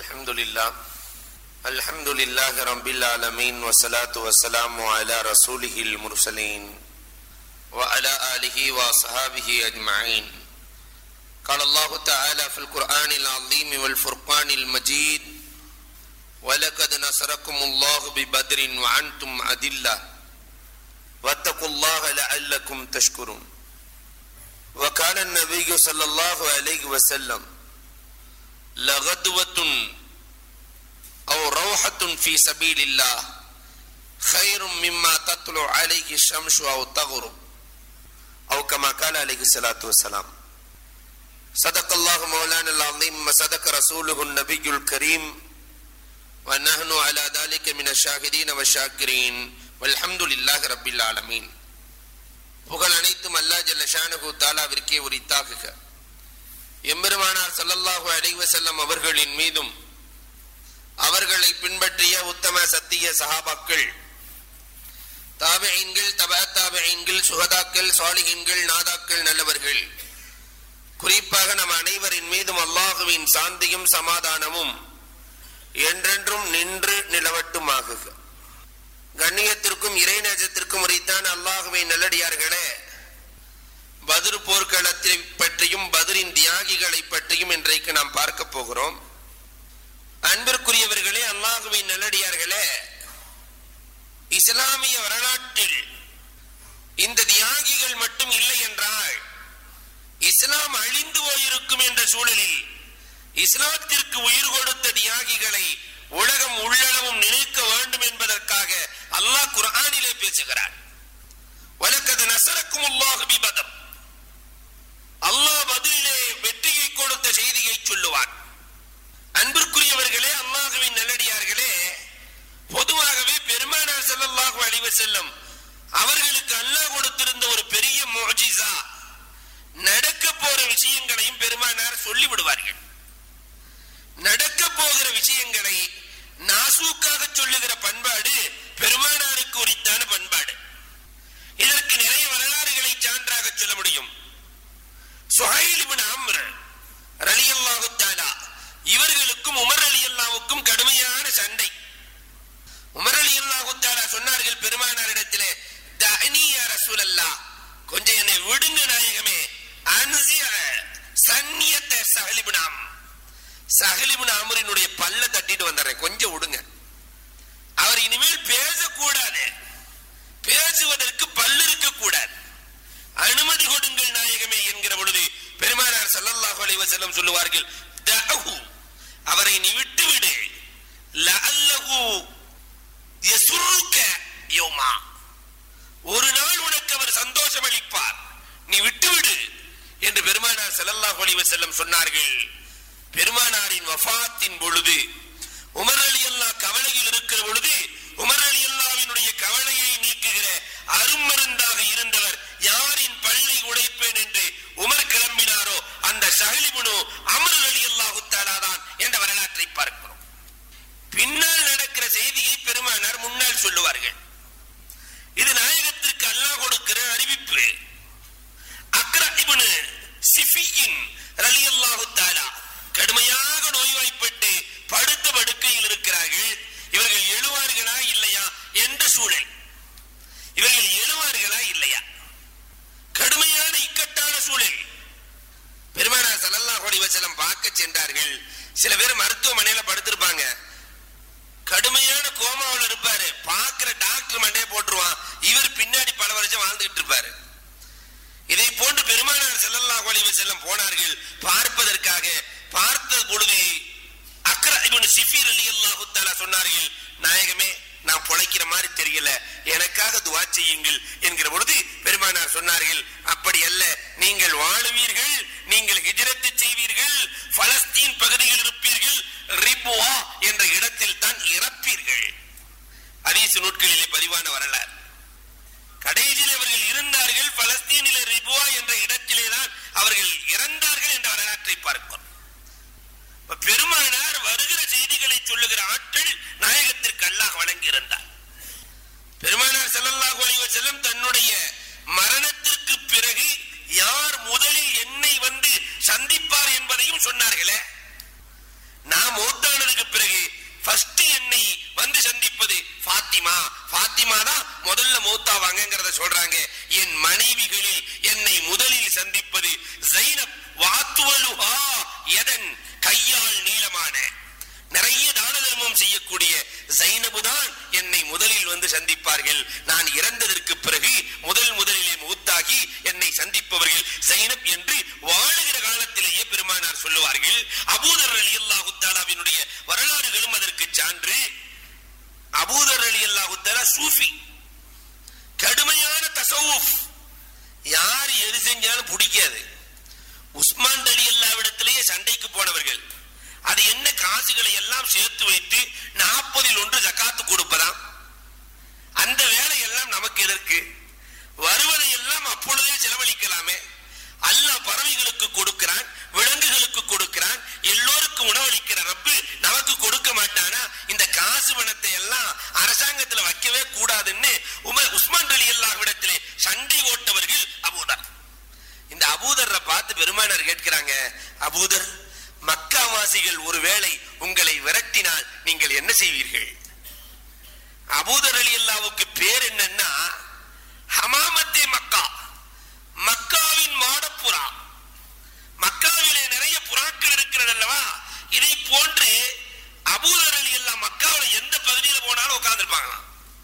الحمد لله الحمد لله رب العالمين والصلاة والسلام على رسوله المرسلين وعلى آله وصحابه أجمعين قال الله تعالى في القرآن العظيم والفرقان المجيد ولقد نصركم الله ببدر وأنتم أدلة واتقوا الله لعلكم تشكرون وقال النبي صلى الله عليه وسلم لغدوة أو روحة في سبيل الله خير مما تطلع عليه الشمس أو تغرب أو كما قال عليه الصلاة والسلام صدق الله مولانا العظيم وصدق رسوله النبي الكريم ونحن على ذلك من الشاهدين والشاكرين والحمد لله رب العالمين புகழ் அனைத்தும் அல்லா ஜல்ல ஷானகு தாலாவிற்கே உரித்தாகுக எம்பெருமானார் ஸல்லல்லாஹு அலைஹி வஸல்லம் அவர்களின் மீதும் அவர்களை பின்பற்றிய உத்தம சத்திய சஹாபாக்கள் தாபியீன்கள் தபா தாபியீன்கள் சுகதாக்கள் சாலிஹீன்கள் நாதாக்கள் நல்லவர்கள் குறிப்பாக நம் அனைவரின் மீதும் அல்லாஹுவின் சாந்தியும் சமாதானமும் என்றென்றும் நின்று நிலவட்டுமாகுக கண்ணியத்திற்கும் இறைநேஜத்திற்கும் உரித்தான் அல்லாஹுவின் நல்லடியார்களே பதிர் போர்க்களத்தை பற்றியும் பதிரின் தியாகிகளை பற்றியும் இன்றைக்கு நாம் பார்க்க போகிறோம் அன்பிற்குரியவர்களே அல்லாஹுவின் நல்லடியார்களே இஸ்லாமிய வரலாற்றில் இந்த தியாகிகள் மட்டும் இல்லை என்றால் இஸ்லாம் அழிந்து போயிருக்கும் என்ற சூழலில் இஸ்லாத்திற்கு உயிர் கொடுத்த தியாகிகளை உலகம் உள்ளளவும் நினைக்க வேண்டும் என்பதற்காக அல்லாஹ் குர்ஆனிலே பேசுகிறார் வலக்கது நசரக்கும் அல்லாஹ் பதர் அல்லாஹ் பதிலே வெற்றியை கொடுத்த செய்தியை சொல்லுவார் அன்பிற்குரியவர்களே அல்லாஹுவின் நல்லடியார்களே பொதுவாகவே பெருமானார் ஸல்லல்லாஹு அலைஹி வஸல்லம் அவர்களுக்கு அல்லாஹ் கொடுத்திருந்த ஒரு பெரிய முஜிசா நடக்க போற விஷயங்களையும் பெருமானார் சொல்லி விடுவார்கள் நடக்க போகிற விஷயங்களை நாசூக்காக சொல்லுகிற பண்பாடு பெருமானாருக்கு உரித்தான பண்பாடு இதற்கு நிறைய வரலாறுகளை சான்றாக சொல்ல முடியும் சுஹைல் இப்னு அம்ர் ரலியல்லாஹு தஆலா இவர்களுக்கும் உமர் ரலியல்லாஹுக்கும் கடுமையான சண்டை உமர் ரலியல்லாஹு தஆலா சொன்னார்கள் பெருமானாரிடத்திலே தஅனி யா ரசூலல்லாஹ் கொஞ்சம் என்னை விடுங்க நாயகமே அன்சிய சன்னியத்த சஹல் இப்னு அம்ர் சஹலிபின் அமரினுடைய பல்ல தட்டிட்டு வந்துடுறேன் கொஞ்சம் விடுங்க அவர் இனிமேல் பேசக்கூடாது பேசுவதற்கு பல்லு இருக்க கூடாது அனுமதி கொடுங்கள் நாயகமே என்கிற பொழுது பெருமானார் ஸல்லல்லாஹு அலைஹி வஸல்லம் சொல்லுவார்கள் தஅஹு அவரை நீ விட்டு விடு லஅல்லஹு யசுருக்க யௌமா ஒரு நாள் உனக்கு அவர் சந்தோஷம் அளிப்பார் நீ விட்டுவிடு என்று பெருமானார் ஸல்லல்லாஹு அலைஹி வஸல்லம் சொன்னார்கள் பெருமானாரின் வஃபாத்தின் பொழுது உமர் அலி அல்லா கவலையில் இருக்கிற பொழுது உமர் அலி அல்லாவினுடைய கவலையை நீக்குகிற அருமருந்தாக இருந்தவர் யாரின் பள்ளி உடைப்பேன் என்று உமர் கிளம்பினாரோ அந்த சஹலிபுனு அமர் அலி அல்லாஹு தான் என்ற வரலாற்றை பார்க்கிறோம் பின்னால் நடக்கிற செய்தியை பெருமானார் முன்னால் சொல்லுவார்கள் இது நாயகத்திற்கு அல்லாஹ் கொடுக்கிற அறிவிப்பு அக்ரா இப்னு சிஃபியின் ரலியல்லாஹு தஆலா கடுமையாக நோய்வாய்ப்பட்டு படுத்த படுக்கையில் இருக்கிறார்கள் இவர்கள் எழுவார்களா இல்லையா என்ற சூழல் இவர்கள் எழுவார்களா இல்லையா கடுமையான இக்கட்டான சூழல் பெருமானார் ஸல்லல்லாஹு அலைஹி வஸல்லம் பார்க்க சென்றார்கள் சில பேர் மருத்துவமனையில படுத்திருப்பாங்க கடுமையான கோமாவில் இருப்பாரு பார்க்கிற டாக்டர் மண்டே போட்டுருவான் இவர் பின்னாடி பல வருஷம் வாழ்ந்துகிட்டு இருப்பாரு இதை போன்று பெருமானார் ஸல்லல்லாஹு அலைஹி வஸல்லம் போனார்கள் பார்ப்பதற்காக பார்த்த பொழுது அக்ரா இப்னு சிஃபீர் ரலியல்லாஹு தஆலா சொன்னார்கள் நாயகமே நான் பொழைக்கிற மாதிரி தெரியல எனக்காக துவா செய்யுங்கள் என்கிற பொழுது பெருமானார் சொன்னார்கள் அப்படி அல்ல நீங்கள் வாழுவீர்கள் நீங்கள் ஹிஜ்ரத்து செய்வீர்கள் பலஸ்தீன் பகுதியில் இருப்பீர்கள் ரிபுவா என்ற இடத்தில் தான் இறப்பீர்கள் அதீசு நூட்களிலே பதிவான வரலாறு கடைசியில் அவர்கள் இருந்தார்கள் பலஸ்தீனில ரிபுவா என்ற இடத்திலே தான் அவர்கள் இறந்தார்கள் என்ற வரலாற்றை பார்க்கிறோம் பெருமானார் வருகிற செய்திகளை சொல்லுகிற ஆற்றல் நாயகத்திற்கு அல்லாஹ் வழங்கியிருந்தார் பெருமானார் ஸல்லல்லாஹு அலைஹி வஸல்லம் தன்னுடைய மரணத்திற்கு பிறகு யார் முதலில் என்னை வந்து சந்திப்பார் என்பதையும் சொன்னார்களே ஃபாத்திமா ஃபாத்திமா தான் முதல்ல மௌத்தாவாங்கங்கிறத சொல்றாங்க என் மனைவிகளில் என்னை முதலில் சந்திப்பது ஜைனப் வாத்துவலுஹா எதன் கையால் நீளமான நிறைய தான தர்மம் செய்யக்கூடிய ஜைனபு தான் என்னை முதலில் வந்து சந்திப்பார்கள் நான் இறந்ததற்கு பிறகு முதல் முதலிலே மூத்தாகி என்னை சந்திப்பவர்கள் ஜைனப் என்று வாழுகிற காலத்திலேயே பெருமானார் சொல்லுவார்கள் அபூதர் அலி அல்லாஹு தாலாவினுடைய வரலாறுகளும் அதற்கு சான்று அபூதர் அலி அல்லாஹு தாலா சூஃபி கடுமையான தசவுஃப் யார் எது செஞ்சாலும் பிடிக்காது உஸ்மான் அலி அல்லாவிடத்திலேயே சண்டைக்கு போனவர்கள் அது என்ன காசுகளை எல்லாம் சேர்த்து வைத்து நாற்பதில் ஒன்று ஜக்காத்து கொடுப்பதாம் அந்த வேலையெல்லாம் நமக்கு எதற்கு வருவதை எல்லாம் அப்பொழுதே செலவழிக்கலாமே அல்லாஹ் பறவைகளுக்கு கொடுக்கிறான் விலங்குகளுக்கு கொடுக்கிறான் எல்லோருக்கும் உணவளிக்கிற ரப்பு நமக்கு கொடுக்க மாட்டானா இந்த காசு பணத்தை எல்லாம் அரசாங்கத்துல வைக்கவே கூடாதுன்னு உமர் உஸ்மான் அலி அல்லாஹ்விடத்திலே சண்டை ஓட்டவர்கள் அபூதர் இந்த அபூதரை பார்த்து பெருமானார் கேட்கிறாங்க அபூதர் மக்காவாசிகள் ஒருவேளை உங்களை விரட்டினால் நீங்கள் என்ன செய்வீர்கள் அபூதர் அலி அல்லாவுக்கு பேர் என்னன்னா ஹமாமத்தே மக்கா மக்காவின் மாடப்புறா மக்காவிலே நிறைய புறாக்கள் இருக்கிறது அல்லவா இதை போன்று அபூதர் அலி அல்லா மக்காவில் எந்த பகுதியில் போனாலும் உட்கார்ந்துருப்பாங்களாம்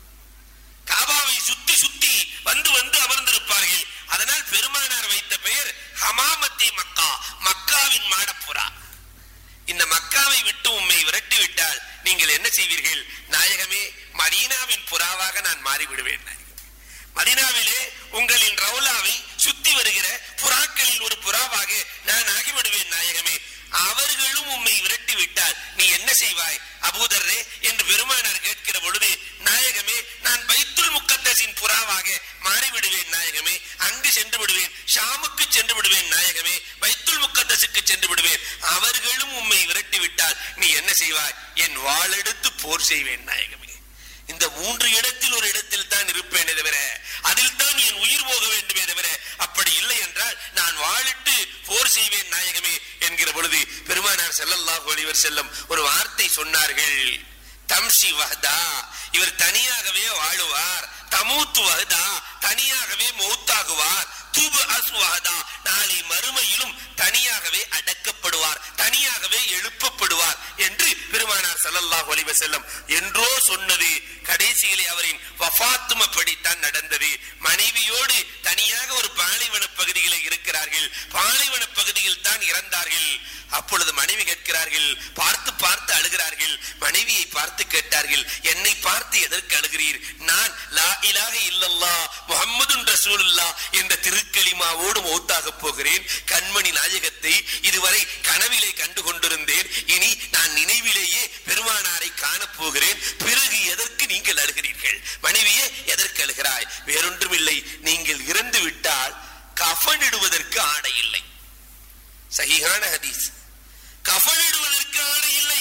காபாவை சுத்தி சுத்தி வந்து வந்து அமர்ந்திருப்பார்கள் அதனால் பெருமானார் வைத்த பெயர் ஹமாமத்தி மக்கா மக்காவின் மாடப்புறா இந்த மக்காவை விட்டு உம்மை விரட்டி விட்டால் நீங்கள் என்ன செய்வீர்கள் நாயகமே மதீனாவின் புறாவாக நான் மாறிவிடுவேன் மதீனாவிலே உங்களின் ரவுலாவை சுத்தி வருகிற புறாக்களில் ஒரு புறாவாக நான் ஆகிவிடுவேன் நாயகமே அவர்களும் உம்மை விரட்டி விட்டால் நீ என்ன செய்வாய் அபூதர்ரே என்று பெருமானார் கேட்கிற பொழுது நாயகமே நான் பைத்துல் முக்கத்தசின் புறாவாக மாறிவிடுவேன் நாயகமே அங்கு சென்று விடுவேன் ஷாமுக்கு சென்று விடுவேன் நாயகமே பைத்துல் முக்கத்தசுக்கு சென்று விடுவேன் அவர்களும் உம்மை விரட்டி விட்டால் நீ என்ன செய்வாய் என் வாளெடுத்து போர் செய்வேன் நாயகமே இந்த மூன்று இடத்தில் ஒரு இடத்தில் தான் இருப்பேனே தவிர அதில் தான் என் உயிர் போக வேண்டுமே தவிர அப்படி இல்லை என்றால் நான் வாழிட்டு போர் செய்வேன் நாயகமே என்கிற பொழுது பெருமானார் ஸல்லல்லாஹு அலைஹி வஸல்லம் ஒரு வார்த்தை சொன்னார்கள் தம்ஷி வஹதா இவர் தனியாகவே வாழுவார் தமூத்து வஹதா தனியாகவே மௌத்தாகுவார் துபு அஸ்வஹதா நாளை மறுமையிலும் தனியாகவே அடக்கப்படுவார் தனியாகவே எழுப்பப்படுவார் என்று பெருமானார் ஸல்லல்லாஹு அலைஹி வஸல்லம் என்றோ சொன்னது கடைசியிலே அவரின் வஃபாத்தும் அப்படித்தான் நடந்தது மனைவியோடு தனியாக ஒரு பாலைவன பகுதியிலே இருக்கிறார்கள் பாலைவன பகுதியில் தான் இறந்தார்கள் அப்பொழுது மனைவி கேட்கிறார்கள் பார்த்து பார்த்து அழுகிறார்கள் மனைவியை பார்த்து கேட்டார்கள் என்னை பார்த்து எதற்கு அழுகிறீர் நான் லா இலாஹ இல்லல்லா முஹம்மதுன் ரசூலுல்லாஹ் என்ற திருக்கலிமாவோடு மௌத்தாக போகிறேன் கண்மணி நாயகத்தை இதுவரை கனவிலே கண்டு கொண்டிருந்தேன் இனி நான் நினைவிலேயே பெருமானாரை காணப் போகிறேன் பிறகு எதற்கு நீங்கள் அழுகிறீர்கள் மனைவியே எதற்கு அழுகிறாய் வேறொன்றும் இல்லை நீங்கள் இறந்து விட்டால் கஃனிடுவதற்கு ஆடை இல்லை சகிகான ஹதீஸ் கஃனிடுவதற்கு ஆடை இல்லை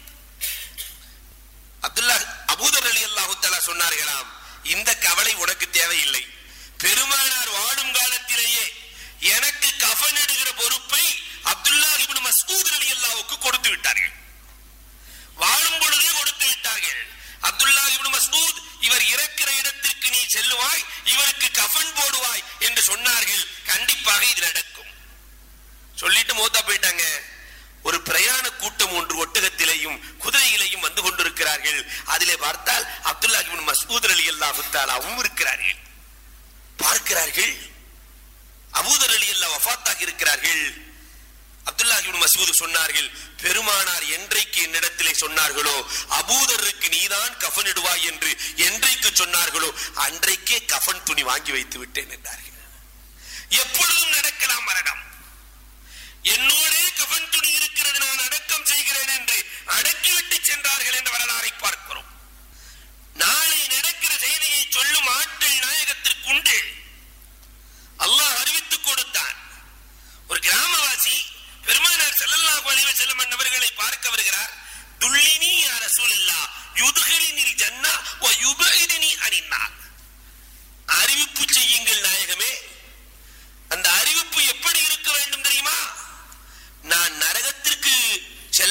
அப்துல்லா அபூதர் அலி அல்லாஹு தஆலா சொன்னார்களாம் இந்த கவலை உனக்கு தேவையில்லை பெருமானார் வாடும் காலத்திலேயே எனக்கு கஃனிடுகிற பொறுப்பை அப்துல்லா இப்னு மஸ்ஊத் ரலியல்லாஹுக்கு கொடுத்து விட்டார்கள் வாழும் பொழுதே கொடுத்து விட்டார்கள் அப்துல்லா இப்னு மஸ்ஊத் இவர் இறக்கிற இடத்திற்கு நீ செல்லுவாய் இவருக்கு கஃன் போடுவாய் என்று சொன்னார்கள் கண்டிப்பாக இது நடக்கும் சொல்லிட்டு மூத்தா போயிட்டாங்க ஒரு பிரயாண கூட்டம் ஒன்று ஒட்டகத்திலேயும் குதிரையிலேயும் வந்து கொண்டிருக்கிறார்கள் அதிலே பார்த்தால் அப்துல்லா இப்னு மஸ்ஊத் ரலியல்லாஹு தஆலாவும் இருக்கிறார்கள் பார்க்கிறார்கள் அபூதர் அலி அல்லா வஃபாத்தாகி இருக்கிறார்கள் அப்துல்லா இப்னு மசூத் சொன்னார்கள் பெருமானார் என்றைக்கு என்னிடத்திலே சொன்னார்களோ அபூதருக்கு நீதான் கஃனிடுவாய் என்று என்றைக்கு சொன்னார்களோ அன்றைக்கே கஃன் துணி வாங்கி வைத்து விட்டேன் என்றார்கள் எப்பொழுதும் நடக்கலாம் மரணம் என்னோடே கஃன் துணி இருக்கிறது நான் அடக்கம் செய்கிறேன் என்று அடக்கிவிட்டு சென்றார்கள் என்ற வரலாறை பார்க்கிறோம் நாளை நடக்கிற செய்தியை சொல்லும் ஆற்றல் நாயகத்திற்குண்டு அல்லாஹ் அறிவித்துக் கொடுத்தான் ஒரு கிராமவாசி பெருமானார் ஸல்லல்லாஹு அலைஹி வஸல்லம் அன்னவர்களை பார்க்க வருகிறார் துல்லினி யா ரசூலல்லாஹ் யுத்ஹிலினில் ஜன்னா வ யுபஇதினி அனின்னார் அறிவிப்பு செய்யுங்கள் நாயகமே அந்த அறிவிப்பு எப்படி இருக்க வேண்டும் தெரியுமா நான் நரகத்திற்கு செல்ல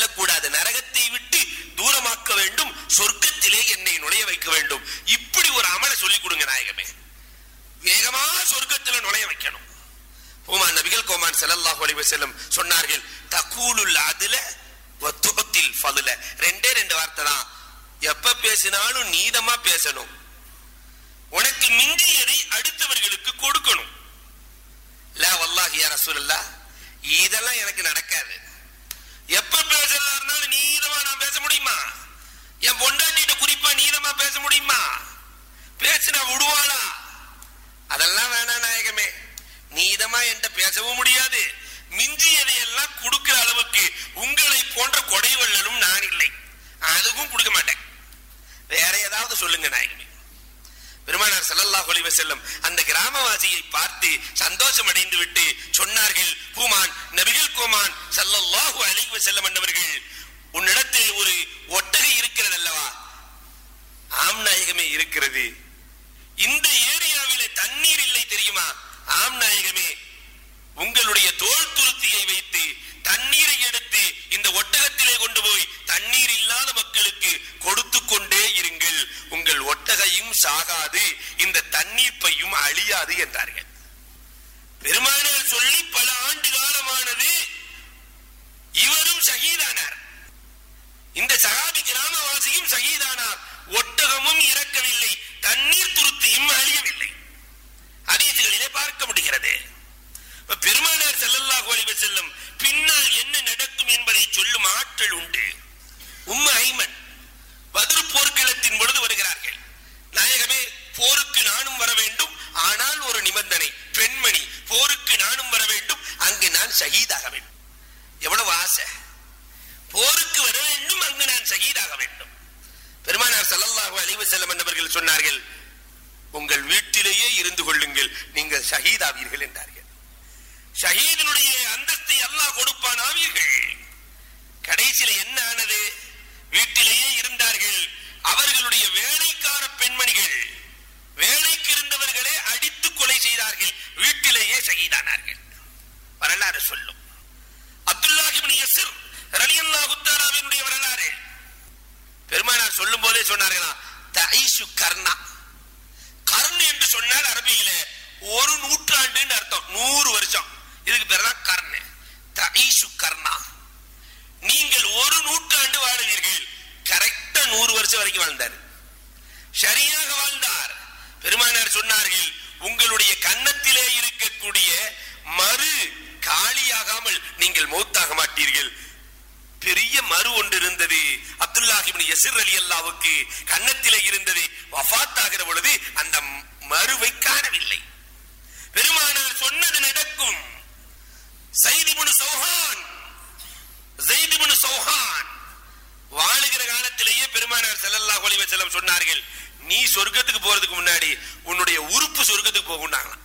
சொர்க்கத்துல நுழைய வைக்கணும் ஹுமான் நபிகள் கோமான் ஸல்லல்லாஹு அலைஹி வஸல்லம் சொன்னார்கள் தகூலுல் அதுல வத்துத்தில் ஃபதுல ரெண்டே ரெண்டு வார்த்தை தான் எப்ப பேசினாலும் நீதமா பேசணும் உனக்கு மிஞ்சியதை அடுத்தவர்களுக்கு கொடுக்கணும் லா வல்லாஹி யா ரசூலுல்லாஹ் இதெல்லாம் எனக்கு நடக்காது எப்ப பேசுறதா இருந்தாலும் நீதமா நான் பேச முடியுமா என் பொண்டாட்டிட்ட குறிப்பா நீதமா பேச முடியுமா பேசினா விடுவாளா அதெல்லாம் வேணாம் நாயகமே நீதமா என்கிட்ட பேசவும் முடியாது மிஞ்சியதை எல்லாம் கொடுக்கிற அளவுக்கு உங்களை போன்ற கொடைவள்ளலும் நான் இல்லை அதுக்கும் கொடுக்க மாட்டேன் வேற ஏதாவது சொல்லுங்க நாயகமே பெருமானார் ஸல்லல்லாஹு அலைஹி வஸல்லம் அந்த கிராமவாசியை பார்த்து சந்தோஷம் அடைந்து விட்டு சொன்னார்கள் பூமான் நபிகள் கோமான் ஸல்லல்லாஹு அலைஹி வஸல்லம் என்பவர்கள் உன்னிடத்தில் ஒரு ஒட்டகை இருக்கிறது அல்லவா ஆம் நாயகமே இருக்கிறது இந்த ஏரியாவிலே தண்ணீர் இல்லை தெரியுமா ஆம் நாயகமே உங்களுடைய தோல் துருத்தியை வைத்து தண்ணீரை எடுத்து இந்த ஒட்டகத்திலே கொண்டு போய் தண்ணீர் இல்லாத மக்களுக்கு கொடுத்து கொண்டே இருங்கள் உங்கள் ஒட்டகையும் சாகாது இந்த தண்ணீர் பையும் அழியாது என்றார்கள் பெருமானார் சொல்லி பல ஆண்டு காலமானது இவரும் ஷஹீதானார் இந்த சகாபி கிராமவாசியும் ஷஹீதானார் ஒட்டகமும் இறக்கவில்லை தண்ணீர் துருத்தியும் அழியவில்லை ஹதீசுகளிலே பார்க்க முடிகிறது இப்ப பெருமானார் ஸல்லல்லாஹு அலைஹி வஸல்லம் பின்னால் என்ன நடக்கும் என்பதை சொல்லும் ஆற்றல் உண்டு உம்மு ஐமன் பத்ர் போர்க்களத்தின் பொழுது வருகிறார்கள் நாயகமே போருக்கு நானும் வர வேண்டும் ஆனால் ஒரு நிபந்தனை பெண்மணி போருக்கு நானும் வர வேண்டும் அங்கு நான் ஷஹீதாக வேண்டும் எவ்வளவு ஆசை போருக்கு வர வேண்டும் அங்கு நான் ஷஹீதாக வேண்டும் பெருமானார் ஸல்லல்லாஹு அலைஹி வஸல்லம் என்பவர்கள் சொன்னார்கள் உங்கள் வீட்டிலேயே இருந்து கொள்ளுங்கள் நீங்கள் ஷஹீதாவீர்கள் என்றார்கள் ஷஹீதனுடைய அந்தஸ்தை அல்லாஹ் கொடுப்பான் ஆவீர்கள் கடைசியில என்ன ஆனது வீட்டிலேயே இருந்தார்கள் அவர்களுடைய வேலைக்கார பெண்மணிகள் வேலைக்கு இருந்தவர்களே அடித்து கொலை செய்தார்கள் வீட்டிலேயே ஷஹீதானார்கள் வரலாறு சொல்லும் அப்துல்லாஹிபின் யசிர் ரலியல்லாஹு தஆலாவினுடைய வரலாறு பெருமானார் சொல்லும் போதே சொன்னார்களா தைஷு கர்ணா கர்ண் என்று சொன்னால் அரபியில ஒரு நூற்றாண்டுன்னு அர்த்தம் நூறு வருஷம் இதுக்கு பேர் தான் கர்ண் தைஷு கர்ணா நீங்கள் ஒரு நூற்றாண்டு வாழுவீர்கள் கரெக்டா நூறு வருஷம் வரைக்கும் வாழ்ந்தார் சரியாக வாழ்ந்தார் பெருமானார் சொன்னார்கள் உங்களுடைய கன்னத்திலே இருக்கக்கூடிய மறு காலியாகாமல் நீங்கள் மௌத்தாக மாட்டீர்கள் பெரிய மறு ஒன்று இருந்தது அப்துல்லாஹிபின் யசிர் அலி அல்லாவுக்கு கன்னத்திலே இருந்தது வஃபாத் ஆகிற பொழுது அந்த மறுவை காணவில்லை பெருமானார் சொன்னது நடக்கும் சைதிபுன் சௌஹான் ஜெய்திபுன் சௌஹான் வாழுகிற காலத்திலேயே பெருமானார் ஸல்லல்லாஹு அலைஹி வஸல்லம் சொன்னார்கள் நீ சொர்க்கத்துக்கு போறதுக்கு முன்னாடி உன்னுடைய உறுப்பு சொர்க்கத்துக்கு போகும்னாங்களாம்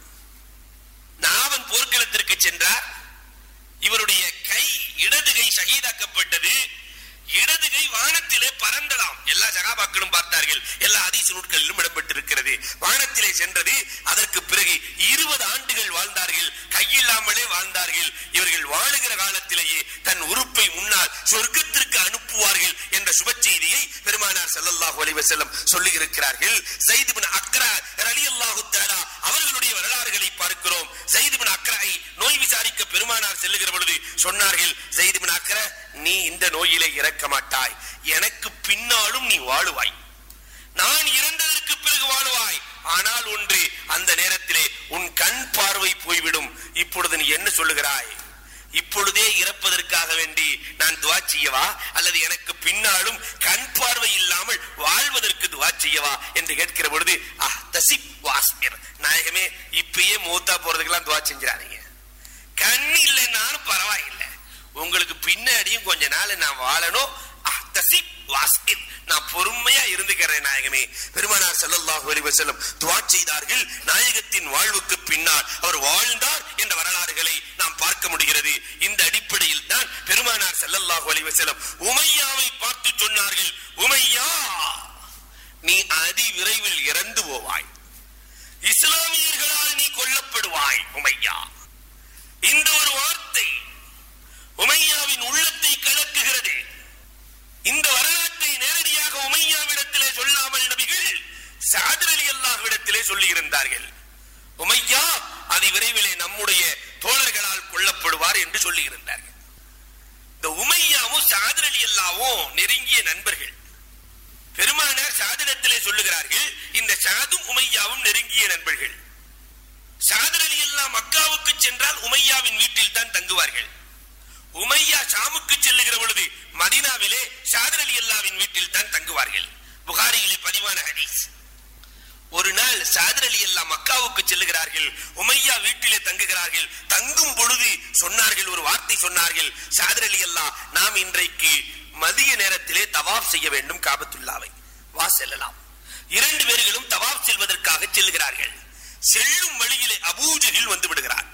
நாவன் போர்க்களத்திற்கு சென்றார் இவருடைய கை இடது கை ஷஹீதாக்கப்பட்டது இடது கை வானத்திலே பறந்ததாம் எல்லா சகாபாக்களும் பார்த்தார்கள் எல்லா அதிச நூட்களிலும் இடம்பெற்றிருக்கிறது வானத்திலே சென்றது அதற்கு பிறகு இருபது ஆண்டுகள் வாழ்ந்தார்கள் கையில்லாமலே வாழ்ந்தார்கள் இவர்கள் வாழுகிற காலத்திலேயே தன் உறுப்பை முன்னால் சொர்க்கத்திற்கு அனுப்புவார்கள் என்ற சுப செய்தியை பெருமானார் ஸல்லல்லாஹு அலைஹி வஸல்லம் சொல்லி இருக்கிறார்கள் ஸைத் இப்னு அக்ரா ரலியல்லாஹு தஆலா அவர்களுடைய வரலாறுகளை பார்க்கிறோம் ஸைத் இப்னு அக்ராயை நோய் விசாரிக்க பெருமானார் செல்லுகிற பொழுது சொன்னார்கள் ஸைத் இப்னு அக்ரா நீ இந்த நோயிலே இறக்க மாட்டாய் எனக்கு பின்னாலும் நீ வாழுவாய் நான் இறந்ததற்கு பிறகு வாழுவாய் ஆனால் ஒன்று அந்த நேரத்திலே உன் கண் பார்வை போய்விடும் இப்பொழுது நீ என்ன சொல்லுகிறாய் இப்பொழுதே இறப்பதற்காக வேண்டி நான் துவா செய்யவா அல்லது எனக்கு பின்னாலும் கண் பார்வை இல்லாமல் வாழ்வதற்கு துவா செய்யவா என்று கேட்கிற பொழுது அஹ் தசிப் வாஸ்மிர் நாயகமே இப்பயே மூத்தா போறதுக்கெல்லாம் துவா செஞ்சிடாதீங்க கண் இல்லைன்னாலும் பரவாயில்லை உங்களுக்கு பின்னாடியும் கொஞ்ச நாள் நான் வாழணும் அஹ்தசிப் வாஸ்கின் நான் பொறுமையா இருந்துக்கிறேன் நாயகமே பெருமானார் ஸல்லல்லாஹு அலைஹி வஸல்லம் துஆ செய்தார்கள் நாயகத்தின் வாழ்வுக்கு பின்னால் அவர் வாழ்ந்தார் என்ற வரலாறுகளை நாம் பார்க்க முடிகிறது இந்த அடிப்படையில் தான் பெருமானார் ஸல்லல்லாஹு அலைஹி வஸல்லம் உமையாவை பார்த்து சொன்னார்கள் உமையா நீ அதி விரைவில் இறந்து போவாய் இஸ்லாமியர்களால் நீ கொல்லப்படுவாய் உமையா இந்த ஒரு வார்த்தை உமையாவின் உள்ளத்தை கலக்குகிறது இந்த வரலாற்றை நேரடியாக உமையாவிடத்திலே சொல்லாமல் நபிகள் சாதர் அலி அல்லாஹ்விடத்திலே சொல்லி இருந்தார்கள் உமையா அதி விரைவிலே நம்முடைய தோழர்களால் கொல்லப்படுவார் என்று சொல்லியிருந்தார்கள் இந்த உமையாவும் சாதர் அலி அல்லாவும் நெருங்கிய நண்பர்கள் பெருமானார் சாதனத்திலே சொல்லுகிறார்கள் இந்த சாதும் உமையாவும் நெருங்கிய நண்பர்கள் சாதர் அலி அல்லா மக்காவுக்கு சென்றால் உமையாவின் வீட்டில் தான் தங்குவார்கள் உமையா ஷாமுக்கு செல்லுகிற பொழுது மதீனாவிலே சாதர் அலி அல்லாவின் வீட்டில் தான் தங்குவார்கள் புகாரியிலே பதிவான ஹதீஸ் ஒரு நாள் சாதர் அலி அல்லா மக்காவுக்கு செல்லுகிறார்கள் உமையா வீட்டிலே தங்குகிறார்கள் தங்கும் பொழுது சொன்னார்கள் ஒரு வார்த்தை சொன்னார்கள் சாதர் அலி அல்லா நாம் இன்றைக்கு மதிய நேரத்திலே தவாப் செய்ய வேண்டும் காபத்துல்லாவை வா செல்லலாம் இரண்டு பேர்களும் தவாப் செல்வதற்காக செல்லுகிறார்கள் செல்லும் வழியிலே அபூஜகில் வந்து விடுகிறார்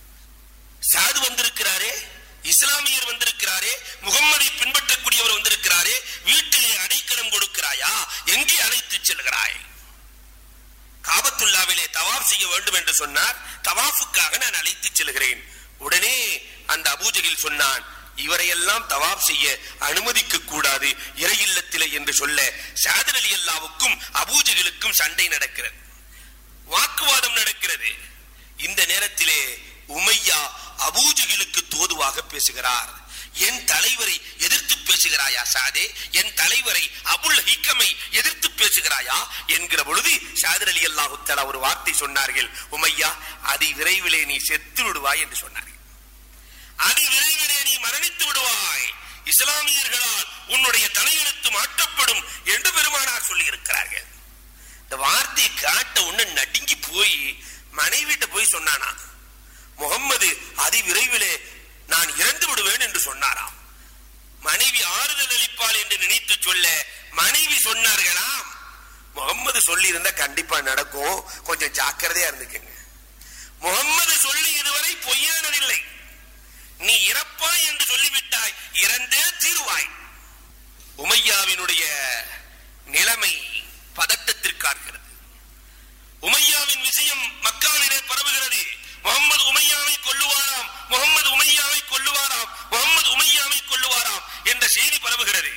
சாது வந்திருக்கிறாரே இஸ்லாமியர் வந்திருக்கிறாரே முகம்மதை பின்பற்றக்கூடியவர் வந்திருக்கிறாரே வீட்டிலே அடைக்கலம் கொடுக்கிறாயா எங்கே அழைத்து செல்கிறாய் காபத்துல்லாவிலே தவாப் செய்ய வேண்டும் என்று சொன்னார் தவாஃபுக்காக நான் அழைத்து செல்கிறேன் உடனே அந்த அபூஜகில் சொன்னான் இவரையெல்லாம் தவாப் செய்ய அனுமதிக்க கூடாது இறை இல்லத்திலே என்று சொல்ல ஷாதர் அலி அல்லாவுக்கும் அபூஜகிலுக்கும் சண்டை நடக்கிறது வாக்குவாதம் நடக்கிறது இந்த நேரத்திலே உமையா அபூஜகிலுக்கு தோதுவாக பேசுகிறார் என் தலைவரை எதிர்த்து பேசுகிறாயா சாதே என் தலைவரை அபுல் ஹிக்கமை எதிர்த்து பேசுகிறாயா என்கிற பொழுது ஷாதர் அலி அல்லாஹுத்தலா ஒரு வார்த்தை சொன்னார்கள் உமையா அதி விரைவிலே நீ செத்து விடுவாய் என்று சொன்னார்கள் அதி விரைவிலே நீ மரணித்து விடுவாய் இஸ்லாமியர்களால் உன்னுடைய தலையெழுத்து மாற்றப்படும் என்று பெருமானார் சொல்லி இருக்கிறார்கள் இந்த வார்த்தையை காட்ட உன்ன நடுங்கி போய் மனைவிட்ட போய் சொன்னானா முகம்மது அதி விரைவிலே நான் இறந்து விடுவேன் என்று சொன்னாராம் மனைவி ஆறுதல் அளிப்பாள் என்று நினைத்து சொல்ல மனைவி சொன்னார்களாம் முகம்மது சொல்லி இருந்தா கண்டிப்பா நடக்கும் கொஞ்சம் ஜாக்கிரதையா இருந்துக்குங்க முகம்மது சொல்லி இதுவரை பொய்யானதில்லை நீ இறப்பாய் என்று சொல்லிவிட்டாய் இறந்தே தீருவாய் உமையாவினுடைய நிலைமை பதட்டத்திற்காகிறது உமையாவின் விஷயம் மக்காவிலே பரவுகிறது முகமது உமையாவை கொல்லுவாராம் முகமது உமையாவை கொல்லுவாராம் முகமது உமையாவை கொல்லுவாராம் என்ற செய்தி பரவுகிறது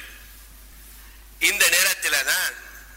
இந்த நேரத்தில் தான்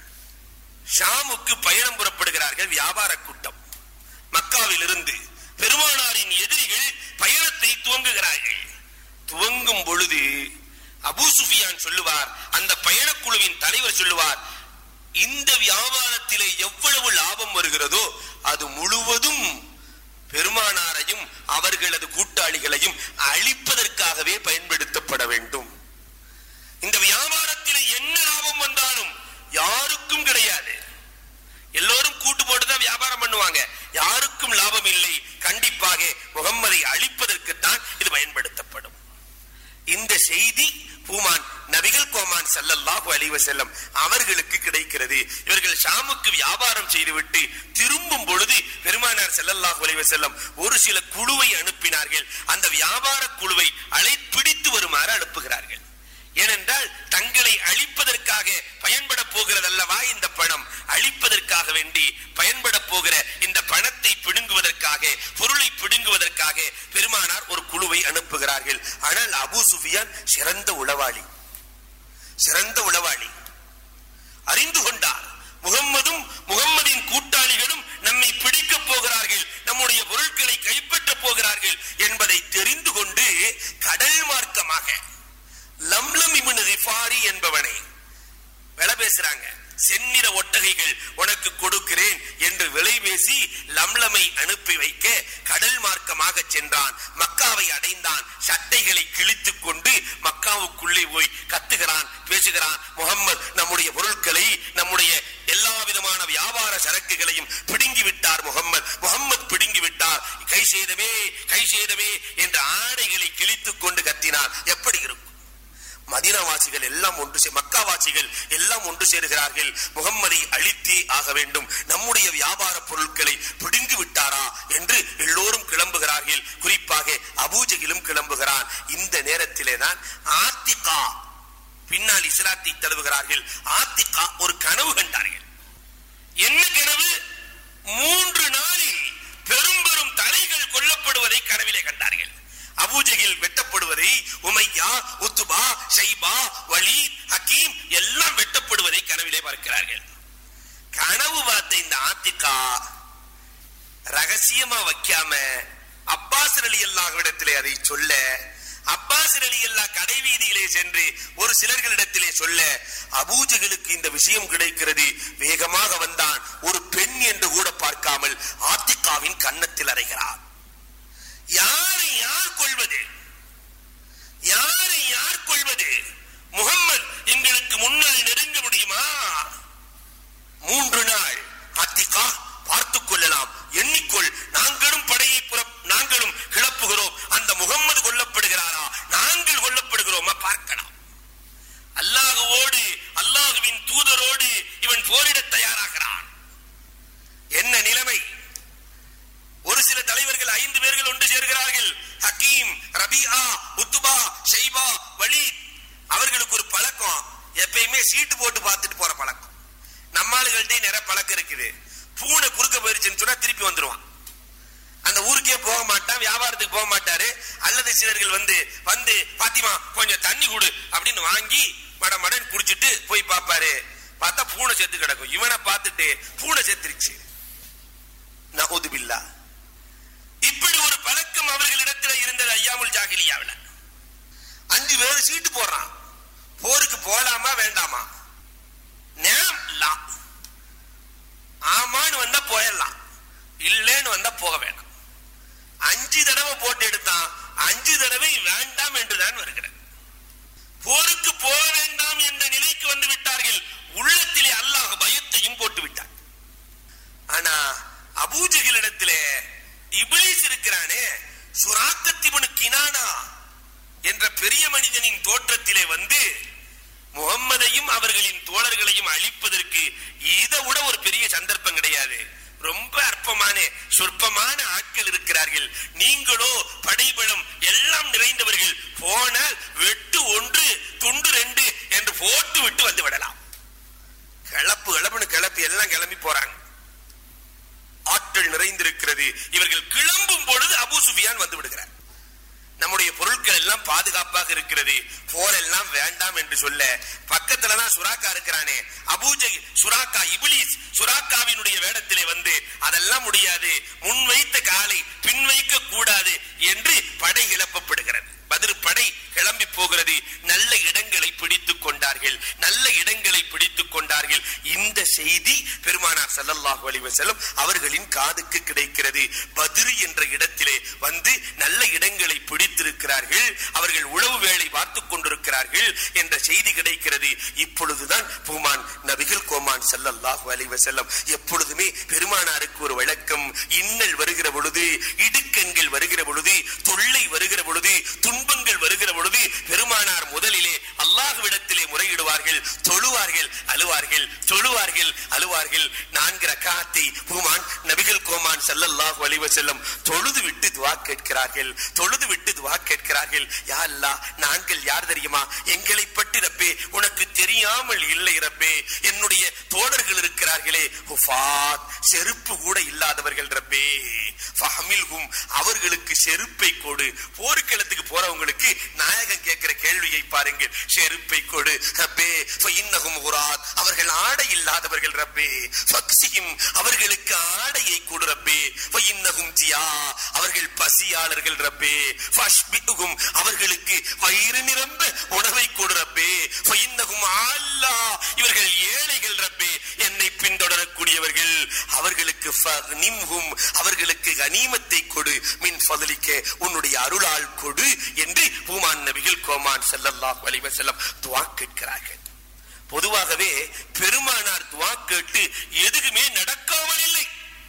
ஷாமுக்கு பயணம் புறப்படுகிறார்கள் வியாபார கூட்டம் மக்காவில் இருந்து பெருமானாரின் எதிரிகள் பயணத்தை துவங்குகிறார்கள் துவங்கும் பொழுது அபூ சுஃபியான் சொல்லுவார் அந்த பயணக்குழுவின் தலைவர் சொல்லுவார் இந்த வியாபாரத்திலே எவ்வளவு லாபம் வருகிறதோ அது முழுவதும் பெருமானாரையும் அவர்களது கூட்டாளிகளையும் அழிப்பதற்காகவே பயன்படுத்தப்பட வேண்டும் இந்த வியாபாரத்திலே என்ன லாபம் வந்தாலும் யாருக்கும் கிடையாது எல்லோரும் கூட்டு போட்டுதான் வியாபாரம் பண்ணுவாங்க யாருக்கும் லாபம் இல்லை கண்டிப்பாக முகம்மதை அழிப்பதற்குத்தான் இது பயன்படுத்தப்படும் இந்த செய்தி பூமான் நபிகள் கோமான் ஸல்லல்லாஹு அலைஹி வஸல்லம் அவர்களுக்கு கிடைக்கிறது இவர்கள் ஷாமுக்கு வியாபாரம் செய்துவிட்டு திரும்பும் பொழுது பெருமானார் ஸல்லல்லாஹு அலைஹி வஸல்லம் ஒரு சில குழுவை அனுப்பினார்கள் அந்த வியாபார குழுவை அழைப்பிடித்து வருமாறு அனுப்புகிறார்கள் ஏனென்றால் தங்களை அழிப்பதற்காக பயன்பட போகிறது அல்லவா இந்த பணம் அழிப்பதற்காக வேண்டி பயன்பட போகிற இந்த பணத்தை பிடுங்குவதற்காக பொருளை பிடுங்குவதற்காக பெருமானார் ஒரு குழுவை அனுப்புகிறார்கள் ஆனால் அபூ சுஃபியான் சிறந்த உளவாளி சிறந்த உளவாளி அறிந்து கொண்டார் முகம்மதும் முகம்மதின் கூட்டாளிகளும் நம்மை பிடிக்கப் போகிறார்கள் நம்முடைய பொருட்களை கைப்பற்றப் போகிறார்கள் என்பதை தெரிந்து கொண்டு கடல் மார்க்கமாக லம்லம் இப்னு ரிஃபாரி என்பவனை விலை பேசுறாங்க செந்நிற ஒட்டகைகள் உனக்கு கொடுக்கிறேன் என்று விலை பேசி லம்லமை அனுப்பி வைக்க கடல் மார்க்கமாக சென்றான் மக்காவை அடைந்தான் சட்டைகளை கிழித்துக் கொண்டு மக்காவுக்குள்ளே போய் கத்துகிறான் பேசுகிறான் முகம்மது நம்முடைய பொருட்களை நம்முடைய எல்லா விதமான வியாபார சரக்குகளையும் பிடுங்கி விட்டார் முகம்மது முகம்மது பிடுங்கி விட்டார் கை செய்தமே கை செய்தமே என்ற ஆடைகளை கிழித்துக் கொண்டு கத்தினார் எப்படி இருக்கும் மதீனாவாசிகள் எல்லாம் ஒன்று சே மக்காவாசிகள் எல்லாம் ஒன்று சேருகிறார்கள் முகம்மதை அழித்தே ஆக வேண்டும் நம்முடைய வியாபார பொருட்களை பிடுங்கி விட்டாரா என்று எல்லோரும் கிளம்புகிறார்கள் குறிப்பாக அபூஜகிலும் கிளம்புகிறான் இந்த நேரத்திலே தான் ஆத்திகா பின்னால் இஸ்லாத்தை தழுவுகிறார்கள் ஆத்திகா ஒரு கனவு கண்டார்கள் என்ன கனவு மூன்று நாளில் பெரும் பெரும் தலைகள் கொல்லப்படுவதை கனவிலே கண்டார்கள் அபூஜகில் வெட்டப்படுவதை உமையா உத்துபா ஷைபா வலி ஹக்கீம் எல்லாம் வெட்டப்படுவதை கனவிலே பார்க்கிறார்கள் கனவு பார்த்த இந்த ஆத்திகா ரகசியமா வைக்காம அப்பாஸ் அலி அல்லாஹ்விடத்திலே அதை சொல்ல அப்பாஸ் அலி அல்லா கடை வீதியிலே சென்று ஒரு சிலர்களிடத்திலே சொல்ல அபூஜகளுக்கு இந்த விஷயம் கிடைக்கிறது வேகமாக வந்தான் ஒரு பெண் என்று கூட பார்க்காமல் ஆத்திகாவின் கன்னத்தில் அறைகிறார் யாரை யார் கொள்வது யாரை யார் கொள்வது முகம்மது எங்களுக்கு முன்னால் நெருங்க முடியுமா மூன்று நாள் அத்திகா பார்த்துக் கொள்ளலாம் எண்ணிக்கொள் நாங்களும் படையை புற நாங்களும் கிளப்புகிறோம் அந்த முகம்மது கொல்லப்படுகிறாரா நாங்கள் கொல்லப்படுகிறோமா பார்க்கலாம் அல்லாஹுவோடு அல்லாஹுவின் தூதரோடு இவன் போரிட தயாராகிறான் என்ன நிலைமை ஒரு சில தலைவர்கள் ஐந்து பேர்கள் ஒன்று சேர்கிறார்கள் Hakim Rabiah Utbah Shaybah Walid அவர்களுக்கு ஒரு பழக்கம் எப்பயுமே சீட்டு போட்டு பார்த்துட்டு போற பழக்கம் நம்மாளுகள்ட்ட நிறைய பழக்கம் இருக்குது பூனை குறுக்க போயிருச்சுன்னு சொன்னா திருப்பி வந்துருவான் அந்த ஊருக்கே போக மாட்டான் வியாபாரத்துக்கு போக மாட்டாரு அல்லது சிலர்கள் வந்து வந்து பாத்திமா கொஞ்சம் தண்ணி கொடு அப்படின்னு வாங்கி மட மடன் குடிச்சிட்டு போய் பார்ப்பாரு பார்த்தா பூனை செத்து கிடக்கும் இவனை பார்த்துட்டு பூனை செத்துருச்சு நகுதுபில்லா இப்படி ஒரு பழக்கம் அவர்களிடத்தில் இருந்தது ஐயாமுல் ஜாகிலியாவில் அஞ்சு பேர் சீட்டு போடுறான் போருக்கு போலாமா வேண்டாமா நேம் லா ஆமான்னு வந்தா போயிடலாம் இல்லைன்னு வந்தா போக வேண்டாம் அஞ்சு தடவை போட்டு எடுத்தான் அஞ்சு தடவை வேண்டாம் என்றுதான் வருகிறது போருக்கு போக வேண்டாம் என்ற நிலைக்கு வந்து விட்டார்கள் உள்ளத்திலே அல்லாஹ் பயத்தையும் போட்டு விட்டார் ஆனா அபூஜகளிடத்திலே இபிலிஸ் இருக்கிறானே சுராக்கத்திபனு கினானா என்ற பெரிய மனிதனின் தோற்றத்திலே வந்து முகம்மதையும் அவர்களின் தோழர்களையும் அழிப்பதற்கு இதை விட ஒரு பெரிய சந்தர்ப்பம் கிடையாது ரொம்ப அற்பமான சொற்பமான ஆட்கள் இருக்கிறார்கள் நீங்களோ படைபலம் எல்லாம் நிறைந்தவர்கள் போனால் வெட்டு ஒன்று துண்டு ரெண்டு என்று போட்டு விட்டு வந்து விடலாம் கிளப்பு கிளப்புன்னு கிளப்பி எல்லாம் கிளம்பி போறாங்க ஆற்றல் நிறைந்திருக்கிறது இவர்கள் கிளம்பும் பொழுது அபூ சுஃபியான் வந்து விடுகிறார் நம்முடைய பொருட்கள் எல்லாம் பாதுகாப்பாக இருக்கிறது போரெல்லாம் வேண்டாம் என்று சொல்ல பக்கத்துல தான் சுராக்கா இருக்கிறானே அபூஜை சுராக்கா இபிலிஸ் சுராக்காவினுடைய வேடத்திலே வந்து அதெல்லாம் முடியாது முன் வைத்த காலை பின் வைக்க கூடாது என்று படை கிளப்பப்படுகிறது பதில் படை கிளம்பி போகிறது நல்ல இடங்களை பிடித்துக் கொண்டார்கள் நல்ல இடங்களை பிடித்துக் கொண்டார்கள் இந்த செய்தி பெருமானார் ஸல்லல்லாஹு அலைஹி வஸல்லம் அவர்களின் காதுக்கு கிடைக்கிறது பத்ர் என்ற இடத்திலே வந்து நல்ல இடங்களை பிடித்திருக்கிறார்கள் அவர்கள் உளவு வேலை பார்த்துக் கொண்டிருக்கிறார்கள் என்ற செய்தி கிடைக்கிறது இப்பொழுதுதான் பூமான் நபிகள் கோமான் ஸல்லல்லாஹு அலைஹி வஸல்லம் எப்பொழுதுமே பெருமானாருக்கு ஒரு வழக்கம் இன்னல் வருகிற பொழுது இடுக்கண்கள் வருகிற பொழுது தொல்லை வருகிற பொழுது துன்பங்கள் வருகிற பொழுது பெருமானார் முதலிலே அல்லாஹ்விடத்திலே முறையிடுவார்கள் தொழுவார்கள் அழுவார்கள் தொழுவார்கள் அழுவார்கள் நான்கு ரக்காத்தை பூமான் நபிகள் கோமான் ஸல்லல்லாஹு அலைஹி வஸல்லம் தொழுது விட்டு துவா கேட்கிறார்கள் தொழுது விட்டு துவா கேட்கிறார்கள் யா அல்லாஹ் நாங்கள் யார் தெரியுமா எங்களை பற்றி ரப்பே உனக்கு தெரியாமல் இல்லை ரப்பே என்னுடைய தோழர்கள் இருக்கிறார்களே ஹுஃபாத் செருப்பு கூட இல்லாதவர்கள் ரப்பே ஃபஹமில்ஹும் அவர்களுக்கு செருப்பை கொடு போர்க்களத்துக்கு போறவங்களுக்கு நாயகன் கேட்கிற கேள்வியை பாருங்கள் செருப்பை கொடு ரப்பே ஃபஇன்னஹும் குராத் அவர்கள் ஆடை இல்லாதவர்கள் ரப்பே ஃபக்ஸிஹிம் அவர்களுக்கு ஆடையை கொடு ரப்பே ஃபஇன்னஹும் ஜியா அவர்கள் பசியாளர்கள் ரப்பே ஃபஷ்பிஹும் அவர்களுக்கு வயிறு நிரம்ப உணவை கொடு ரப்பே ஃபஇன்னஹும் ஆல்லா இவர்கள் ஏழைகள் ரப்பே என்னை பின்தொடரக்கூடியவர்கள் அவர்களுக்கு ஃபக்னிம்ஹும் அவர்களுக்கு கனிமத்தை கொடு மின் ஃபதலிக்க உன்னுடைய அருளால் கொடு என்று பூமான் நபிகள் கோமான் ஸல்லல்லாஹு அலைஹி வஸல்லம் துஆ கேட்கிறார்கள் பொதுவாகவே பெருமானார் துஆ கேட்டு எதுக்குமே நடக்காமல் இல்லை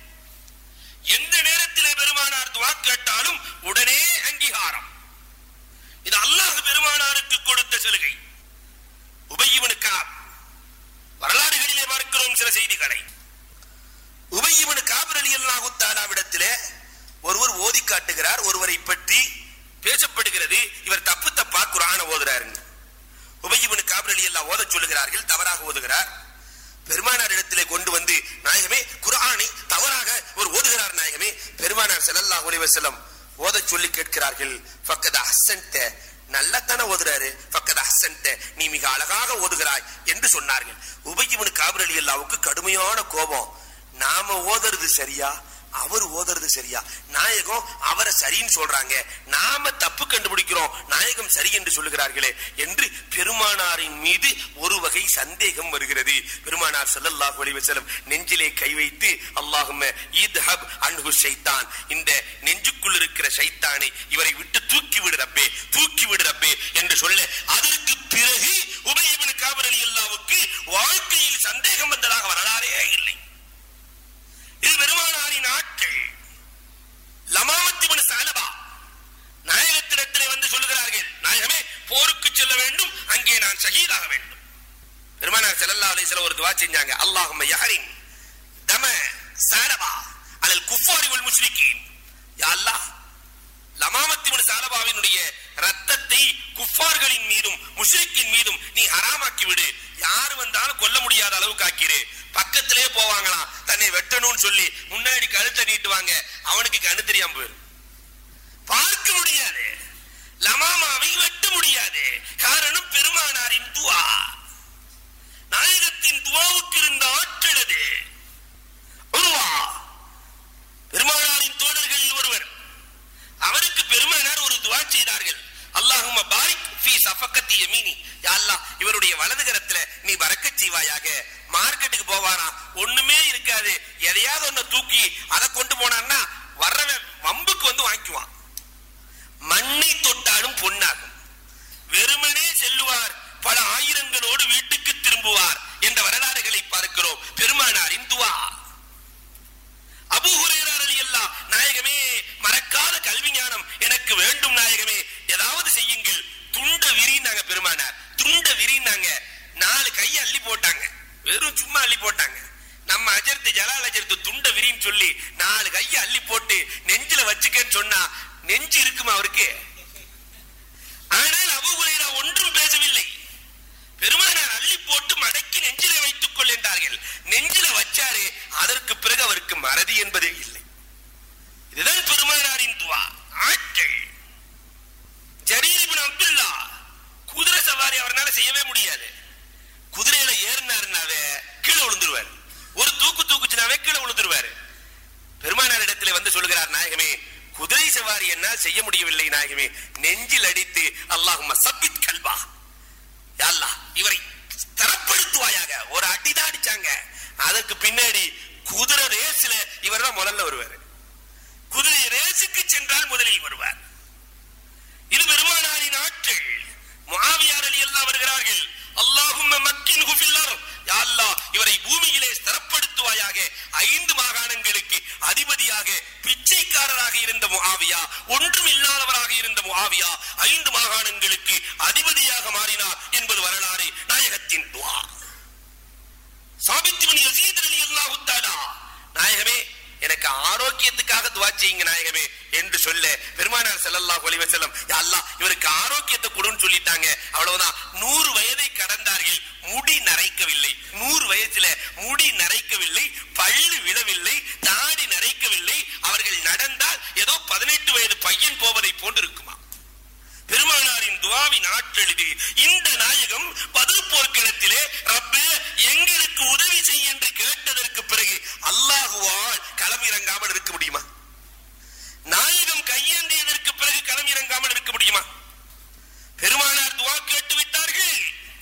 எந்த நேரத்திலே பெருமானார் துஆ கேட்டாலும் உடனே அங்கீகாரம் இது அல்லாஹ் பெருமானாருக்கு கொடுத்த சலுகை உபயிவனுக்கா வரலாறுகளிலே பார்க்கிறோம் சில செய்திகளை உபயிவனு காபர் அலி அல்லாஹு தாலாவிடத்திலே ஒருவர் ஓதி காட்டுகிறார் ஒருவரை பற்றி பேசப்படுகிறது இவர் தப்பு தப்பா குரான ஓதுறாருங்க உபயிவனு காபர் அலி அல்லா ஓத சொல்லுகிறார்கள் தவறாக ஓதுகிறார் பெருமானார் இடத்திலே கொண்டு வந்து நாயகமே குரானை தவறாக ஒரு ஓதுகிறார் நாயகமே பெருமானார் ஸல்லல்லாஹு அலைஹி வஸல்லம் ஓத சொல்லி கேட்கிறார்கள் ஃபக்கத அஹ்சன்த நல்லத்தானே ஓதுறாரு ஃபக்கத அஹ்சன்த நீ மிக அழகாக ஓதுகிறாய் என்று சொன்னார்கள் உபயிவனு காபர் அலி அல்லாவுக்கு கடுமையான கோபம் நாம ஓதுறது சரியா அவர் ஓதுறது சரியா நாயகம் அவரை சரின்னு சொல்றாங்க நாம தப்பு கண்டுபிடிக்கிறோம் நாயகம் சரி என்று சொல்லுகிறார்களே என்று பெருமானாரின் மீது ஒரு வகை சந்தேகம் வருகிறது பெருமானார் ஸல்லல்லாஹு அலைஹி வஸல்லம் நெஞ்சிலே கை வைத்து அல்லாஹும்ம இத்ஹப் அன்ஹு ஷைத்தான் இந்த நெஞ்சுக்குள் இருக்கிற ஷைத்தானை இவரை விட்டு தூக்கி விடு ரப்பே தூக்கி விடு ரப்பே என்று சொல்ல அதற்கு பிறகு உபய் இப்னு காபர் ரலியல்லாஹுவுக்கு வாழ்க்கையில் சந்தேகம் வந்ததாக வரலாறே இல்லை இது பெருமானாரின் ஆட்கள் லமாமத்திபன் சாலபா நாயகத்திடத்திலே வந்து சொல்லுகிறார்கள் நாயகமே போருக்கு செல்ல வேண்டும் அங்கே நான் ஷஹீதாக வேண்டும் பெருமானார் ஸல்லல்லாஹு அலைஹி வஸல்லம் ஒரு துஆ செஞ்சாங்க அல்லாஹும்ம யஹரின் தம சாலபா அலல் குஃபாரி வல் முஸ்லிகீன் யா அல்லாஹ் லமாமத்திபன் சாலபாவினுடைய ரத்தத்தை குஃபார்களின் மீதும் முஷ்ரிக்கின் மீதும் நீ ஹராமாக்கி விடு யாரு வந்தாலும் கொல்ல முடியாத அளவுக்கு ஆக்கிரு பக்கத்திலே போவாங்களாம் தன்னை வெட்டணும்னு சொல்லி முன்னாடி கழுத்தை நீட்டுவாங்க அவனுக்கு கண்ணு தெரியாம போயிரும் பார்க்க முடியாது லமாமாவை வெட்ட முடியாது காரணம் பெருமானாரின் துவா நாயகத்தின் துவாவுக்கு இருந்த ஆற்றல் அது உருவா பெருமானாரின் தோழர்களில் ஒருவர் அவருக்கு பெருமானார் ஒரு துவா செய்தார்கள் அல்லாஹும்ம பாரிக் ஃபீ சஃபக்கத்தி யமீனி யா அல்லாஹ் இவருடைய வலது கரத்துல நீ பரக்கச் செய்வாயாக மார்க்கெட்டுக்கு போவாரா ஒண்ணுமே இருக்காது எதையாவது ஒண்ண தூக்கி அதை கொண்டு போனான்னா வர்றவன் வம்புக்கு வந்து வாங்கிக்குவான் மண்ணை தொட்டாலும் பொன்னாகும் வெறுமனே செல்லுவார் பல ஆயிரங்களோடு வீட்டுக்கு திரும்புவார் என்ற வரலாறுகளை பார்க்கிறோம் பெருமானாரின் துவா அபூ ஹுரைரா ரலியல்லாஹ் நாயகமே மறக்காத கல்வி ஞானம் எனக்கு வேண்டும் நாயகமே ஏதாவது செய்யுங்கள் துண்ட விரினாங்க பெருமானார் துண்ட விரினாங்க நாலு கையை அள்ளி போட்டாங்க வெறும் சும்மா அள்ளி போட்டாங்க நம்ம அஜர்த்து ஜலால் அஜர்த்து துண்ட விரின்னு சொல்லி நாலு கையை அள்ளி போட்டு நெஞ்சில வச்சுக்கன்னு சொன்னா நெஞ்சு இருக்குமா அவருக்கு ஆனால் அபூ ஹுரைரா ஒன்றும் பேசவில்லை பெருமானார் அள்ளி போட்டு மடக்கி நெஞ்சிலே வைத்துக் கொள் என்றார்கள் நெஞ்சில வச்சாரு அதற்கு பிறகு அவருக்கு மறதி என்பதே இல்லை இதுதான் பெருமானாரின் துவா ஆட்கள் ஜரீர் இப்னு அப்துல்லா குதிரை சவாரி அவரால செய்யவே முடியாது குதிரையில ஏறினாருனாவே கீழே விழுந்துருவார் ஒரு தூக்கு தூக்குச்சுனாவே கீழே விழுந்துருவாரு பெருமானார் இடத்துல வந்து சொல்லுகிறார் நாயகமே குதிரை சவாரி என்னால் செய்ய முடியவில்லை நாயகமே நெஞ்சில் அடித்து அல்லாஹும்ம சப்பித் கல்வா யா அல்லாஹ் இவரை தரப்படுத்துவாயாக ஒரு அடிதான் அடிச்சாங்க அதற்கு பின்னாடி குதிரை ரேஸ்ல இவர் தான் முதல்ல வருவார் குதிரை ரேசுக்கு சென்றால் முதலில் வருவார் இது பெருமானாரின் ஆட்கள் முஆவியார் அலி எல்லாம் வருகிறார்கள் அல்லாஹும்ம மக்கின் ஃபில் யா அல்லாஹ் இவரை பூமியிலே ஸ்திரப்படுத்துவாயாக ஐந்து மாகாணங்களுக்கு அதிபதியாக பிச்சைக்காரராக இருந்த முஆவியா ஒன்றும் இல்லாதவராக இருந்த முஆவியா ஐந்து மாகாணங்களுக்கு அதிபதியாக மாறினார் என்பது வரலாறு நாயகத்தின் துவா சாபித் இப்னு யஸீத் ரலியல்லாஹு தஆலா நாயகமே எனக்கு ஆரோக்கியத்துக்காக துவா செய்யுங்க நாயகமே என்று சொல்ல பெருமானார் ஸல்லல்லாஹு அலைஹி வஸல்லம் யா அல்லாஹ் இவருக்கு ஆரோக்கியத்தை கொடுன்னு சொல்லிட்டாங்க அவ்வளவுதான் நூறு வயதை கடந்தார்கள் முடி நரைக்கவில்லை நூறு வயசுல முடி நரைக்கவில்லை பல்லு விழவில்லை தாடி நரைக்கவில்லை அவர்கள் நடந்தால் ஏதோ பதினெட்டு வயது பையன் போவதை போன்று இருக்குமா பெருமானாரின் துவாவின் ஆற்றல் இது இந்த நாயகம் பதில் போர்க்களத்திலே ரப்பே எங்களுக்கு உதவி செய் என்று கேட்டதற்கு பிறகு அல்லாஹுவால் களம் இறங்காமல் இருக்க முடியுமா நாயகம் கையேந்தியதற்கு பிறகு களம் இறங்காமல் இருக்க முடியுமா பெருமானார் துவா கேட்டு விட்டார்கள்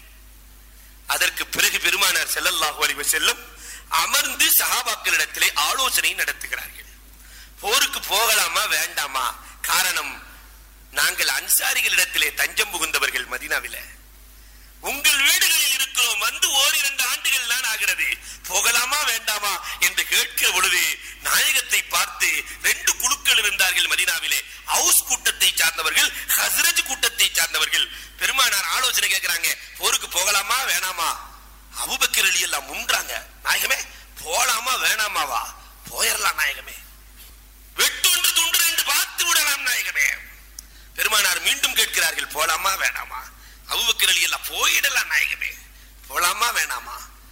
அதற்கு பிறகு பெருமானார் ஸல்லல்லாஹு அலைஹி வஸல்லம் அமர்ந்து சஹாபாக்களிடத்திலே ஆலோசனை நடத்துகிறார்கள் போருக்கு போகலாமா வேண்டாமா காரணம் நாங்கள் அன்சாரிகளிடத்திலே தஞ்சம் புகுந்தவர்கள் மதீனாவில உங்கள் வீடுகளில் இருக்கிறோம் வந்து ஓரிரண்டு ஆண்டுகள் தான் ஆகிறது போகலாமா வேண்டாமா என்று கேட்கிற பொழுது நாயகத்தை பார்த்து ரெண்டு குழுக்கள் இருந்தார்கள் மதீனாவிலே ஹவுஸ் கூட்டத்தை சார்ந்தவர்கள் ஹஸ்ரஜ் கூட்டத்தை சார்ந்தவர்கள் பெருமானார் ஆலோசனை கேட்கிறாங்க போருக்கு போகலாமா வேணாமா அபுபக்கர் அலி எல்லாம் முன்றாங்க நாயகமே போலாமா வேணாமாவா போயிடலாம் நாயகமே வெட்டொன்று துண்டு ரெண்டு பார்த்து விடலாம் நாயகமே பெருமானார் மீண்டும் கேட்கிறார்கள் போலாமா வேணாமா அபுபக்கர் அலி எல்லாம் போயிடலாம் நாயகமே போலாமா வேணாமா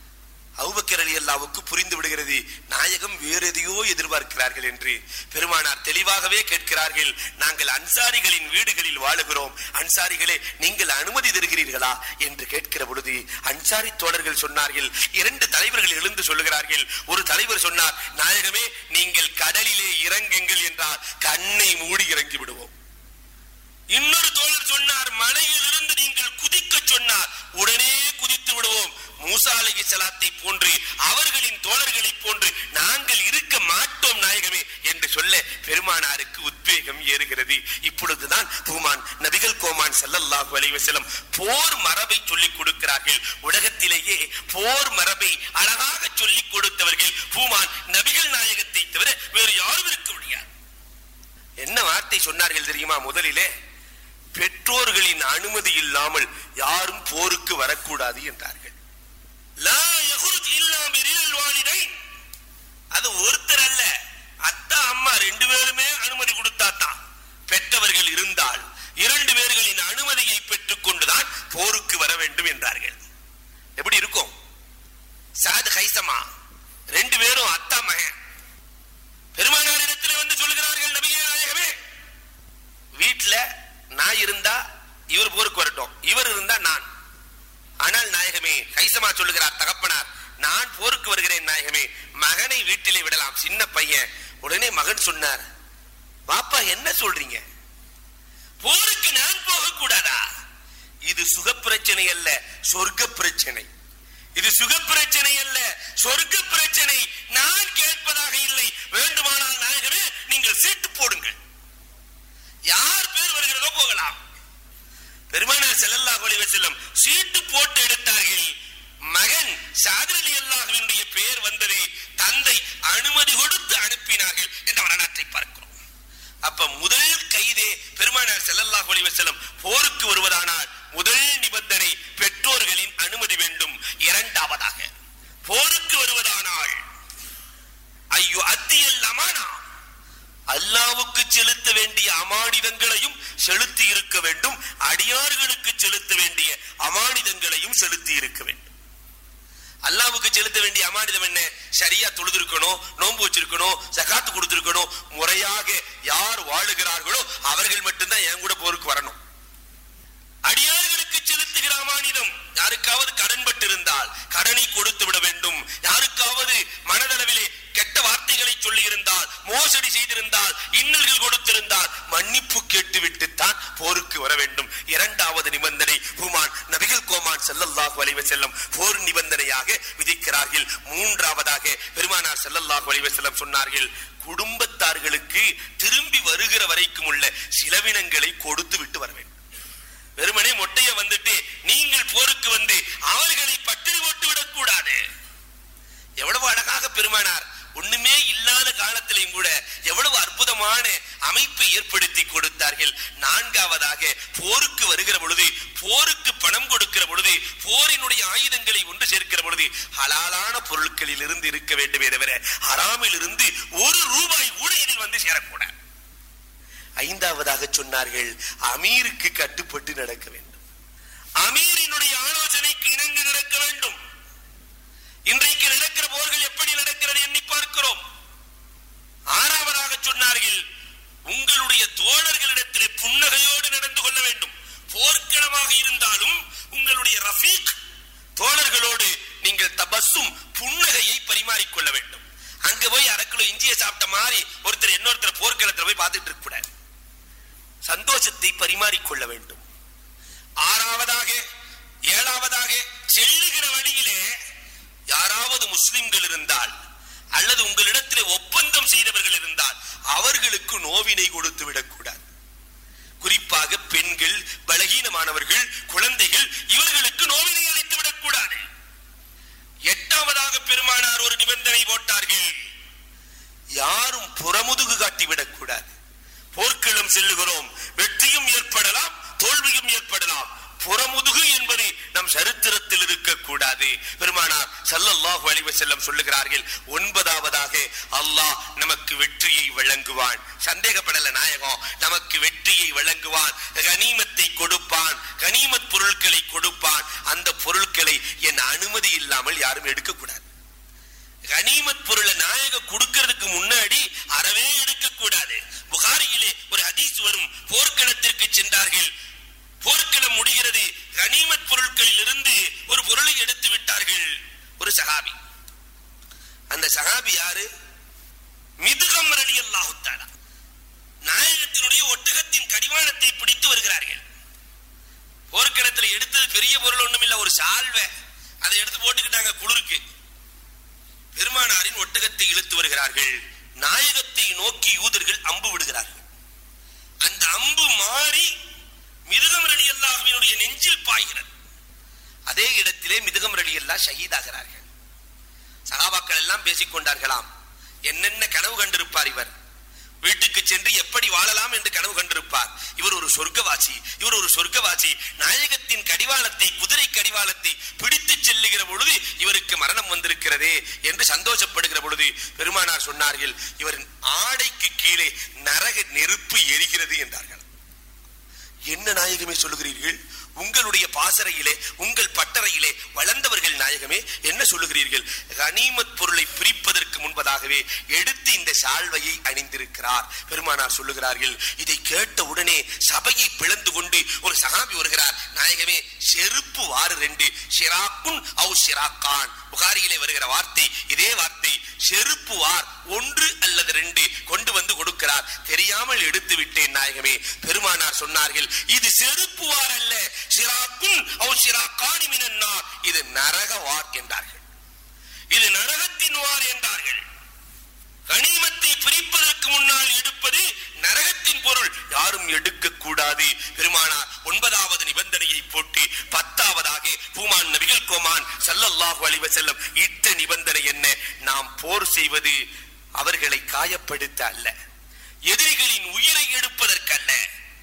அவுபக்கர் அலி அல்லாவுக்கு புரிந்து விடுகிறது நாயகம் வேறு எதையோ எதிர்பார்க்கிறார்கள் என்று பெருமானார் தெளிவாகவே கேட்கிறார்கள் நாங்கள் அன்சாரிகளின் வீடுகளில் வாழுகிறோம் அன்சாரிகளே நீங்கள் அனுமதி தருகிறீர்களா என்று கேட்கிற பொழுது அன்சாரி தோழர்கள் சொன்னார்கள் இரண்டு தலைவர்கள் எழுந்து சொல்லுகிறார்கள் ஒரு தலைவர் சொன்னார் நாயகமே நீங்கள் கடலிலே இறங்குங்கள் என்றால் கண்ணை மூடி இறங்கி விடுவோம் இன்னொரு தோழர் சொன்னார் மலையில் இருந்து நீங்கள் குதிக்க சொன்னார் உடனே குதித்து விடுவோம் மூசா அலைஹி ஸலாத்தை போன்று அவர்களின் தோழர்களைப் போன்று நாங்கள் இருக்க மாட்டோம் நாயகமே என்று சொல்ல பெருமானாருக்கு உத்வேகம் ஏறுகிறது இப்பொழுதுதான் பூமான் நபிகள் கோமான் ஸல்லல்லாஹு அலைஹி வஸல்லம் போர் மரபை சொல்லிக் கொடுக்கிறார்கள் உலகத்திலேயே போர் மரபை அழகாக சொல்லிக் கொடுத்தவர்கள் பூமான் நபிகள் நாயகத்தை தவிர வேறு யாரும் இருக்க முடியாது என்ன வார்த்தை சொன்னார்கள் தெரியுமா முதலிலே பெற்றோர்களின் அனுமதி இல்லாமல் யாரும் போருக்கு வரக்கூடாது என்றார்கள் லா யஹ்ருஜ் இல்லா பிரில் வாலிதைன். அது ஒருத்தர் அல்ல அத்தா அம்மா ரெண்டு பேருமே அனுமதி கொடுத்தாத்தான் பெற்றவர்கள் இருந்தால் இரண்டு பேர்களின் அனுமதியை பெற்றுக் கொண்டுதான் போருக்கு வர வேண்டும் என்றார்கள் எப்படி இருக்கும் சாத் ஹைசமா ரெண்டு பேரும் அத்தா மகன் பெருமானார் இடத்துல வந்து சொல்லுகிறார்கள் நபியே நாயகமே வீட்டுல நான் இருந்தா இவர் போருக்கு வரட்டும் இவர் இருந்தா நான் ஆனால் நாயகமே கைசமா சொல்லுகிறார் தகப்பனார் நான் போருக்கு வருகிறேன் நாயகமே மகனை வீட்டிலே விடலாம் சின்ன பையன் உடனே மகன் சொன்னார் பாப்பா என்ன சொல்றீங்க போருக்கு நான் போக கூடாதா இது சுக பிரச்சனை அல்ல சொர்க்க பிரச்சனை இது சுக பிரச்சனை அல்ல சொர்க்க பிரச்சனை நான் கேட்பதாக இல்லை வேண்டுமானால் நாயகமே நீங்கள் சீட்டு போடுங்கள் யார் பேர் வருகிறதோ போகலாம் பெருமானார் ஸல்லல்லாஹு அலைஹி வஸல்லம் சீட்டு போட்டு எடுத்தார்கள் மகன் சாதிர் அலி அல்லாஹ்வினுடைய பெயர் வந்தது தந்தை அனுமதி கொடுத்து அனுப்பினார்கள் என்ற வரலாற்றை பார்க்கிறோம் அப்ப முதல் கைதே பெருமானார் ஸல்லல்லாஹு அலைஹி வஸல்லம் போருக்கு வருவதானால் முதல் நிபந்தனை பெற்றோர்களின் அனுமதி வேண்டும் இரண்டாவதாக போருக்கு வருவதானால் ஐயோ அத்தியல் அமானா அல்லாவுக்கு செலுத்த வேண்டிய அமானிதங்களையும் செலுத்தி இருக்க வேண்டும் அடியார்களுக்கு செலுத்த வேண்டிய அமானிதங்களையும் செலுத்தி இருக்க வேண்டும் அல்லாவுக்கு செலுத்த வேண்டிய அமானிதம் என்ன சரியா தொழுதிருக்கணும் நோன்பு வச்சிருக்கணும் சகாத்து கொடுத்திருக்கணும் முறையாக யார் வாழுகிறார்களோ அவர்கள் மட்டும்தான் என் கூட போருக்கு வரணும் அடியார்களுக்கு செலுத்துகிற அமானிதம் யாருக்காவது கடன்பட்டு இருந்தால் கடனை கொடுத்து விட வேண்டும் யாருக்காவது மனதளவிலே கெட்ட வார்த்தைகளை சொல்லி இருந்தால் மோசடி செய்திருந்தால் இன்னல்கள் கொடுத்திருந்தால் மன்னிப்பு கேட்டுவிட்டு தான் போருக்கு வர வேண்டும் இரண்டாவது நிபந்தனை ஹுமான் நபிகள் கோமான் ஸல்லல்லாஹு அலைஹி வஸல்லம் போர் நிபந்தனையாக விதிக்கிறார்கள் மூன்றாவதாக பெருமானார் ஸல்லல்லாஹு அலைஹி வஸல்லம் சொன்னார்கள் குடும்பத்தார்களுக்கு திரும்பி வருகிற வரைக்கும் உள்ள சிலவினங்களை கொடுத்து விட்டு வர வேண்டும் வெறுமனே மொட்டைய வந்துட்டு நீங்கள் போருக்கு வந்து அவர்களை பட்டினி போட்டு விடக் கூடாது எவ்வளவு அழகாக பெருமானார் ஒண்ணுமே இல்லாத காலத்திலையும் கூட எவ்வளவு அற்புதமான அமைப்பை ஏற்படுத்தி கொடுத்தார்கள் நான்காவதாக போருக்கு வருகிற பொழுது போருக்கு பணம் கொடுக்கிற பொழுது போரினுடைய ஆயுதங்களை ஒன்று சேர்க்கிற பொழுது ஹலாலான பொருட்களில் இருந்து இருக்க வேண்டுமே தவிர ஹராமில் இருந்து ஒரு ரூபாய் கூட இதில் வந்து சேரக்கூடாது ஐந்தாவதாக சொன்னார்கள் அமீருக்கு கட்டுப்பட்டு நடக்க வேண்டும் அமீரினுடைய ஆலோசனைக்கு இணங்கி நடக்க வேண்டும் இன்றைக்கு நடக்கிற போர்கள் எப்படி நடக்கிறது எண்ணி பார்க்கிறோம் ஆறாவதாக சொன்னார்கள் உங்களுடைய தோழர்களிடத்திலே புன்னகையோடு நடந்து கொள்ள வேண்டும் போர்க்களமாக இருந்தாலும் உங்களுடைய ரஃபீக் தோழர்களோடு நீங்கள் தபஸும் புன்னகையை பரிமாறிக்கொள்ள வேண்டும் அங்க போய் அரை கிலோ இஞ்சியை சாப்பிட்ட மாதிரி ஒருத்தர் இன்னொருத்தர் போர்க்களத்துல போய் பார்த்துட்டு இருக்க கூடாது சந்தோஷத்தை பரிமாறிக்கொள்ள வேண்டும் ஆறாவதாக ஏழாவதாக செல்லுகிற வழியிலே யாராவது முஸ்லிம்கள் இருந்தால் அல்லது உங்களிடத்திலே ஒப்பந்தம் செய்தவர்கள் இருந்தால் அவர்களுக்கு நோவினை கொடுத்து விடக்கூடாது குறிப்பாக பெண்கள் பலகீனமானவர்கள் குழந்தைகள் இவர்களுக்கு நோவினை அளித்து விடக்கூடாது எட்டாவதாக பெருமானார் ஒரு நிபந்தனை போட்டார்கள் யாரும் புறமுதுகு காட்டி விடக்கூடாது போர்க்களம் செல்லுகிறோம் வெற்றியும் ஏற்படலாம் தோல்வியும் ஏற்படலாம் புறமுதுகு என்பது நம் சரித்திர ஆத்திரத்தில் இருக்கக்கூடாது பெருமானார் ஸல்லல்லாஹு அலைஹி வஸல்லம் சொல்லுகிறார்கள் ஒன்பதாவதாக அல்லாஹ் நமக்கு வெற்றியை வழங்குவான் சந்தேகப்படல நாயகம் நமக்கு வெற்றியை வழங்குவான் கனிமத்தை கொடுப்பான் கனிமத் பொருட்களை கொடுப்பான் அந்த பொருட்களை என் அனுமதி இல்லாமல் யாரும் எடுக்கக்கூடாது கனிமத் பொருளை நாயக கொடுக்கிறதுக்கு முன்னாடி அறவே எடுக்க கூடாது புகாரியிலே ஒரு ஹதீஸ் வரும் போர்க்களத்திற்கு சென்றார்கள் போர்க்களம் முடிகிறது கனிமத் பொருட்களில் இருந்து ஒரு பொருளை எடுத்து விட்டார்கள் ஒரு சகாபி அந்த சகாபி யாரு மிதுகம் ரலி அல்லாஹு தஆலா நாயகத்தினுடைய ஒட்டகத்தின் கடிவாளத்தை பிடித்து வருகிறார்கள் போர்க்களத்துல எடுத்தது பெரிய பொருள் ஒண்ணும் இல்ல ஒரு சால்வை அதை எடுத்து போட்டுக்கிட்டாங்க குளிருக்கு பெருமானாரின் ஒட்டகத்தை இழுத்து வருகிறார்கள் நாயகத்தை நோக்கி யூதர்கள் அம்பு விடுகிறார்கள் அந்த அம்பு மாறி மிருகம் ரலி அல்லாஹுவினுடைய நெஞ்சில் பாய்கிறது அதே இடத்திலே மிருகம் ரலி அல்லா ஷஹீதாகிறார்கள் சகாபாக்கள் எல்லாம் பேசிக் கொண்டார்களாம் என்னென்ன கனவு கண்டிருப்பார் இவர் வீட்டுக்கு சென்று எப்படி வாழலாம் என்று கனவு கண்டிருப்பார் இவர் ஒரு சொர்க்கவாசி இவர் ஒரு சொர்க்கவாசி நாயகத்தின் கடிவாளத்தை குதிரை கடிவாளத்தை பிடித்து செல்லுகிற பொழுது இவருக்கு மரணம் வந்திருக்கிறதே என்று சந்தோஷப்படுகிற பொழுது பெருமானார் சொன்னார்கள் இவரின் ஆடைக்கு கீழே நரக நெருப்பு எரிகிறது என்றார்கள் என்ன நாயகமே சொல்லுகிறீர்கள் உங்களுடைய பாசறையிலே உங்கள் பட்டறையிலே வளர்ந்தவர்கள் நாயகமே என்ன சொல்லுகிறீர்கள் கனிமத் பொருளை பிரிப்பதற்கு முன்பதாகவே எடுத்து இந்த சால்வையை அணிந்திருக்கிறார் பெருமானார் சொல்லுகிறார்கள் இதை கேட்ட உடனே சபையை பிளந்து கொண்டு ஒரு சகாபி வருகிறார் நாயகமே செருப்பு வாறு ரெண்டு ஷிராக்குன் அவு ஷிராக்கான் புகாரியிலே வருகிற வார்த்தை இதே வார்த்தை செருப்பு வார் ஒன்று அல்லது ரெண்டு கொண்டு வந்து கொடுக்கிறார் தெரியாமல் எடுத்து விட்டேன் நாயகமே பெருமானார் சொன்னார்கள் இது செருப்பு வார் அல்ல சிராக்குன் அவு சிராக்கானி மினன்னார் இது நரக வார் என்றார்கள் இது நரகத்தின் வார் என்றார்கள் கனிமத்தை பிரிப்பதற்கு முன்னால் எடுப்பது நரகத்தின் பொருள் யாரும் எடுக்க கூடாது பெருமானார் ஒன்பதாவது நிபந்தனையை போட்டு பத்தாவதாக பூமான் நபிகள் கோமான் சல்லல்லாஹு அலைஹி வஸல்லம் இட்ட நிபந்தனை என்ன நாம் போர் செய்வது அவர்களை காயப்படுத்த அல்ல எதிரிகளின் உயிரை எடுப்பதற்கல்ல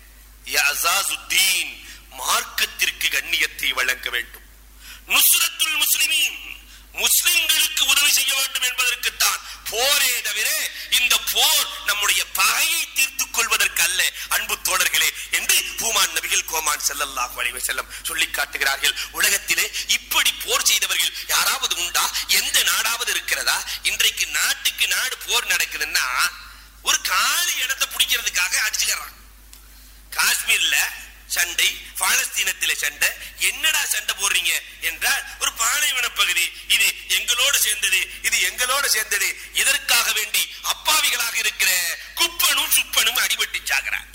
யஸாசுத்தீன் மார்க்கத்திற்கு கண்ணியத்தை வழங்க வேண்டும் நுஸ்ரத்துல் முஸ்லிமீன் முஸ்லிம்களுக்கு உதவி செய்ய வேண்டும் என்பதற்குத்தான் போரே தவிர இந்த போர் நம்முடைய பகையை தீர்த்துக் கொள்வதற்கு அல்ல அன்பு தோழர்களே என்று பூமான் நபிகள் கோமான் ஸல்லல்லாஹு அலைஹி வஸல்லம் சொல்லி காட்டுகிறார்கள் உலகத்திலே இப்படி போர் செய்தவர்கள் யாராவது உண்டா எந்த நாடாவது இருக்கிறதா இன்றைக்கு நாட்டுக்கு நாடு போர் நடக்குதுன்னா ஒரு காலி இடத்தை பிடிக்கிறதுக்காக அடிச்சுக்கிறான் காஷ்மீர்ல சண்டை பாலஸ்தீனத்தில சண்டை என்னடா சண்டை போடுறீங்க என்றால் ஒரு பாலைவன பகுதி இது எங்களோட சேர்ந்தது இது எங்களோட சேர்ந்தது இதற்காக வேண்டி அப்பாவிகளாக இருக்கிற குப்பனும் சுப்பனும் அடிபட்டு சாகிறான்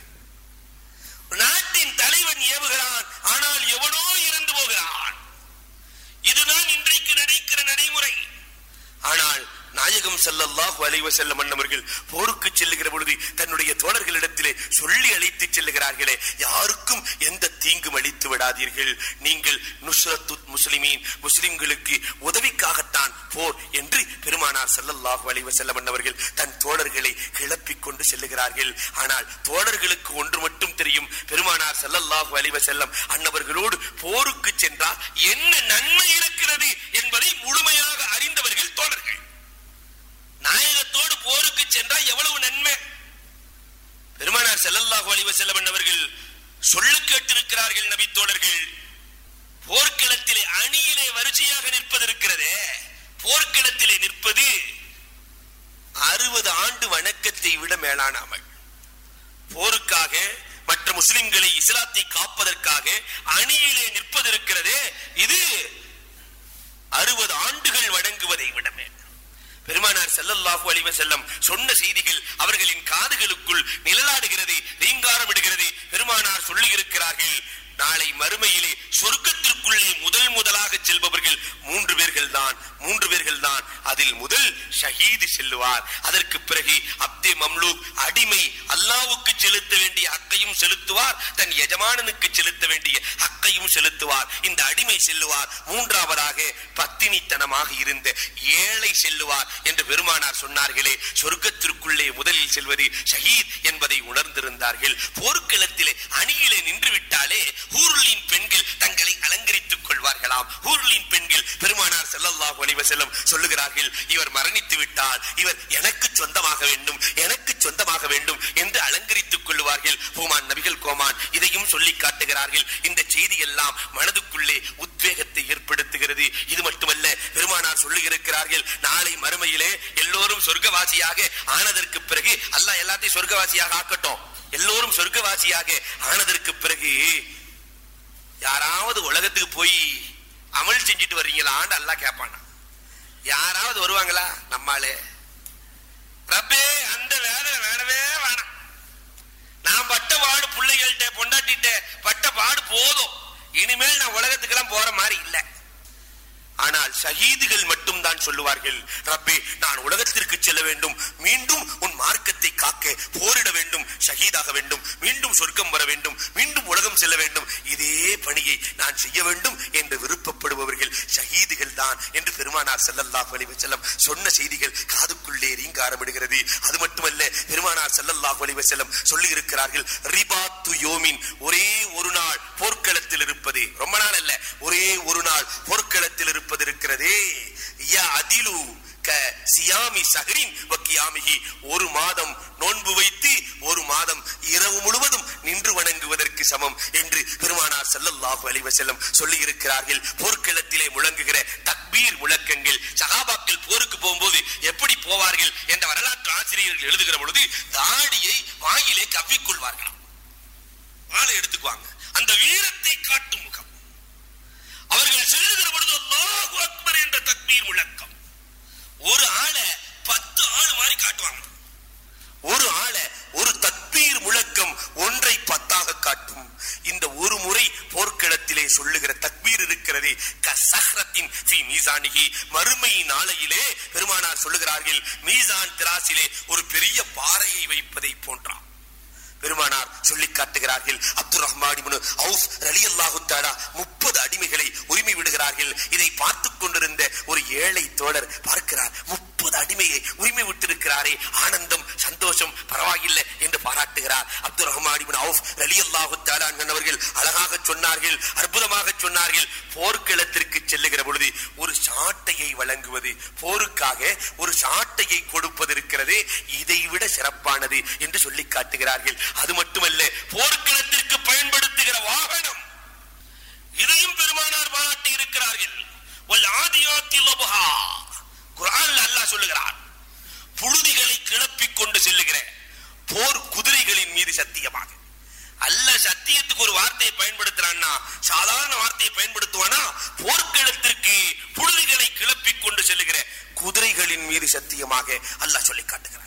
நாட்டின் தலைவன் ஏவுகிறான் ஆனால் எவனோ இறந்து போகிறான் இதுதான் இன்றைக்கு நடக்கிற நடைமுறை ஆனால் நாயகம் ஸல்லல்லாஹு அலைஹி வஸல்லம் அன்னவர்கள் போருக்கு செல்லுகிற பொழுது தன்னுடைய தோழர்களிடத்திலே சொல்லி அழைத்து செல்லுகிறார்களே யாருக்கும் எந்த தீங்கும் அளித்து விடாதீர்கள் நீங்கள் நுஸ்ரத்து முஸ்லிமீன் முஸ்லிம்களுக்கு உதவிக்காகத்தான் போர் என்று பெருமானார் ஸல்லல்லாஹு அலைஹி வஸல்லம் அன்னவர்கள் தன் தோழர்களை கிளப்பிக் கொண்டு செல்லுகிறார்கள் ஆனால் தோழர்களுக்கு ஒன்று மட்டும் தெரியும் பெருமானார் ஸல்லல்லாஹு அலைஹி வஸல்லம் அன்னவர்களோடு போருக்கு சென்றால் என்ன நன்மை இருக்கிறது என்பதை முழுமையாக அறிந்தவர்கள் தோழர்கள் நாயகத்தோடு போருக்கு சென்றால் எவ்வளவு நன்மை பெருமானார் ஸல்லல்லாஹு அலைஹி வஸல்லம் அவர்கள் சொல்ல கேட்டிருக்கிறார்கள் நபி தோழர்கள் போர்க்களத்திலே அணியிலே வரிசையாக நிற்பது இருக்கிறதே போர்க்களத்திலே நிற்பது அறுபது ஆண்டு வணக்கத்தை விட மேலான அமல் போருக்காக மற்ற முஸ்லிம்களை இஸ்லாத்தை காப்பதற்காக அணியிலே நிற்பது இருக்கிறதே இது அறுபது ஆண்டுகள் வணங்குவதை விட மேல் பெருமானார் ஸல்லல்லாஹு அலைஹி வஸல்லம் சொன்ன செய்திகள் அவர்களின் காதுகளுக்குள் நிழலாடுகிறது ரீங்காரமிடுகிறது பெருமானார் சொல்லி இருக்கிறார்கள் நாளை மறுமையிலே சொர்க்கத்திற்குள்ளே முதல் முதலாக செல்பவர்கள் மூன்று பேர்கள் தான் மூன்று பேர்கள் தான் அதில் முதல் ஷஹீது செல்லுவார் அதற்கு பிறகு அப்தே மம்லூக் அடிமை அல்லாவுக்கு செலுத்த வேண்டிய ஹக்கையும் செலுத்துவார் தன் எஜமானனுக்கு செலுத்த வேண்டிய ஹக்கையும் செலுத்துவார் இந்த அடிமை செல்லுவார் மூன்றாவதாக பத்தினித்தனமாக இருந்த ஏழை செல்லுவார் என்று பெருமானார் சொன்னார்களே சொர்க்கத்திற்குள்ளே முதலில் செல்வது ஷஹீத் என்பதை உணர்ந்திருந்தார்கள் போர்க்களத்திலே அணியிலே நின்று விட்டாலே ஊருளின் பெண்கள் தங்களை அலங்கரித்துக் கொள்வார்களாம் ஊர்லின் பெண்கள் பெருமானார் ஸல்லல்லாஹு அலைஹி வஸல்லம் சொல்லுகிறார்கள் இவர் மரணித்து விட்டால் இவர் எனக்கு சொந்தமாக வேண்டும் எனக்கு சொந்தமாக வேண்டும் என்று அலங்கரித்துக் கொள்வார்கள் பூமான் நபிகள் கோமான் இதையும் சொல்லி காட்டுகிறார்கள் இந்த செய்தி எல்லாம் மனதுக்குள்ளே உத்வேகத்தை ஏற்படுத்துகிறது இது மட்டுமல்ல பெருமானார் சொல்லுகிறார்கள் நாளை மறுமையிலே எல்லோரும் சொர்க்கவாசியாக ஆனதற்கு பிறகு அல்லாஹ் எல்லாத்தையும் சொர்க்கவாசியாக ஆக்கட்டும் எல்லோரும் சொர்க்கவாசியாக ஆனதற்கு பிறகு யாராவது உலகத்துக்கு போய் அமல் செஞ்சுட்டு வர்றீங்களான்னு அல்லாஹ் கேட்பானா யாராவது வருவாங்களா நம்மாலே ரப்பே அந்த வேதனை வேணவே வேணாம் நான் பட்ட பாடு பிள்ளைகள்கிட்ட பொண்டாட்டிட்ட பட்ட பாடு போதும் இனிமேல் நான் உலகத்துக்கெல்லாம் போற மாதிரி இல்லை ஆனால் ஷஹீதுகள் மட்டும் தான் சொல்லுவார்கள் ரப்பே நான் உலகத்திற்கு செல்ல வேண்டும் மீண்டும் உன் மார்க்கத்தை காக்க போரிட வேண்டும் ஷஹீதாக வேண்டும் மீண்டும் சொர்க்கம் வர வேண்டும் மீண்டும் உலகம் செல்ல வேண்டும் இதே பணியை நான் செய்ய வேண்டும் என்று விருப்பப்படுபவர்கள் ஷஹீதுகள் தான் என்று பெருமானார் ஸல்லல்லாஹு அலைஹி வஸல்லம் சொன்ன செய்திகள் காதுக்குள்ளே ரீங்காரமிடுகிறது அது மட்டுமல்ல பெருமானார் ஸல்லல்லாஹு அலைஹி வஸல்லம் சொல்லி இருக்கிறார்கள் ரிபாத்து யோமின் ஒரே ஒரு நாள் போர்க்களத்தில் இருப்பது ரொம்ப நாள் அல்ல ஒரே ஒரு நாள் போர்க்களத்தில் இருப்பது இருக்கிறதே யா அதிலு க சியாமி சஹரின் வக்கியாமிகி ஒரு மாதம் நோன்பு வைத்து ஒரு மாதம் இரவு முழுவதும் நின்று வணங்குவதற்கு சமம் என்று பெருமானார் ஸல்லல்லாஹு அலைஹி வஸல்லம் சொல்லி இருக்கிறார்கள் போர்க்களத்திலே முழங்குகிற தக்பீர் முழக்கங்கள் சகாபாக்கள் போருக்கு போகும்போது எப்படி போவார்கள் என்ற வரலாற்று ஆசிரியர்கள் எழுதுகிற பொழுது தாடியை வாயிலே கவ்விக்கொள்வார்கள் வாழை எடுத்துக்குவாங்க அந்த வீரத்தை காட்டும் முகம் அவர்கள் செல்லுகிற பொழுது அல்லாஹு அக்பர் என்ற தக்பீர் முழக்கம் ஒரு ஆளை பத்து ஆள் மாதிரி காட்டுவாங்க ஒரு ஆளை ஒரு தக்பீர் முழக்கம் ஒன்றை பத்தாக காட்டும் இந்த ஒரு முறை போர்க்களத்திலே சொல்லுகிற தக்பீர் இருக்கிறதே கசஹ்ரத்தின் ஃபி மீசானிகி மறுமை நாளையிலே பெருமானார் சொல்லுகிறார்கள் மீசான் திராசிலே ஒரு பெரிய பாறையை வைப்பதை போன்றான் பெருமானார் சொல்லி காட்டுகிறார்கள் அப்துல் ரஹ்மான் இப்னு அவுஃப் ரலியல்லாஹு தஆலா 30 அடிமைகளை உரிமை விடுகிறார்கள் இதை பார்த்து கொண்டிருந்த ஒரு ஏழை தோழர் பார்க்கிறார் 30 அடிமையை உரிமை விட்டிருக்கிறாரே ஆனந்தம் சந்தோஷம் பரவாயில்லை என்று பாராட்டுகிறார் அப்துல் ரஹ்மான் இப்னு அவுஃப் ரலியல்லாஹு தஆலா அவர்கள் அழகாக சொன்னார்கள் அற்புதமாக சொன்னார்கள் போர்க்களத்திற்கு செல்லுகிற பொழுது ஒரு சாட்டையை வழங்குவது போருக்காக ஒரு சாட்டையை கொடுப்பது இருக்கிறதே இதை விட சிறப்பானது என்று சொல்லி காட்டுகிறார்கள் அது மட்டுமல்ல போர்க்களத்திற்கு பயன்படுத்துகிற வாகனம் இதையும் பெருமானார் பாராட்டி இருக்கிறார்கள் வல் ஆதியாத்தி லபஹா குர்ஆன்ல அல்லாஹ் சொல்லுகிறார் புழுதிகளை கிளப்பிக் கொண்டு செல்லுகிற போர் குதிரைகளின் மீது சத்தியமாக அல்ல சத்தியத்துக்கு ஒரு வார்த்தையை பயன்படுத்துறான்னா சாதாரண வார்த்தையை பயன்படுத்துவானா போர்க்களத்திற்கு புழுதிகளை கிளப்பிக் கொண்டு செல்லுகிற குதிரைகளின் மீது சத்தியமாக அல்லாஹ் சொல்லி காட்டுகிறார்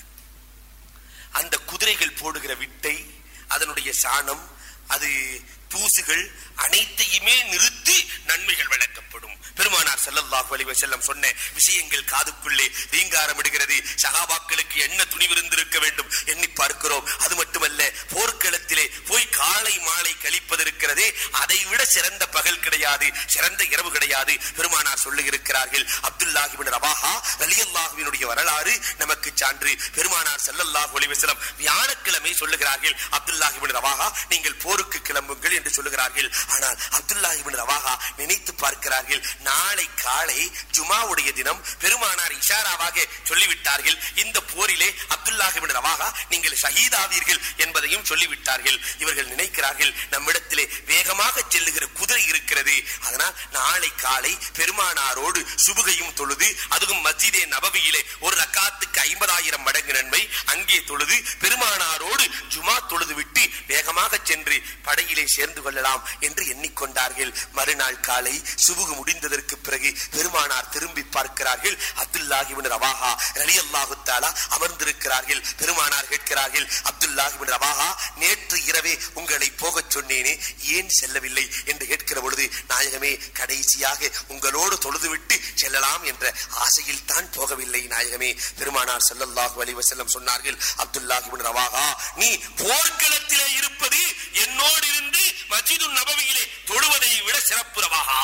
அந்த குதிரைகள் போடுகிற விட்டை அதனுடைய சாணம் அது தூசுகள் அனைத்தையுமே நிறுத்தி நன்மைகள் வழங்கப்படும் பெருமானார் ஸல்லல்லாஹு அலைஹி வஸல்லம் சொன்ன விஷயங்கள் காதுக்குள்ளே ரீங்காரமிடுகிறது சகாபாக்களுக்கு என்ன துணிவிருந்திருக்க வேண்டும் எண்ணி பார்க்கிறோம் அது மட்டுமல்ல போர்க்களத்திலே போய் காலை மாலை கழிப்பதற்கிறதே அதை விட சிறந்த பகல் கிடையாது சிறந்த இரவு கிடையாது பெருமானார் சொல்லுகிறார்கள் அப்துல்லாஹி பின் ரவாஹா ரலியல்லாஹுவினுடைய வரலாறு நமக்கு சான்று பெருமானார் ஸல்லல்லாஹு அலைஹி வஸல்லம் வியாழக்கிழமை சொல்லுகிறார்கள் அப்துல்லாஹி பின் ரவாஹா நீங்கள் போருக்கு கிளம்புங்கள் என்று சொல்லுகிறார்கள் ஆனால் அப்துல்லாஹி பின் ரவாஹா நினைத்து பார்க்கிறார்கள் நாளை காலை ஜுமாவுடைய தினம் பெருமானார் இஷாராவாக சொல்லிவிட்டார்கள் இந்த போரிலே அப்துல்லாஹி பின் ரவாஹா நீங்கள் ஷஹீதாவீர்கள் என்பதையும் சொல்லிவிட்டார்கள் இவர்கள் நினைக்கிறார்கள் நம்மிடத்திலே வேகமாக செல்லுகிற குதிரை இருக்கிறது அதனால் நாளை காலை பெருமானாரோடு சுபுகையும் தொழுது அதுவும் மஸ்ஜிதே நபவியிலே ஒரு ரக்காத்துக்கு ஐம்பதாயிரம் மடங்கு நன்மை அங்கே தொழுது பெருமானாரோடு ஜுமா தொழுது விட்டு வேகமாக சென்று படையிலே சேர்ந்து கொள்ளலாம் என்று எண்ணிக்கொண்டார்கள் மறுநாள் காலை சுபுகு முடிந்ததற்கு பிறகு பெருமானார் திரும்பி பார்க்கிறார்கள் அப்துல்லாஹிபின் ரவாஹா ரலியல்லாஹு தஆலா அமர்ந்திருக்கிறார்கள் பெருமானார் கேட்கிறார்கள் அப்துல்லாஹிபின் ரவாஹா நேற்று இரவே உங்களை போகச் சொன்னேனே ஏன் செல்லவில்லை என்று கேட்கிற பொழுது நாயகமே கடைசியாக உங்களோடு தொழுதுவிட்டு செல்லலாம் என்ற ஆசையில் தான் போகவில்லை நாயகமே பெருமானார் ஸல்லல்லாஹு அலைஹி வஸல்லம் சொன்னார்கள் அப்துல்லாஹிபின் ரவாஹா நீ போர்க்களத்திலே இருப்பது என்னோடு இருந்து மஸ்ஜிது நபவியிலே தொழுவதை விட சிறப்பு ரவாஹா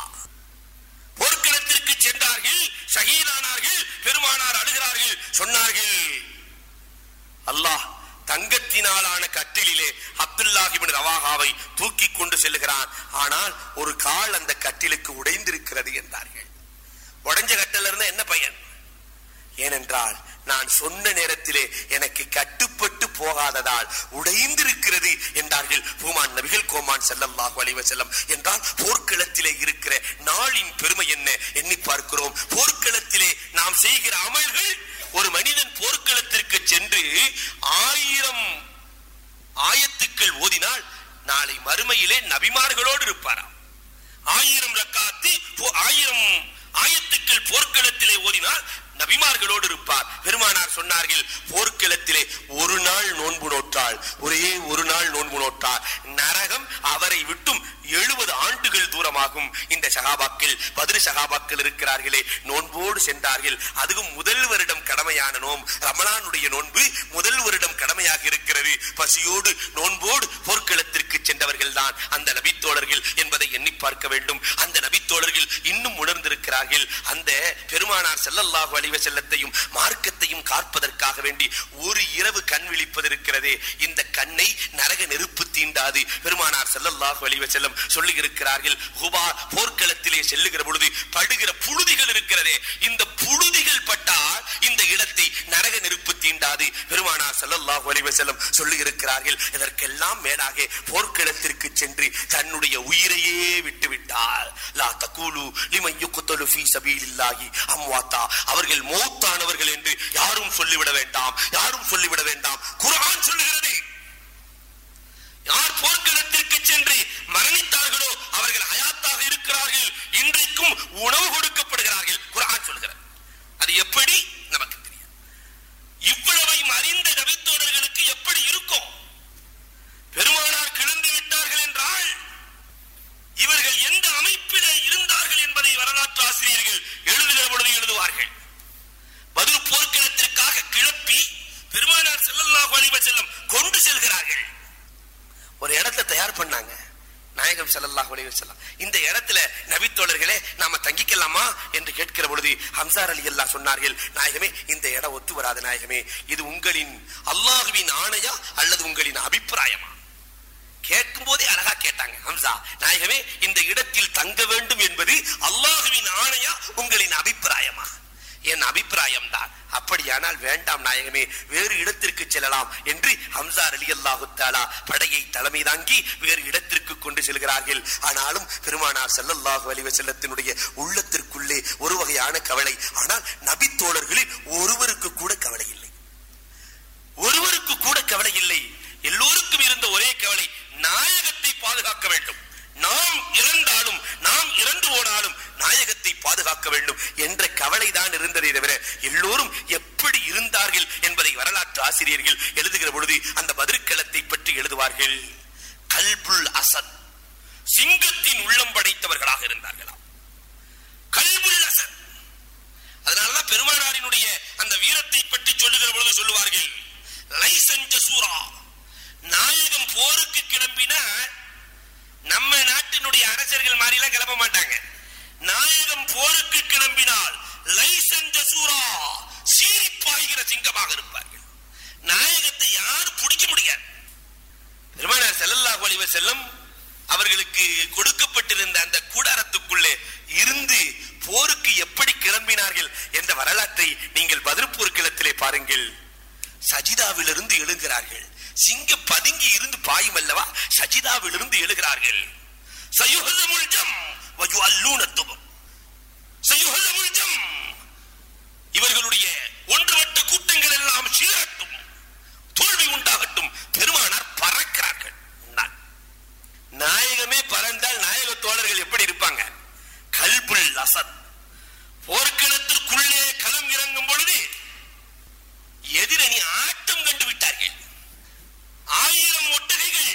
போர்க்களத்திற்கு சென்றார்கள் ஷஹீதானார்கள் பெருமானார் அழுகிறார்கள் சொன்னார்கள் அல்லாஹ் தங்கத்தினாலான கட்டிலே அப்துல்லா அப்துல்லாஹி இப்னு ரவாஹாவை தூக்கி கொண்டு செல்லுகிறான் ஆனால் ஒரு கால் அந்த கட்டிலுக்கு உடைந்திருக்கிறது என்றார்கள் உடைஞ்ச கட்டில இருந்தா என்ன பயன் ஏனென்றால் நான் சொன்ன நேரத்திலே எனக்கு கட்டுப்பட்டு போகாததால் உடைந்திருக்கிறது என்றார்கள் பூமான் நபிகள் கோமான் செல்லல்லாஹு அலைஹி வஸல்லம் என்றால் போர்க்களத்திலே இருக்கிற நாளின் பெருமை என்ன எண்ணி பார்க்கிறோம் போர்க்களத்திலே நாம் செய்கிற அமல்கள் ஒரு மனிதன் போர்க்களத்திற்கு சென்று ஆயிரம் ஆயத்துக்கள் ஓதினால் நாளை மறுமையிலே நபிமார்களோடு இருப்பாராம் ஆயிரம் ரக்காத்து போ- ஆயிரம் ஆயத்துக்கள் போர்க்களத்திலே ஓதினால் நபிமார்களோடு இருப்பார் பெருமானார் சொன்னார்கள் போர்க்களத்திலே ஒரு நாள் நோன்பு நோற்றால் ஒரே ஒரு நாள் நோன்பு நோற்றால் நரகம் அவரை விட்டும் எழுபது ஆண்டுகள் தூரமாகும் இந்த சகாபாக்கள் பதிரு சகாபாக்கள் இருக்கிறார்களே நோன்போடு சென்றார்கள் அதுவும் முதல் வருடம் கடமையான நோம் ரமலானுடைய நோன்பு முதல் வருடம் கடமையாக இருக்கிறது பசியோடு நோன்போடு போர்க்களத்திற்கு சென்றவர்கள் தான் அந்த நபித்தோழர்கள் என்பதை எண்ணி பார்க்க வேண்டும் அந்த நபித்தோழர்கள் இன்னும் உணர்ந்திருக்கிறார்கள் அந்த பெருமானார் ஸல்லல்லாஹு அலைஹி வஸல்லத்தையும் மார்க்கத்தையும் காப்பதற்காக வேண்டி ஒரு இரவு கண் விழிப்பது இருக்கிறதே இந்த கண்ணை நரக நெருப்பு தீண்டாது பெருமானார் ஸல்லல்லாஹு அலைஹி வஸல்லம் சொல்லி இருக்கிறார்கள் ஹுபா போர்க்களத்திலே செல்லுகிற பொழுது படுகிற புழுதிகள் இருக்கிறதே இந்த புழுதிகள் பட்டால் இந்த இடத்தை நரக நெருப்பு தீண்டாது பெருமானார் ஸல்லல்லாஹு அலைஹி வஸல்லம் சொல்லி இருக்கிறார்கள் இதற்கெல்லாம் மேலாக போர்க்களத்திற்கு சென்று தன்னுடைய உயிரையே விட்டு விட்டால் லா தகூலு லிமன் யுக்தலு ஃபீ சபீலில்லாஹி அம்வாத்தா அவர்கள் மௌத்தானவர்கள் என்று யாரும் சொல்லிவிட வேண்டாம் யாரும் சொல்லிவிட வேண்டாம் குர்ஆன் சொல்லுகிறது யார் போர்க்களத்திற்கு சென்று மரணித்தார்களோ அவர்கள் ஹயாத்தாக இருக்கிறார்கள் இன்றைக்கும் உணவு கொடுக்கப்படுகிறார்கள் குர்ஆன் சொல்கிறது அது எப்படி நமக்கு தெரியும் இவ்வளவையும் அறிந்த நபித்தோழர்களுக்கு எப்படி இருக்கும் பெருமானார் கிளந்து விட்டார்கள் என்றால் இவர்கள் எந்த அமைப்பிலே இருந்தார்கள் என்பதை வரலாற்று ஆசிரியர்கள் எழுதுகிற பொழுது எழுதுவார்கள் பதில் போர்க்களத்திற்காக கிளப்பி பெருமானார் ஸல்லல்லாஹு அலைஹி வஸல்லம் கொண்டு செல்கிறார்கள் ஒரு இடத்தை தயார் பண்ணாங்க நாயகம் ஸல்லல்லாஹு அலைஹி வஸல்லம் இந்த இடத்துல நபித்தோழர்களே நாம தங்கிக்கலாமா என்று கேட்கிற பொழுது ஹம்சார் அலி அல்லாஹ் சொன்னார்கள் நாயகமே இந்த இடம் ஒத்து வராது நாயகமே இது உங்களின் அல்லாஹுவின் ஆணையா அல்லது உங்களின் அபிப்பிராயமா கேட்கும் போதே அழகா கேட்டாங்க ஹம்சா நாயகமே இந்த இடத்தில் தங்க வேண்டும் என்பது அல்லாஹுவின் ஆணையா உங்களின் அபிப்பிராயமா என் அபிப்பிராயம் தான் அப்படியானால் வேண்டாம் நாயகமே வேறு இடத்திற்கு செல்லலாம் என்று ஹம்சா அலி அல்லாஹு தாலா படையை தலைமை தாங்கி வேறு இடத்திற்கு கொண்டு செல்கிறார்கள் ஆனாலும் பெருமானார் ஸல்லல்லாஹு அலைஹி வஸல்லத்தினுடைய உள்ளத்திற்குள்ளே ஒரு வகையான கவலை ஆனால் நபி தோழர்களில் ஒருவருக்கு கூட கவலை இல்லை ஒருவருக்கு கூட கவலை இல்லை எல்லோருக்கும் இருந்த ஒரே கவலை நாயகத்தை பாதுகாக்க வேண்டும் நாம் இறந்தாலும் நாம் இறந்து போனாலும் நாயகத்தை பாதுகாக்க வேண்டும் என்ற கவலை தான் இருந்ததே தவிர எல்லோரும் எப்படி இருந்தார்கள் என்பதை வரலாற்று ஆசிரியர்கள் எழுதுகிற பொழுது அந்த பதிர்களத்தை பற்றி எழுதுவார்கள் கல்புல் அசத் சிங்கத்தின் உள்ளம் படைத்தவர்களாக இருந்தார்களாம் கல்புல் அசத் அதனாலதான் பெருமானாரினுடைய அந்த வீரத்தை பற்றி சொல்லுகிற பொழுது சொல்லுவார்கள் லைசன் ஜசூரா நாயகம் போருக்கு கிளம்பினா நம்ம நாட்டினுடைய அரசர்கள் மாதிரி எல்லாம் கிளம்ப மாட்டாங்க நாயகம் போருக்கு கிளம்பினால் லைசன் ஜசூரா சீறி பாய்கிற சிங்கமாக இருப்பார்கள் நாயகத்தை யாரும் பிடிக்க முடியாது பெருமானார் ஸல்லல்லாஹு அலைஹி வஸல்லம் அவர்களுக்கு கொடுக்கப்பட்டிருந்த அந்த கூடாரத்துக்குள்ளே இருந்து போருக்கு எப்படி கிளம்பினார்கள் என்ற வரலாற்றை நீங்கள் பதில் போர்க்களத்திலே பாருங்கள் சஜிதாவிலிருந்து எழுகிறார்கள் சிங்க பதுங்கி இருந்து பாயும் அல்லவா சஜிதாவிலிருந்து எழுகிறார்கள் சயுஹஸமுல் ஜம் வயுஅல்லூன துபம் சயுஹஸமுல் ஜம் இவர்களுடைய ஒன்றுபட்ட கூட்டங்கள் எல்லாம் சீரட்டும் தோல்வி உண்டாகட்டும் பெருமானார் பறக்கிறார்கள் நான். நாயகமே பறந்தால் நாயக தோழர்கள் எப்படி இருப்பாங்க கல்புல் அசத் போர்க்களத்திற்குள்ளே களம் இறங்கும் பொழுது எதிரணி ஆட்டம் கண்டு விட்டார்கள் ஆயிரம் ஒட்டகைகள்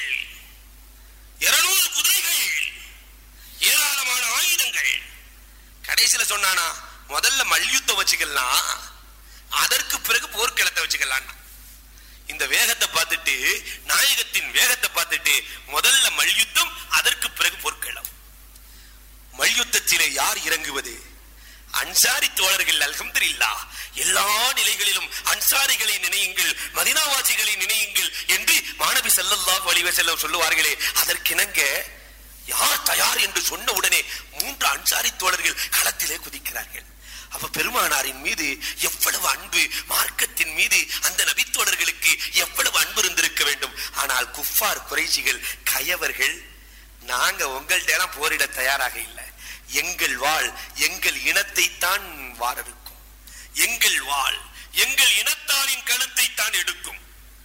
இருநூறு குதிரைகள் ஏராளமான ஆயுதங்கள் கடைசியில சொன்னானா முதல்ல மல்யுத்தம் வச்சுக்கலாம் அதற்கு பிறகு போர்க்களத்தை வச்சுக்கலாம் இந்த வேகத்தை பார்த்துட்டு நாயகத்தின் வேகத்தை பார்த்துட்டு முதல்ல மல்யுத்தம் அதற்கு பிறகு போர்க்களம் மல்யுத்தத்திலே யார் இறங்குவது அன்சாரி தோழர்கள் அல்ஹம்துலில்லா எல்லா நிலைகளிலும் அன்சாரிகளை நினையுங்கள் மதினாவாசிகளை நினையுங்கள் என்று மாணவி ஸல்லல்லாஹு அலைஹி வஸல்லம் சொல்லுவார்களே அதற்கிணங்க யார் தயார் என்று சொன்ன உடனே மூன்று அன்சாரி தோழர்கள் களத்திலே குதிக்கிறார்கள் அப்ப பெருமானாரின் மீது எவ்வளவு அன்பு மார்க்கத்தின் மீது அந்த நபித்தோழர்களுக்கு எவ்வளவு அன்பு இருந்திருக்க வேண்டும் ஆனால் குஃபார் குறைசிகள் கயவர்கள் நாங்க உங்கள்ட்ட எல்லாம் போரிட தயாராக இல்லை எங்கள் வாழ் எங்கள் இனத்தை தான் வாரறுக்கும் எங்கள் வாழ் எங்கள் இனத்தாரின் கழுத்தை தான் எடுக்கும்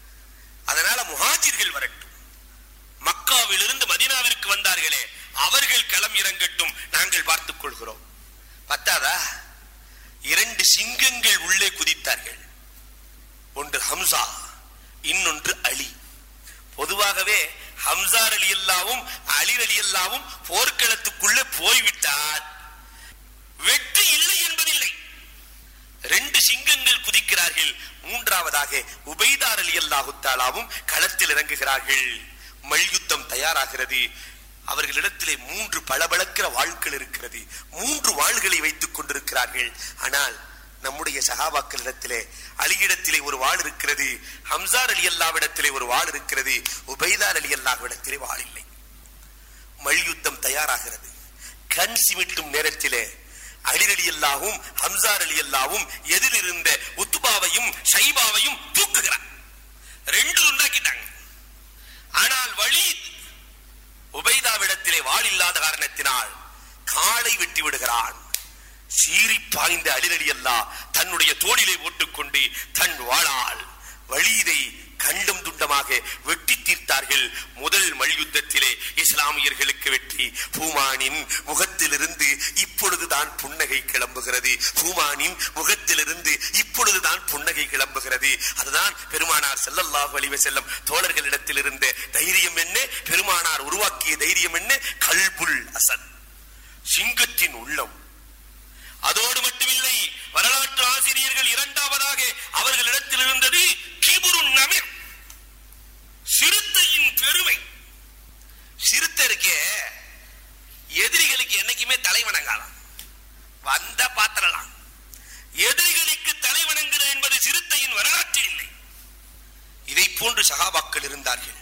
அதனால முஹாஜிர்கள் வரட்டும் மக்காவிலிருந்து மதீனாவிற்கு வந்தார்களே அவர்கள் களம் இறங்கட்டும் நாங்கள் பார்த்துக் கொள்கிறோம் பத்தாதா இரண்டு சிங்கங்கள் உள்ளே குதித்தார்கள் ஒன்று ஹம்சா இன்னொன்று அலி பொதுவாகவே ஹம்சார் அலி அல்லாவும் அலி அலி அல்லாவும் போர்க்களத்துக்குள்ளே போய்விட்டார் வெற்றி இல்லை என்பதில்லை ரெண்டு சிங்கங்கள் குதிக்கிறார்கள் மூன்றாவதாக உபைதார் அலி அல்லாஹு தாலாவும் களத்தில் இறங்குகிறார்கள் மல்யுத்தம் தயாராகிறது அவர்களிடத்திலே மூன்று பளபளக்கிற வாள்கள் இருக்கிறது மூன்று வாள்களை வைத்துக் கொண்டிருக்கிறார்கள் ஆனால் நம்முடைய சகாபாக்களிடத்திலே அலியிடத்திலே ஒரு வாள் இருக்கிறது ஹம்சார் அலி அல்லாவிடத்திலே ஒரு வாள் இருக்கிறது உபைதார் அலி அல்லாவிடத்திலே வாள் இல்லை மல்யுத்தம் தயாராகிறது கண் சிமிட்டும் நேரத்திலே அலிரலி அல்லாவும் ஹம்சார் அலி அல்லாவும் எதிர் இருந்த உத்துபாவையும் ஷைபாவையும் தூக்குகிறார் ரெண்டு உண்டாக்கிட்டாங்க ஆனால் வழி உபைதாவிடத்திலே வாள் இல்லாத காரணத்தினால் காலை வெட்டி விடுகிறான் சீறி பாய்ந்த அலிரலி அல்லா தன்னுடைய தோளிலே போட்டுக்கொண்டு தன் வாளால் வழியிதை கண்டம் துண்டமாக வெட்டி தீர்த்தார்கள் முதல் மல்யுத்தத்திலே இஸ்லாமியர்களுக்கு வெற்றி பூமானின் முகத்திலிருந்து இப்பொழுதுதான் புன்னகை கிளம்புகிறது பூமானின் முகத்திலிருந்து இப்பொழுதுதான் புன்னகை கிளம்புகிறது அதுதான் பெருமானார் ஸல்லல்லாஹு அலைஹி வஸல்லம் தோழர்களிடத்தில் இருந்த தைரியம் என்ன பெருமானார் உருவாக்கிய தைரியம் என்ன கல்புல் அசன் சிங்கத்தின் உள்ளம் அதோடு மட்டுமில்லை வரலாற்று ஆசிரியர்கள் இரண்டாவதாக அவர்களிடத்தில் இருந்தது கிபுரு நமிர் சிறுத்தையின் பெருமை சிறுத்தை இருக்கே எதிரிகளுக்கு என்னைக்குமே தலைவணங்காலாம் வந்த பாத்திரலாம் எதிரிகளுக்கு தலைவணங்குதல் என்பது சிறுத்தையின் வரலாற்றில் இல்லை இதை போன்று சகாபாக்கள் இருந்தார்கள்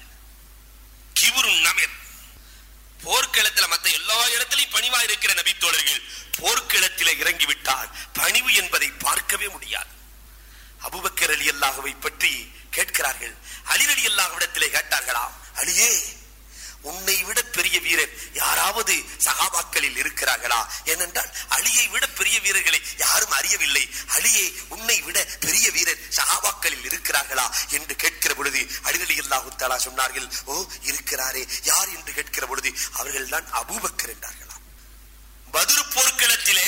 கிபுரு நமிர் போர்க்களத்துல மத்த எல்லா இடத்திலையும் பணிவா இருக்கிற நபித்தோழர்கள் போர்க்களத்திலே இறங்கிவிட்டால் பணிவு என்பதை பார்க்கவே முடியாது அபுபக்கர் அலி அல்லாஹுவை பற்றி கேட்கிறார்கள் அலி அலி அல்லாஹ்விடத்திலே கேட்டார்களாம் அலியே உன்னை விட பெரிய வீரர் யாராவது சகாபாக்களில் இருக்கிறார்களா ஏனென்றால் அலியை விட பெரிய வீரர்களை யாரும் அறியவில்லை அலியே உன்னை விட பெரிய வீரர் சகாபாக்களில் இருக்கிறார்களா என்று கேட்கிற பொழுது அலிரலி அல்லாஹு தாலா சொன்னார்கள் ஓ இருக்கிறாரே யார் என்று கேட்கிற பொழுது அவர்கள் தான் அபூபக்கர் என்றார்களாம் பதுரு போர்க்களத்திலே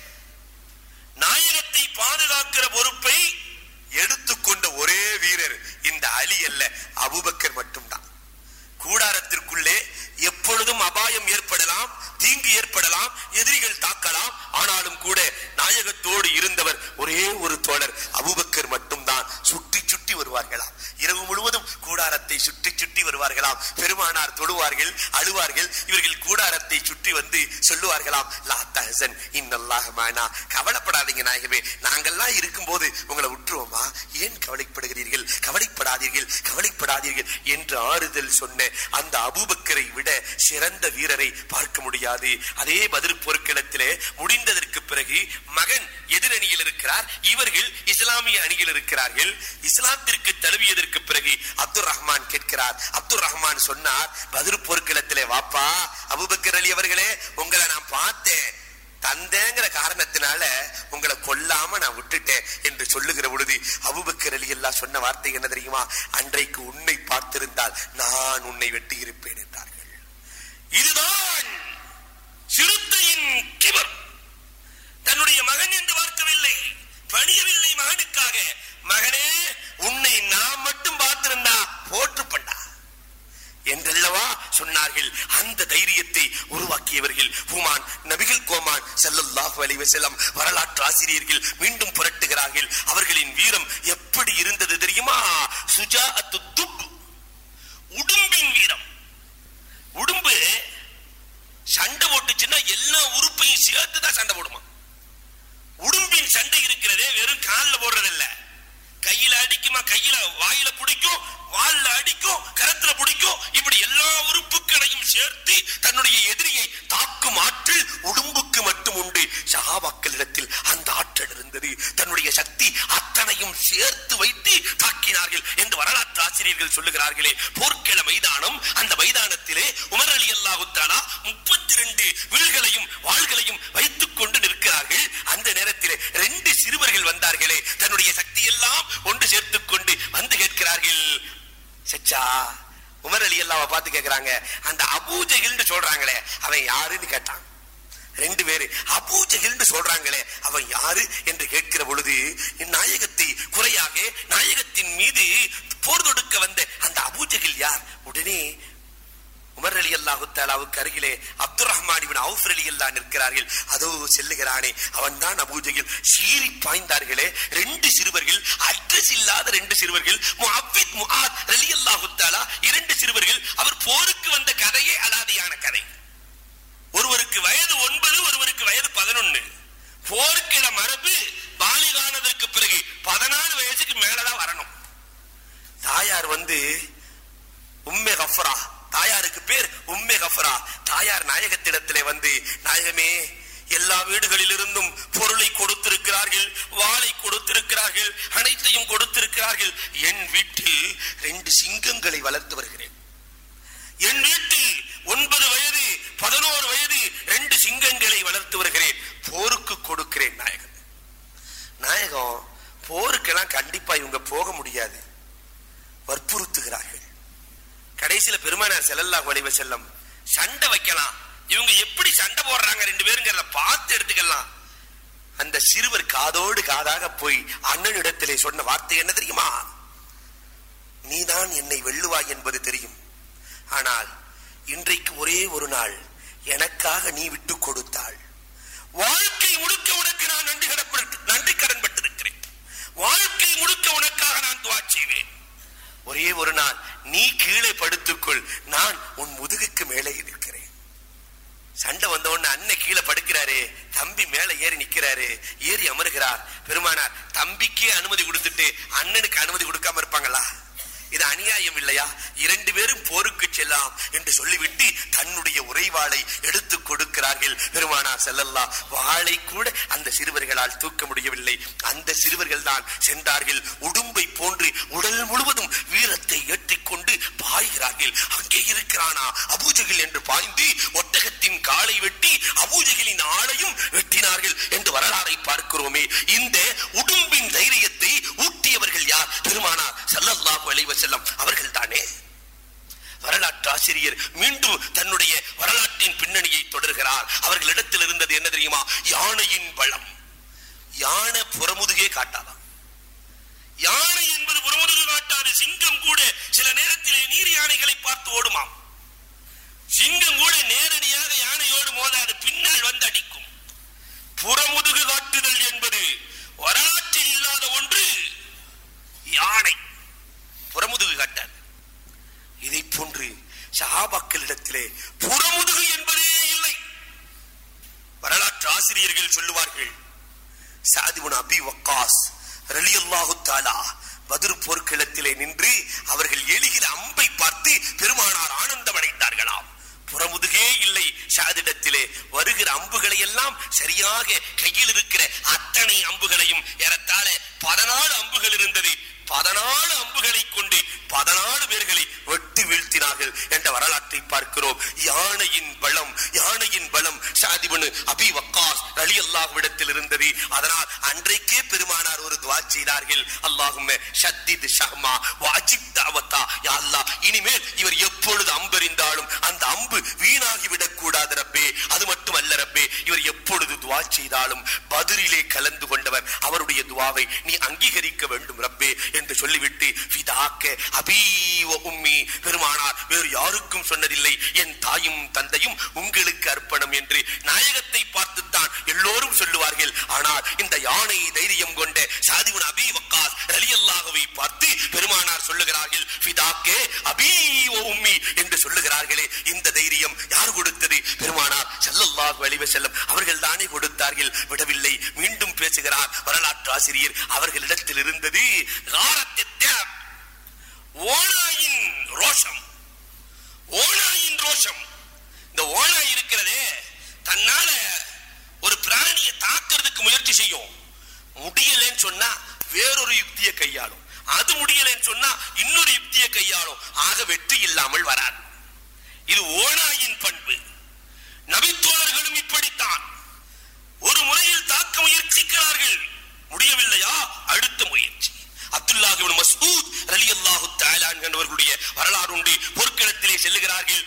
நாயகத்தை பாதுகாக்கிற பொறுப்பை எடுத்துக்கொண்ட ஒரே வீரர் இந்த அலி அல்ல அபூபக்கர் மட்டும்தான் கூடாரத்திற்குள்ளே எப்பொழுதும் அபாயம் ஏற்படலாம் தீங்கு ஏற்படலாம் எதிரிகள் தாக்கலாம் ஆனாலும் கூட நாயகத்தோடு இருந்தவர் ஒரே ஒரு தோழர் அபூபக்கர் மட்டும்தான் சுற்றி சுற்றி வருவார்களாம் இரவு முழுவதும் கூடாரத்தை சுற்றி சுற்றி வருவார்களாம் பெருமானார் தொழுவார்கள் அழுவார்கள் இவர்கள் கூடாரத்தை சுற்றி வந்து சொல்லுவார்களாம் லா தஹசன் இன்னல்லாஹ் மானா கவலைப்படாதீங்க நாயகமே நாங்கெல்லாம் இருக்கும்போது உங்களை விட்டுருவோமா ஏன் கவலைப்படுகிறீர்கள் கவலைப்படாதீர்கள் கவலைப்படாதீர்கள் என்று ஆறுதல் சொன்ன அந்த அபூபக்கரை விட சிறந்த வீரரை பார்க்க முடியாது அதே பதில் போர்க்களத்திலே முடிந்ததற்கு பிறகு மகன் எதிரணியில் இருக்கிறார் இவர்கள் இஸ்லாமிய அணியில் இருக்கிறார்கள் இஸ்லாத்திற்கு தழுவியதற்கு பிறகு அப்துல் ரஹ்மான் கேட்கிறார் அப்துல் ரஹ்மான் சொன்னார் பதில் போர்க்களத்திலே வாப்பா அபுபக்கர் அலி அவர்களே உங்களை நான் பார்த்தேன் தந்தேங்கிற காரணத்தினால உங்களை கொல்லாம நான் விட்டுட்டேன் என்று சொல்லுகிற பொழுது அபுபக்கர் அலி எல்லாம் சொன்ன வார்த்தை என்ன தெரியுமா அன்றைக்கு உன்னை பார்த்திருந்தால் நான் உன்னை வெட்டி இருப்பேன் என்றார்கள் இதுதான் சிறுத்தையின் கிபர் தன்னுடைய மகன் என்று பார்க்கவில்லை பணியவில்லை மகனுக்காக மகனே உன்னை நான் மட்டும் பார்த்திருந்தா போற்று பண்ணா என்றல்லவா சொன்னார்கள் அந்த தைரியத்தை உருவாக்கியவர்கள் ஹுமான் நபிகள் கோமான் ஸல்லல்லாஹு அலைஹி வஸல்லம் வரலாற்று ஆசிரியர்கள் மீண்டும் புரட்டுகிறார்கள் அவர்களின் வீரம் எப்படி இருந்தது தெரியுமா சுஜாஅத்து துப் உடும்பின் வீரம் உடும்பு சண்டை போட்டுச்சுன்னா எல்லா உறுப்பையும் சேர்த்து தான் சண்டை போடுமா உடும்பின் சண்டை இருக்கிறதே வெறும் கால்ல போடுறதில்ல கையில அடிக்குமா கையில வாயில பிடிக்கும் வால்ல அடிக்கும் கரத்துல பிடிக்கும் இப்படி எல்லா உறுப்புகளையும் சேர்த்து தன்னுடைய எதிரியை தாக்கும் ஆற்றல் உடும்புக்கு மட்டும் உண்டு சகாபாக்களிடத்தில் அந்த ஆற்றல் இருந்தது தன்னுடைய சக்தி அத்தனையும் சேர்த்து வைத்து தாக்கினார்கள் என்று வரலாற்று ஆசிரியர்கள் சொல்லுகிறார்களே போர்க்கள மைதானம் அந்த மைதானத்திலே உமர் அலி அல்லாஹுத்தாலா முப்பத்தி ரெண்டு வில்களையும் வாள்களையும் வைத்துக் கொண்டு நிற்கிறார்கள் அந்த நேரத்திலே ரெண்டு சிறுவர்கள் வந்தார்களே தன்னுடைய சக்தி எல்லாம் ஒன்று சேர்த்துக் கொண்டு வந்து கேட்கிறார்கள் சச்சா உமர் அலி அல்லாவை பார்த்து கேட்கிறாங்க அந்த அபூஜகில்னு சொல்றாங்களே அவன் யாருன்னு கேட்டான் ரெண்டு பேரு அபூஜகில்னு சொல்றாங்களே அவன் யாரு என்று கேட்கிற பொழுது நாயகத்தை குறையாக நாயகத்தின் மீது போர் தொடுக்க வந்த அந்த அபூஜகில் யார் உடனே உமர் அலி அல்லாஹு தாலாவுக்கு அருகிலே அப்துல் ரஹ்மான் இவன் அவுஃபர் அலி அல்லா நிற்கிறார்கள் அதோ செல்லுகிறானே அவன் தான் அபூஜகில் சீறி பாய்ந்தார்களே ரெண்டு சிறுவர்கள் அட்ரஸ் இல்லாத ரெண்டு சிறுவர்கள் முஅவ்வித் முஆத் அலி அல்லாஹு தாலா இரண்டு சிறுவர்கள் அவர் போருக்கு வந்த கதையே அலாதியான கதை ஒருவருக்கு வயது ஒன்பது ஒருவருக்கு வயது பதினொன்னு போருக்கிற மரபு பாலிகானதற்கு பிறகு பதினாலு வயசுக்கு மேலதான் வரணும் தாயார் வந்து உம்மே கஃப்ரா தாயாருக்கு பேர் உம்மே கஃப்ரா தாயார் நாயகத்திடத்திலே வந்து நாயகமே எல்லா வீடுகளிலிருந்தும் பொருளை கொடுத்திருக்கிறார்கள் வாளை கொடுத்திருக்கிறார்கள் அனைத்தையும் கொடுத்திருக்கிறார்கள் என் வீட்டில் ரெண்டு சிங்கங்களை வளர்த்து வருகிறேன் என் வீட்டில் ஒன்பது வயது பதினோரு வயது ரெண்டு சிங்கங்களை வளர்த்து வருகிறேன் போருக்கு கொடுக்கிறேன் நாயகம் நாயகம் போருக்கெல்லாம் கண்டிப்பா இவங்க போக முடியாது வற்புறுத்துகிறார்கள் கடைசியில பெருமானார் செல்லல்லா வலிவ செல்லம் சண்டை வைக்கலாம் இவங்க எப்படி சண்டை போடுறாங்க ரெண்டு பேருங்கிறத பார்த்து எடுத்துக்கலாம் அந்த சிறுவர் காதோடு காதாக போய் அண்ணனிடத்திலே சொன்ன வார்த்தை என்ன தெரியுமா நீதான் என்னை வெல்லுவாய் என்பது தெரியும் ஆனால் இன்றைக்கு ஒரே ஒரு நாள் எனக்காக நீ விட்டு கொடுத்தாள் வாழ்க்கை முழுக்க உனக்கு நான் நன்றி கடப்பட்டு நன்றி கடன் பட்டிருக்கிறேன் வாழ்க்கை முழுக்க உனக்காக நான் துவா செய்வேன் ஒரே ஒரு நாள் நீ கீழே படுத்துக்கொள் நான் உன் முதுகுக்கு மேலே இருக்கிறேன் சண்டை வந்த உடனே அண்ணன் கீழே படுக்கிறாரு தம்பி மேல ஏறி நிக்கிறாரு ஏறி அமருகிறார் பெருமானார் தம்பிக்கே அனுமதி கொடுத்துட்டு அண்ணனுக்கு அனுமதி கொடுக்காம இருப்பாங்களா இது அநியாயம் இல்லையா இரண்டு பேரும் போருக்கு செல்லாம் என்று சொல்லிவிட்டு தன்னுடைய உரைவாளை எடுத்து கொடுக்கிறார்கள் பெருமானார் செல்லல்லா வாளை கூட அந்த சிறுவர்களால் தூக்க முடியவில்லை அந்த சிறுவர்கள் தான் சென்றார்கள் உடும்பை போன்று உடல் முழுவதும் வீரத்தை ஏற்றிக்கொண்டு பாய்கிறார்கள் அங்கே இருக்கிறானா அபூஜகில் என்று பாய்ந்து ஒட்டகத்தின் காலை வெட்டி அபூஜகிலின் ஆளையும் வெட்டினார்கள் என்று வரலாறை பார்க்கிறோமே இந்த உடும்பின் தைரியத்தை ஊட்டியவர்கள் யார் பெருமானார் ஸல்லல்லாஹு அலைஹி வஸல்லம் அவர்கள் தானே வரலாற்று ஆசிரியர் மீண்டும் தன்னுடைய வரலாற்றின் பின்னணியை தொடர்கிறார் அவர்களிடத்தில் இருந்தது என்ன தெரியுமா யானையின் பலம் யானை புறமுதுகே காட்டாதாம் யானை என்பது புறமுதுகு காட்டாது சிங்கம் கூட சில நேரத்திலே நீர் யானைகளை பார்த்து ஓடுமாம் சிங்கம் கூட நேரடியாக யானையோடு மோதாது பின்னால் வந்து அடிக்கும் புறமுதுகு காட்டுதல் என்பது வரலாற்றில் இல்லாத ஒன்று யானை புறமுதுகு காட்டாது இதை போன்று சஹாபாக்களிடத்திலே புறமுதுகு என்பதே இல்லை வரலாற்று ஆசிரியர்கள் சொல்லுவார்கள் சாதிபுன் அபி வக்காஸ் ரலியல்லாஹு தாலா பதிர் போர்க்களத்திலே நின்று அவர்கள் எழுகிற அம்பை பார்த்து பெருமானார் ஆனந்தம் அடைந்தார்களாம் புறமுதுகே இல்லை ஷாதிடத்திலே வருகிற அம்புகளை எல்லாம் சரியாக கையில் இருக்கிற அத்தனை அம்புகளையும் ஏறத்தாழ பதினாலு அம்புகள் இருந்தது பதினாலு அம்புகளை கொண்டு பதினாலு பேர்களை வெட்டி வீழ்த்தினார்கள் என்ற வரலாற்றை பார்க்கிறோம் யானையின் பலம் யானையின் பலம் ஷாதிபனு அபி வக்காஸ் அலி அல்லாஹ்விடத்தில் இருந்தது அதனால் அன்றைக்கே பெருமானார் ஒரு துவா செய்தார்கள் அல்லாஹும்ம ஷத்தித் ஷஹ்மா வாஜிப் தாவத்தா யா அல்லாஹ் இனிமேல் இவர் எப்பொழுது அம்பெறிந்தாலும் அந்த அம்பு வீணாகி விடக் கூடாது ரப்பே அது மட்டுமல்ல ரப்பே இவர் எப்பொழுது துவா செய்தாலும் பதிரிலே கலந்து கொண்டவர் அவருடைய துவாவை நீ அங்கீகரிக்க வேண்டும் ரப்பே என்று சொல்லிவிட்டு ஃபிதாக்க அபீ வ உம்மி பெருமானார் வேறு யாருக்கும் சொன்னதில்லை என் தாயும் தந்தையும் உங்களுக்கு அர்ப்பணம் என்று நாயகத்தை பார்த்துத்தான் எல்லோரும் சொல்லுவார்கள் ஆனால் இந்த யானை தைரியம் கொண்ட சாதிபுன் அபி வக்காஸ் ரலியல்லாஹுவை பார்த்து பெருமானார் சொல்லுகிறார்கள் ஃபிதாக்கே அபீ வ உம்மி என்று சொல்லுகிறார்களே இந்த தைரியம் யார் கொடுத்தது பெருமானார் ஸல்லல்லாஹு அலைஹி வஸல்லம் அவர்கள் தானே கொடுத்தார்கள் விடவில்லை மீண்டும் பேசுகிறார் வரலாற்று ஆசிரியர் அவர்களிடத்தில் இருந்தது காரத்தித்தான் ஓனாயின் ரோஷம் ஓனாயின் ரோஷம் இந்த ஓனாய் இருக்கிறதே தன்னால ஒரு பிராணியை தாக்குறதுக்கு முயற்சி செய்யும் முடியலன்னு சொன்னா வேறொரு யுக்தியை கையாளும் அது முடியலன்னு சொன்னா இன்னொரு யுக்தியை கையாளும் ஆக வெற்றி இல்லாமல் வராது இது ஓனாயின் பண்பு நபித்தோழர்களும் இப்படித்தான் ஒரு முறையில் தாக்க முயற்சிக்கிறார்கள் முடியவில்லையா அடுத்த முயற்சி அப்துல்லாஹ் இப்னு மஸ்ஊத் ரலியல்லாஹு தஆலா என்பவர்களுடைய வரலாறு உண்டு போர்க்களத்திலே செல்லுகிறார்கள்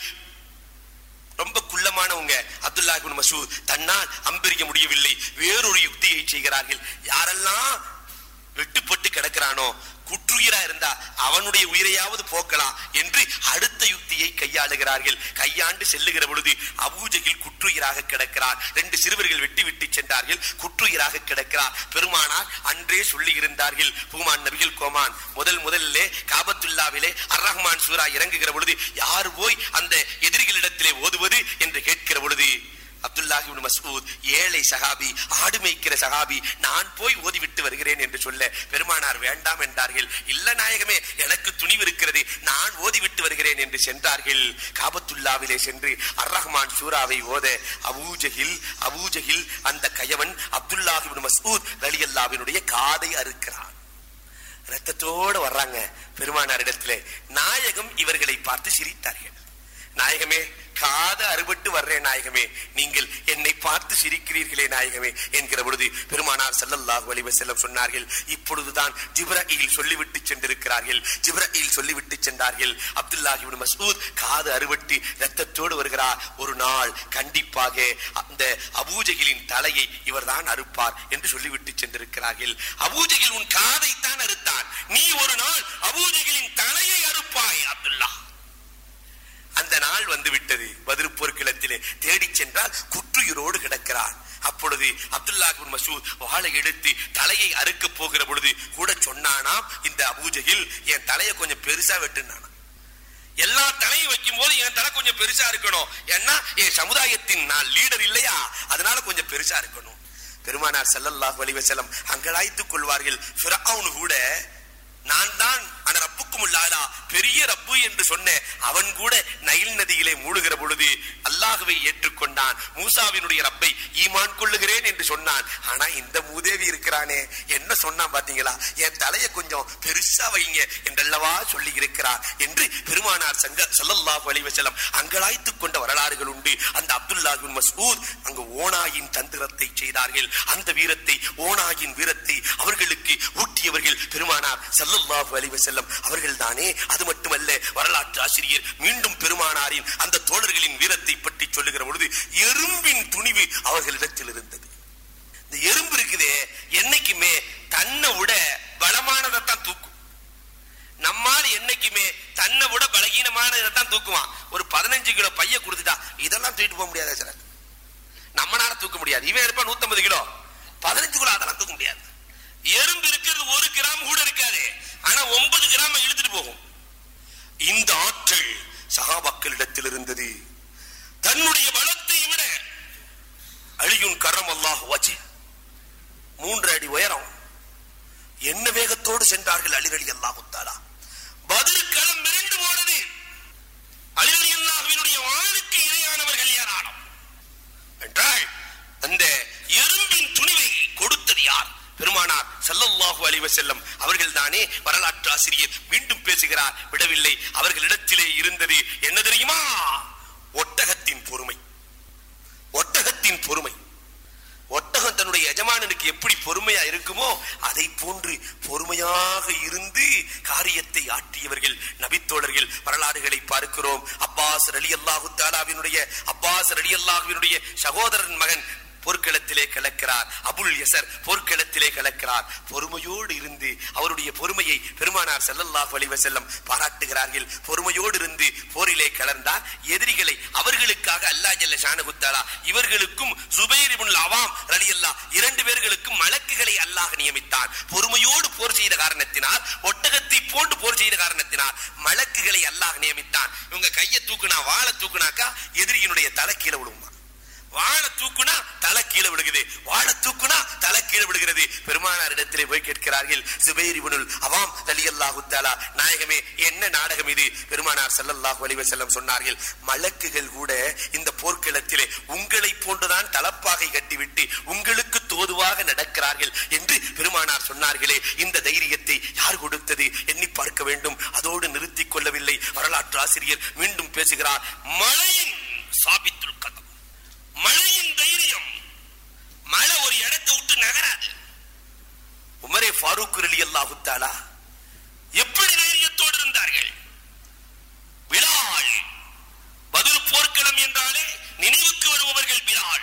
ரொம்ப குள்ளமானவங்க அப்துல்லா இப்னு மசூத் தன்னால் அம்பெறிய முடியவில்லை வேறொரு யுக்தியை செய்கிறார்கள் யாரெல்லாம் வெட்டுப்பட்டு கிடக்கிறானோ குற்றுயிரா இருந்தா அவனுடைய உயிரையாவது போக்கலாம் என்று அடுத்த யுக்தியை கையாளுகிறார்கள் கையாண்டு செல்லுகிற பொழுது அபூஜகில் குற்றுயிராக கிடக்கிறார் ரெண்டு சிறுவர்கள் வெட்டி விட்டு சென்றார்கள் குற்றுயிராக கிடக்கிறார் பெருமானார் அன்றே சொல்லி இருந்தார்கள் பூமான் நபிகள் கோமான் முதல் முதலிலே காபத்துல்லாவிலே அர் ரஹ்மான் சூரா இறங்குகிற பொழுது யார் போய் அந்த எதிரிகளிடத்திலே ஓதுவது என்று கேட்கிற பொழுது அப்துல்லாஹி இப்னு மஸ்ஊத் ஏழை சகாபி ஆடு மேய்க்கிற சகாபி நான் போய் ஓதிவிட்டு வருகிறேன் என்று சொல்ல பெருமானார் வேண்டாம் என்றார்கள் இல்ல நாயகமே எனக்கு துணிவு இருக்கிறது நான் ஓதிவிட்டு வருகிறேன் என்று சென்றார்கள் காபத்துல்லாவிலே சென்று அர் ரஹ்மான் சூராவை ஓத அபூஜஹில் அபூஜஹில் அந்த கயவன் அப்துல்லாஹி இப்னு மஸ்ஊத் ரலியல்லாஹுவினுடைய காதை அறுக்கிறான் ரத்தத்தோட வர்றாங்க பெருமானார் இடத்துல நாயகம் இவர்களை பார்த்து சிரித்தார்கள் நாயகமே காத அறுபட்டு வர்றேன் நாயகமே நீங்கள் என்னை பார்த்து சிரிக்கிறீர்களே நாயகமே என்கிற பொழுது பெருமானார் ஸல்லல்லாஹு அலைஹி வஸல்லம் சொன்னார்கள் இப்பொழுதுதான் ஜிப்ரஈல் சொல்லிவிட்டு சென்றிருக்கிறார்கள் ஜிப்ரஈல் சொல்லிவிட்டு சென்றார்கள் அப்துல்லாஹி இப்னு மஸ்ஊத் காது அறுபட்டு ரத்தத்தோடு வருகிறார் ஒரு நாள் கண்டிப்பாக அந்த அபூஜகிலின் தலையை இவர்தான் அறுப்பார் என்று சொல்லிவிட்டு சென்றிருக்கிறார்கள் அபூஜகில் உன் காதைத்தான் அறுத்தான் நீ ஒரு நாள் அபூஜகிலின் தலையை அறுப்பாய் அப்துல்லா அந்த நாள் வந்து விட்டது பதிரு போர்க்களத்திலே தேடிச் சென்றால் குற்றுயிரோடு கிடக்கிறான் அப்பொழுது அப்துல்லா பின் மசூத் வாளை எடுத்து தலையை அறுக்க போகிற பொழுது கூட சொன்னானாம் இந்த அபூஜகில் என் தலையை கொஞ்சம் பெருசா வெட்டுனானா எல்லா தலையும் வைக்கும் போது என் தலை கொஞ்சம் பெருசா இருக்கணும் ஏன்னா என் சமுதாயத்தின் நான் லீடர் இல்லையா அதனால கொஞ்சம் பெருசா இருக்கணும் பெருமானார் ஸல்லல்லாஹு அலைஹி வஸல்லம் அங்கலாய்த்துக் கொள்வார்கள் ஃபிரௌன் கூட நான் தான் அந்த ரப்புக்கும் உள்ளாதா பெரிய ரப்பு என்று சொன்ன அவன் கூட நைல் நதியிலே மூழ்கிற பொழுது அல்லாஹுவை ஏற்றுக்கொண்டான் மூசாவினுடைய ரப்பை ஈமான் கொள்ளுகிறேன் என்று சொன்னான் ஆனா இந்த மூதேவி இருக்கிறானே என்ன சொன்னான் பாத்தீங்களா என் தலையை கொஞ்சம் பெருசா வைங்க என்றல்லவா சொல்லி இருக்கிறார் என்று பெருமானார் சங்க ஸல்லல்லாஹு அலைஹி வஸல்லம் அங்கலாய்த்துக் கொண்ட வரலாறுகள் உண்டு அந்த அப்துல்லா பின் மஸ்ஊத் அங்கு ஓனாயின் தந்திரத்தை செய்தார்கள் அந்த வீரத்தை ஓனாயின் வீரத்தை அவர்களுக்கு ஊட்டியவர்கள் பெருமானார் ஸல்லல்லாஹு அலைஹி வஸல்லம் அவர்கள் தானே அது மட்டுமல்ல வரலாற்று ஆசிரியர் மீண்டும் பெருமானாரின் அந்த தோழர்களின் வீரத்தை பற்றி சொல்லுகிற பொழுது எறும்பின் துணிவு அவர்களிடத்தில் இருந்தது இந்த எறும்பு இருக்குதே என்னைக்குமே தன்னை விட பலமானதைத்தான் தூக்கும் நம்மால் என்னைக்குமே தன்னை விட பலகீனமானதை தான் தூக்குவான் ஒரு பதினஞ்சு கிலோ பைய கொடுத்துட்டா இதெல்லாம் தூக்கிட்டு போக முடியாது சார் நம்மனால தூக்க முடியாது இவன் இருப்பான் நூத்தம்பது கிலோ பதினஞ்சு கிலோ அதெல்லாம் தூக்க முடியாது எறும்பு இருக்கிறது ஒரு கிராம் கூட இருக்காது ஆனா ஒன்பது கிராம் இழுத்துட்டு போகும் இந்த ஆற்றல் சகாபாக்களிடத்தில் இருந்தது தன்னுடைய பலத்தை விட அழியும் கரம் அல்லாஹ் வச்சு மூன்று அடி உயரம் என்ன வேகத்தோடு சென்றார்கள் அலிரலி அல்லாஹு தாலா பதில் களம் மிரண்டு போனது அலிரலி அல்லாஹுவினுடைய வாளுக்கு இணையானவர்கள் ஏராளம் என்றால் அந்த எறும்பின் துணிவை கொடுத்தது யார் பெருமானார் ஸல்லல்லாஹு அலைஹி வஸல்லம் அவர்கள் தானே வரலாற்று ஆசிரியர் மீண்டும் பேசுகிறார் விடவில்லை அவர்களிடத்திலே இருந்தது என்ன தெரியுமா ஒட்டகத்தின் பொறுமை ஒட்டகத்தின் பொறுமை ஒட்டகம் தன்னுடைய எஜமானனுக்கு எப்படி பொறுமையா இருக்குமோ அதை போன்று பொறுமையாக இருந்து காரியத்தை ஆற்றியவர்கள் நபித்தோழர்கள் வரலாறுகளை பார்க்கிறோம் அப்பாஸ் ரலி அல்லாஹு தாலாவினுடைய அப்பாஸ் ரலி அல்லாஹுவினுடைய சகோதரன் மகன் போர்க்களத்திலே கலக்கிறார் அபுல் யசர் போர்க்களத்திலே கலக்கிறார் பொறுமையோடு இருந்து அவருடைய பொறுமையை பெருமானார் ஸல்லல்லாஹு அலைஹி வஸல்லம் பாராட்டுகிறார்கள் பொறுமையோடு இருந்து போரிலே கலந்தார் எதிரிகளை அவர்களுக்காக அல்லாஹ் ஜல்ல ஷானஹு தஆலா இவர்களுக்கும் ஜுபைர் இப்னுல் அவாம் ரலியல்லாஹ் இரண்டு பேர்களுக்கும் மலக்குகளை அல்லாஹ் நியமித்தான் பொறுமையோடு போர் செய்த காரணத்தினால் ஒட்டகத்தை போன்று போர் செய்த காரணத்தினால் மலக்குகளை அல்லாஹ் நியமித்தான் இவங்க கையை தூக்குனா வாழை தூக்குனாக்கா எதிரியினுடைய தலை கீழே விழுமா வாழை தூக்குனா தலை கீழே விழுகுது வாழை தூக்குனா தலை கீழே விழுகிறது பெருமானார் இடத்திலே போய் கேட்கிறார்கள் சுபைர் இப்னுல் அவாம் ரலியல்லாஹு தஆலா நாயகமே என்ன நாடகம் இது பெருமானார் ஸல்லல்லாஹு அலைஹி வஸல்லம் சொன்னார்கள் மலக்குகள் கூட இந்த போர்க்களத்திலே உங்களை போன்றுதான் தலப்பாகை கட்டிவிட்டு உங்களுக்கு தோதுவாக நடக்கிறார்கள் என்று பெருமானார் சொன்னார்களே இந்த தைரியத்தை யார் கொடுத்தது எண்ணி பார்க்க வேண்டும் அதோடு நிறுத்திக் கொள்ளவில்லை வரலாற்று ஆசிரியர் மீண்டும் பேசுகிறார் மழையின் சாபித்துல் கதம் மழையின் தைரியம் மழை ஒரு இடத்தை விட்டு நகராது உமரே ஃபாரூக் அலி அல்லாஹு தாலா எப்படி தைரியத்தோடு இருந்தார்கள் பிலால் பதில் போர்க்களம் என்றாலே நினைவுக்கு வருபவர்கள் பிலால்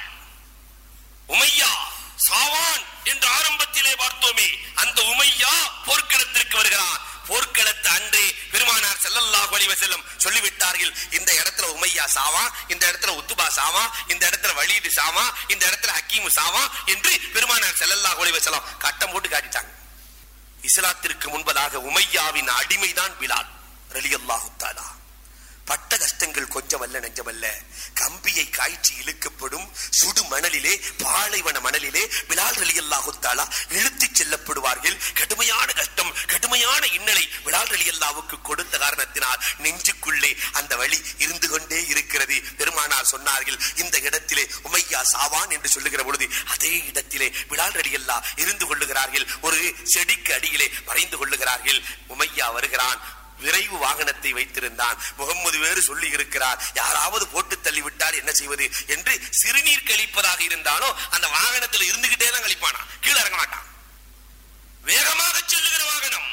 உமையா சாவான் என்று ஆரம்பத்திலே பார்த்தோமே அந்த உமையா போர்க்களத்திற்கு வருகிறான் போர்க்களத்து அன்றே பெருமானார் ஸல்லல்லாஹு அலைஹி வஸல்லம் சொல்லிவிட்டார்கள் இந்த இடத்துல உமையா சாவா இந்த இடத்துல உத்துபா சாவா இந்த இடத்துல வலீது சாவா இந்த இடத்துல ஹக்கீமு சாவா என்று பெருமானார் ஸல்லல்லாஹு அலைஹி வஸல்லம் கட்டம் போட்டு காட்டிட்டாங்க இஸ்லாத்திற்கு முன்பதாக உமையாவின் அடிமைதான் பிலால் ரலியல்லாஹு தஆலா பட்ட கஷ்டங்கள் கொஞ்சமல்ல நெஞ்சமல்ல கம்பியை காய்ச்சி இழுக்கப்படும் சுடு மணலிலே பாலைவன மணலிலே பிலால் ரலியல்லாஹு தஆலா இழுத்துச் செல்லப்படுவார்கள் கடுமையான கஷ்டம் கடுமையான இன்னலை பிலால் ரலியல்லாவுக்கு கொடுத்த காரணத்தினால் நெஞ்சுக்குள்ளே அந்த வழி இருந்து கொண்டே இருக்கிறது பெருமானார் சொன்னார்கள் இந்த இடத்திலே உமையா சாவான் என்று சொல்லுகிற பொழுது அதே இடத்திலே பிலால் ரலியல்லா இருந்து கொள்ளுகிறார்கள் ஒரு செடிக்கு அடியிலே மறைந்து கொள்ளுகிறார்கள் உமையா வருகிறான் விரைவு வாகனத்தை வைத்திருந்தான் முகம்மது வேறு சொல்லி இருக்கிறார் யாராவது போட்டு தள்ளி விட்டால் என்ன செய்வது என்று சிறுநீர் கழிப்பதாக இருந்தாலும் அந்த வாகனத்தில் இருந்துகிட்டே தான் கழிப்பானா கீழே இறங்க மாட்டான் வேகமாக செல்லுகிற வாகனம்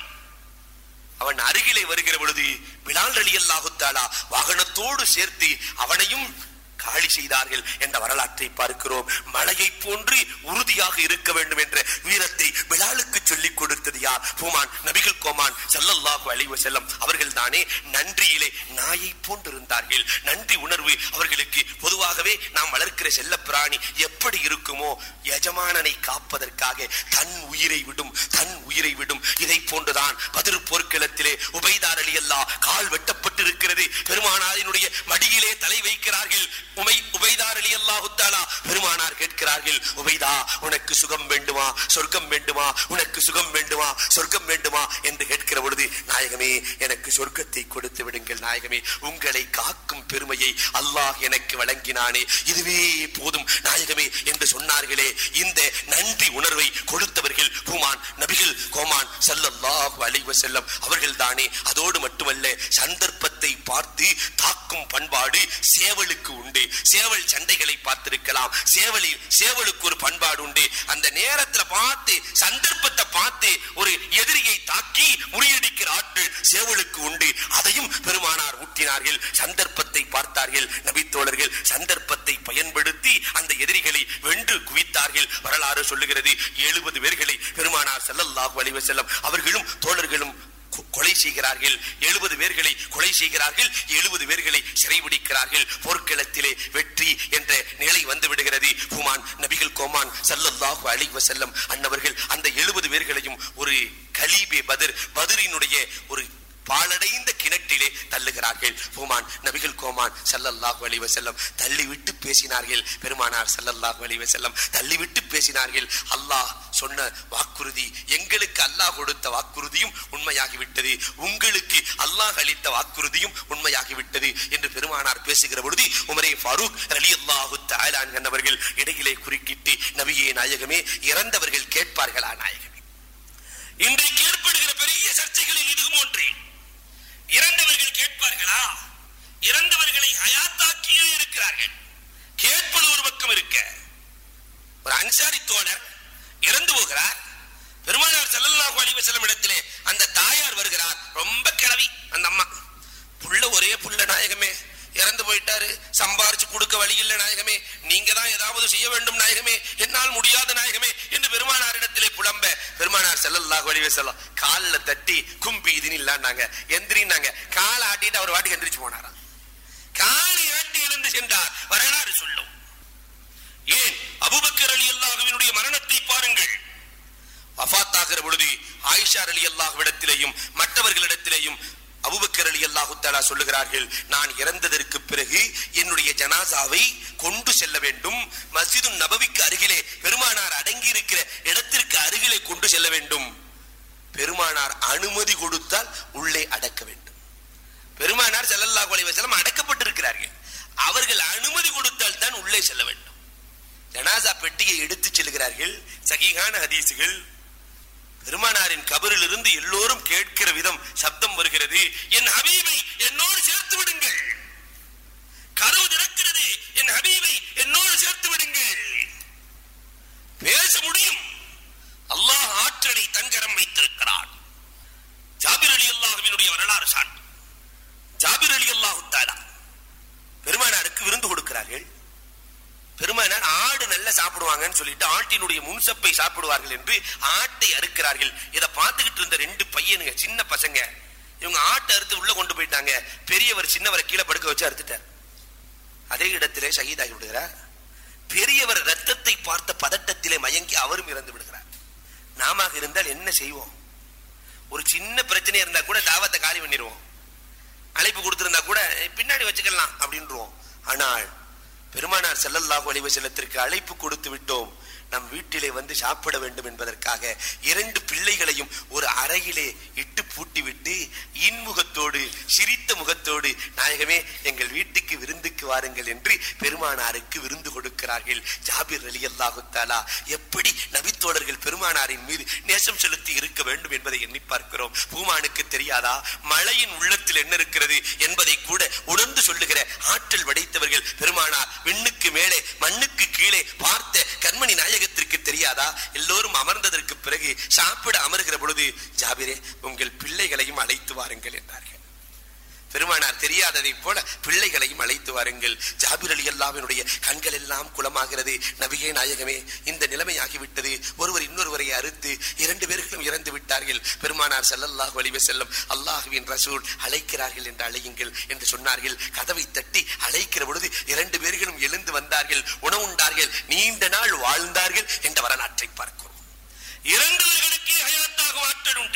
அவன் அருகிலே வருகிற பொழுது பிலால் அலி அல்லாஹுத்தாலா வாகனத்தோடு சேர்த்து அவனையும் காலி செய்தார்கள் என்ற வரலாற்றை பார்க்கிறோம் மலையை போன்று உறுதியாக இருக்க வேண்டும் என்ற வீரத்தை பிலாலுக்கு சொல்லிக் கொடுத்தது யார் பூமான் நபிகள் கோமான் ஸல்லல்லாஹு அலைஹி வஸல்லம் அவர்கள் தானே நன்றியிலே நாயை போன்று இருந்தார்கள் நன்றி உணர்வு அவர்களுக்கு பொதுவாகவே நாம் வளர்க்கிற செல்ல பிராணி எப்படி இருக்குமோ எஜமானனை காப்பதற்காக தன் உயிரை விடும் தன் உயிரை விடும் இதை போன்றுதான் பதிர் போர்க்களத்திலே உபைதார் அலி அல்லா கால் வெட்டப்பட்டிருக்கிறது பெருமானாரினுடைய மடியிலே தலை வைக்கிறார்கள் உமை உபைதார் அலி அல்லாஹு தஆலா பெருமானார் கேட்கிறார்கள் உபைதா உனக்கு சுகம் வேண்டுமா சொர்க்கம் வேண்டுமா உனக்கு சுகம் வேண்டுமா சொர்க்கம் வேண்டுமா என்று கேட்கிற பொழுது நாயகமே எனக்கு சொர்க்கத்தை கொடுத்து விடுங்கள் நாயகமே உங்களை காக்கும் பெருமையை அல்லாஹ் எனக்கு வழங்கினானே இதுவே போதும் நாயகமே என்று சொன்னார்களே இந்த நன்றி உணர்வை கொடுத்தவர்கள் பூமான் நபிகள் கோமான் ஸல்லல்லாஹு அலைஹி வஸல்லம் அவர்கள் தானே அதோடு மட்டுமல்ல சந்தர்ப்பத்தை பார்த்து தாக்கும் பண்பாடு சேவலுக்கு உண்டு சேவல் சண்டைகளை பார்த்திருக்கலாம் சேவலில் சேவலுக்கு ஒரு பண்பாடு உண்டு அந்த நேரத்துல பார்த்து சந்தர்ப்பத்தை பார்த்து ஒரு எதிரியை தாக்கி முறியடிக்கிற ஆற்றல் சேவலுக்கு உண்டு அதையும் பெருமானார் ஊட்டினார்கள் சந்தர்ப்பத்தை பார்த்தார்கள் நபித்தோழர்கள் சந்தர்ப்பத்தை பயன்படுத்தி அந்த எதிரிகளை வென்று குவித்தார்கள் வரலாறு சொல்லுகிறது எழுபது பேர்களை பெருமானார் ஸல்லல்லாஹு அலைஹி வஸல்லம் அவர்களும் தோழர்களும் கொ- கொலை செய்கிறார்கள் எழுபது பேர்களை கொலை செய்கிறார்கள் எழுபது பேர்களை சிறைபிடிக்கிறார்கள் போர்க்களத்திலே வெற்றி என்ற நிலை வந்து விடுகிறது ஹுமான் நபிகள் கோமான் ஸல்லல்லாஹு அலைஹி வஸல்லம் அன்னவர்கள் அந்த எழுபது பேர்களையும் ஒரு கலீபே பத்ர் பத்ரினுடைய ஒரு பாலடைந்த கிணற்றிலே தள்ளுகிறார்கள் பூமான் நபிகள் கோமான் ஸல்லல்லாஹு அலைஹி வஸல்லம் தள்ளி விட்டு பேசினார்கள் பெருமானார் ஸல்லல்லாஹு அலைஹி வஸல்லம் தள்ளி விட்டு பேசினார்கள் அல்லாஹ் சொன்ன வாக்குறுதி எங்களுக்கு அல்லாஹ் கொடுத்த வாக்குறுதியும் உண்மையாகி விட்டது உங்களுக்கு அல்லாஹ் அளித்த வாக்குறுதியும் உண்மையாகி விட்டது என்று பெருமானார் பேசுகிற பொழுது உமரே ஃபாரூக் ரலியல்லாஹு தஆலா அவர்கள் இடையிலே குறுக்கிட்டு நபியே நாயகமே இறந்தவர்கள் கேட்பார்களா நாயகமே இன்றைக்கு ஏற்படுகிற பெரிய சர்ச்சைகளில் இதுவும் ஒன்றே இறந்தவர்கள் கேட்பார்களா இறந்தவர்களை ஹயாத்தாக்கியே இருக்கிறார்கள் கேட்பது ஒரு பக்கம் இருக்க ஒரு அன்சாரி தோழர் இறந்து போகிறார் பெருமானார் ஸல்லல்லாஹு அலைஹி வஸல்லம் இடத்திலே அந்த தாயார் வருகிறார் ரொம்ப கிழவி அந்த அம்மா புள்ள ஒரே புள்ள நாயகமே இறந்து போயிட்டாரு சம்பாரிச்சு கொடுக்க வழி இல்லை நாயகமே நீங்க தான் ஏதாவது செய்ய வேண்டும் நாயகமே என்னால் முடியாத நாயகமே என்று பெருமானாரிடத்திலே புலம்ப பெருமானார் ஸல்லல்லாஹு அலைஹி வஸல்லம் கால்ல தட்டி கும்பி இதுன்னு இல்லான்னாங்க எந்திரின்னாங்க காலை ஆட்டிட்டு அவர் வாட்டுக்கு எந்திரிச்சு போனாராம் காலை ஆட்டி எழுந்து சென்றார் வரலாறு சொல்லும் ஏன் அபூபக்கர் அலி அல்லாஹுவினுடைய மரணத்தை பாருங்கள் வஃபாத்தாகிற பொழுது ஆயிஷா அலி அல்லாஹ்விடத்திலேயும் மற்றவர்களிடத்திலேயும் அபூபக்கர் அலி அல்லாஹு தஆலா சொல்லுகிறார்கள் நான் இறந்ததற்கு பிறகு என்னுடைய ஜனாசாவை கொண்டு செல்ல வேண்டும் மஸ்ஜிது நபவிக்கு அருகிலே பெருமானார் அடங்கி இருக்கிற இடத்திற்கு அருகிலே கொண்டு செல்ல வேண்டும் பெருமானார் அனுமதி கொடுத்தால் உள்ளே அடக்க வேண்டும் பெருமானார் ஸல்லல்லாஹு அலைஹி வஸல்லம் அடக்கப்பட்டிருக்கிறார்கள் அவர்கள் அனுமதி கொடுத்தால் தான் உள்ளே செல்ல வேண்டும் ஜனாசா பெட்டியை எடுத்துச் செல்கிறார்கள் சகிகான ஹதீசுகள் பெருமானாரின் கபரில் இருந்து எல்லோரும் கேட்கிற விதம் சப்தம் வருகிறது என் ஹபீபை என்னோடு சேர்த்து விடுங்கள் கதவு திறக்கிறது என் ஹபீபை என்னோடு சேர்த்து விடுங்கள் பேச முடியும் அல்லாஹ் ஆற்றலை தங்கரம் வைத்திருக்கிறான் ஜாபிர் அலி அல்லாஹுவினுடைய வரலாறு சான்று ஜாபிர் அலி அல்லாஹு தாலா பெருமானாருக்கு விருந்து கொடுக்கிறார்கள் பெருமானார் ஆடு நல்ல சாப்பிடுவாங்கன்னு சொல்லிட்டு ஆட்டினுடைய முன்சப்பை சாப்பிடுவார்கள் என்று ஆட்டை அறுக்கிறார்கள் இதை பார்த்துக்கிட்டு இருந்த ரெண்டு பையனுங்க சின்ன பசங்க இவங்க ஆட்டை அறுத்து உள்ள கொண்டு போயிட்டாங்க பெரியவர் சின்னவரை கீழே படுக்க வச்சு அறுத்துட்டார் அதே இடத்திலே ஷஹீதாகி விடுகிறார் பெரியவர் ரத்தத்தை பார்த்த பதட்டத்திலே மயங்கி அவரும் இறந்து விடுகிறார் நாம இருந்தால் என்ன செய்வோம் ஒரு சின்ன பிரச்சனை இருந்தா கூட தாவத்தை காலி பண்ணிடுவோம் அழைப்பு கொடுத்திருந்தா கூட பின்னாடி வச்சுக்கலாம் அப்படின்றோம் ஆனால் பெருமானார் ஸல்லல்லாஹு அலைஹி வஸல்லத்திற்கு அழைப்பு கொடுத்து விட்டோம் நம் வீட்டிலே வந்து சாப்பிட வேண்டும் என்பதற்காக இரண்டு பிள்ளைகளையும் ஒரு அறையிலே இட்டு பூட்டி விட்டு இன்முகத்தோடு சிரித்த முகத்தோடு நாயகமே எங்கள் வீட்டுக்கு விருந்துக்கு வாருங்கள் என்று பெருமானாருக்கு விருந்து கொடுக்கிறார்கள் ஜாபிர் அலி அல்லாஹு தாலா எப்படி நபித்தோழர்கள் பெருமானாரின் மீது நேசம் செலுத்தி இருக்க வேண்டும் என்பதை எண்ணி பார்க்கிறோம் பூமானுக்கு தெரியாதா மழையின் உள்ளத்தில் என்ன இருக்கிறது என்பதை கூட உணர்ந்து சொல்லுகிற ஆற்றல் படைத்தவர்கள் பெருமானார் விண்ணுக்கு மேலே மண்ணுக்கு கீழே பார்த்த கண்மணி நாயகத்திற்கு தெரியாதா எல்லோரும் அமர்ந்ததற்கு பிறகு சாப்பிட அமர்கிற பொழுது ஜாபிரே உங்கள் பிள்ளைகளையும் அழைத்து வாருங்கள் என்றார்கள் பெருமானார் தெரியாததைப் போல பிள்ளைகளையும் அழைத்து வாருங்கள் ஜாபிர் அலி அல்லாவினுடைய கண்கள் எல்லாம் குளமாகிறது நபிகே நாயகமே இந்த நிலைமையாகிவிட்டது ஒருவர் இன்னொருவரை அறுத்து இரண்டு பேர்களும் இறந்து விட்டார்கள் பெருமானார் ஸல்லல்லாஹு அலைஹி வஸல்லம் அல்லாஹுவின் ரசூல் அழைக்கிறார்கள் என்று அழையுங்கள் என்று சொன்னார்கள் கதவை தட்டி அழைக்கிற பொழுது இரண்டு பேர்களும் எழுந்து வந்தார்கள் உணவுண்டார்கள் நீண்ட நாள் வாழ்ந்தார்கள் என்ற வரலாற்றை பார்க்கிறோம் இறந்தவர்களுக்கு ஹயாத்தாக ஆற்றல் உண்டு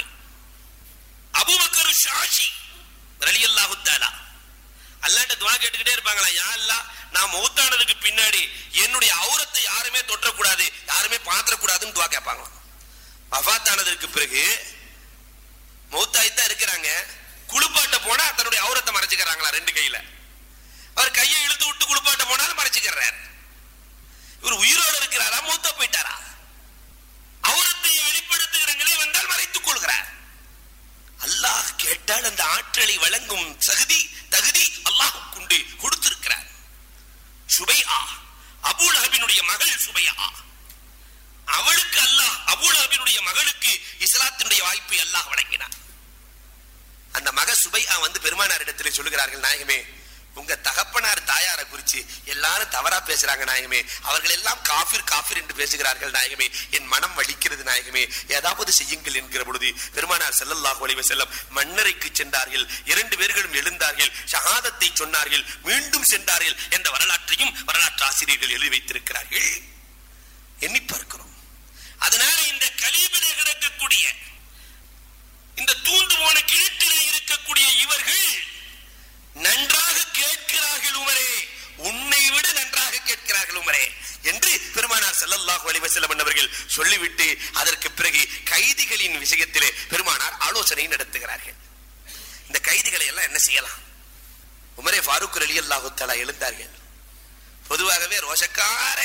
அபூபக்கர் ஷாஷி ரலியல்லாஹு தஆலா அல்லாஹ்ட்ட துஆ கேட்டுக்கிட்டே இருப்பாங்களா யா அல்லாஹ் நான் மௌத்தானதுக்கு பின்னாடி என்னுடைய அவுரத்தை யாருமே தொற்றக்கூடாது யாருமே பாத்திரக்கூடாதுன்னு துஆ கேட்பாங்களாம் வஃபாத்தானதற்கு பிறகு மௌத்தாயித்தான் இருக்கிறாங்க குளிப்பாட்ட போனா தன்னுடைய அவுரத்தை மறைச்சுக்கிறாங்களா ரெண்டு கையில அவர் கையை இழுத்து விட்டு குளிப்பாட்ட போனாலும் மறைச்சுக்கிறார் இவர் உயிரோடு இருக்கிறாரா மூத்த போயிட்டாரா அவுரத்தை வெளிப்படுத்துகிற நிலை வந்தால் மறைத்துக் கொள்கிறார் அல்லாஹ் கேட்டால் அந்த ஆற்றலை வழங்கும் தகுதி தகுதி அல்லாஹ் கொண்டு கொடுத்திருக்கிறார் சுபையா அபூலஹபினுடைய மகள் சுபையா அவளுக்கு அல்லாஹ் அபூலஹபினுடைய மகளுக்கு இஸ்லாத்தினுடைய வாய்ப்பை அல்லாஹ் வழங்கினார் அந்த மக சுபையா வந்து பெருமானார் இடத்திலே சொல்லுகிறார்கள் நாயகமே உங்க தகப்பனார் தாயாரை குறிச்சு எல்லாரும் தவறா பேசுறாங்க நாயகமே அவர்கள் எல்லாம் காஃபிர் காஃபிர் என்று பேசுகிறார்கள் நாயகமே என் மனம் வலிக்கிறது நாயகமே ஏதாவது செய்யுங்கள் என்கிற பொழுது பெருமானார் ஸல்லல்லாஹு அலைஹி வஸல்லம் மன்னரைக்கு சென்றார்கள் இரண்டு பேர்களும் எழுந்தார்கள் ஷஹாதத்தை சொன்னார்கள் மீண்டும் சென்றார்கள் என்ற வரலாற்றையும் வரலாற்று ஆசிரியர்கள் எழுதி வைத்திருக்கிறார்கள் எண்ணி பார்க்கிறோம் அதனால இந்த கலீபிலே கிடக்கக்கூடிய இந்த தூண்டு போன கிணற்றிலே இருக்கக்கூடிய இவர்கள் நன்றாக கேட்கிறார்கள் உமரே உன்னை விட நன்றாக கேட்கிறார்கள் உமரே என்று பெருமானார் ஸல்லல்லாஹு அலைஹி வஸல்லம் அவர்கள் சொல்லிவிட்டு அதற்கு பிறகு கைதிகளின் விஷயத்திலே பெருமானார் ஆலோசனை நடத்துகிறார்கள் இந்த கைதிகளை எல்லாம் என்ன செய்யலாம் உமரே ஃபாரூக் ரலியல்லாஹு தஆலா எழுந்தார்கள் பொதுவாகவே ரோஷக்கார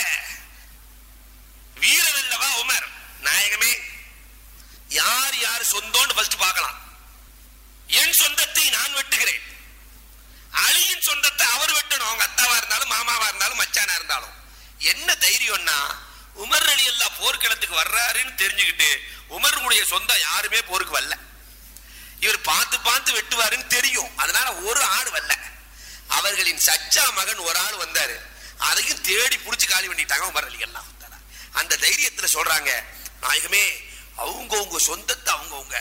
வீரர் அல்லவா உமர் நாயகமே யார் யார் சொந்தம்னு ஃபர்ஸ்ட் பார்க்கலாம் என் சொந்தத்தை நான் வெட்டுகிறேன் அலியின் சொந்தத்தை அவர் வெட்டணும் அவங்க அத்தாவா இருந்தாலும் மாமாவா இருந்தாலும் மச்சானா இருந்தாலும் என்ன தைரியம்னா உமர் அலி அல்லா போர்க்களத்துக்கு வர்றாருன்னு தெரிஞ்சுக்கிட்டு உமருடைய சொந்தம் யாருமே போருக்கு வரல இவர் பார்த்து பார்த்து வெட்டுவாருன்னு தெரியும் அதனால ஒரு ஆள் வரல அவர்களின் சச்சா மகன் ஒரு ஆள் வந்தாரு அதையும் தேடி புடிச்சு காலி பண்ணிட்டாங்க உமர் அலி அல்லாஹ் அந்த தைரியத்துல சொல்றாங்க நாயகமே அவங்கவங்க சொந்தத்தை அவங்கவங்க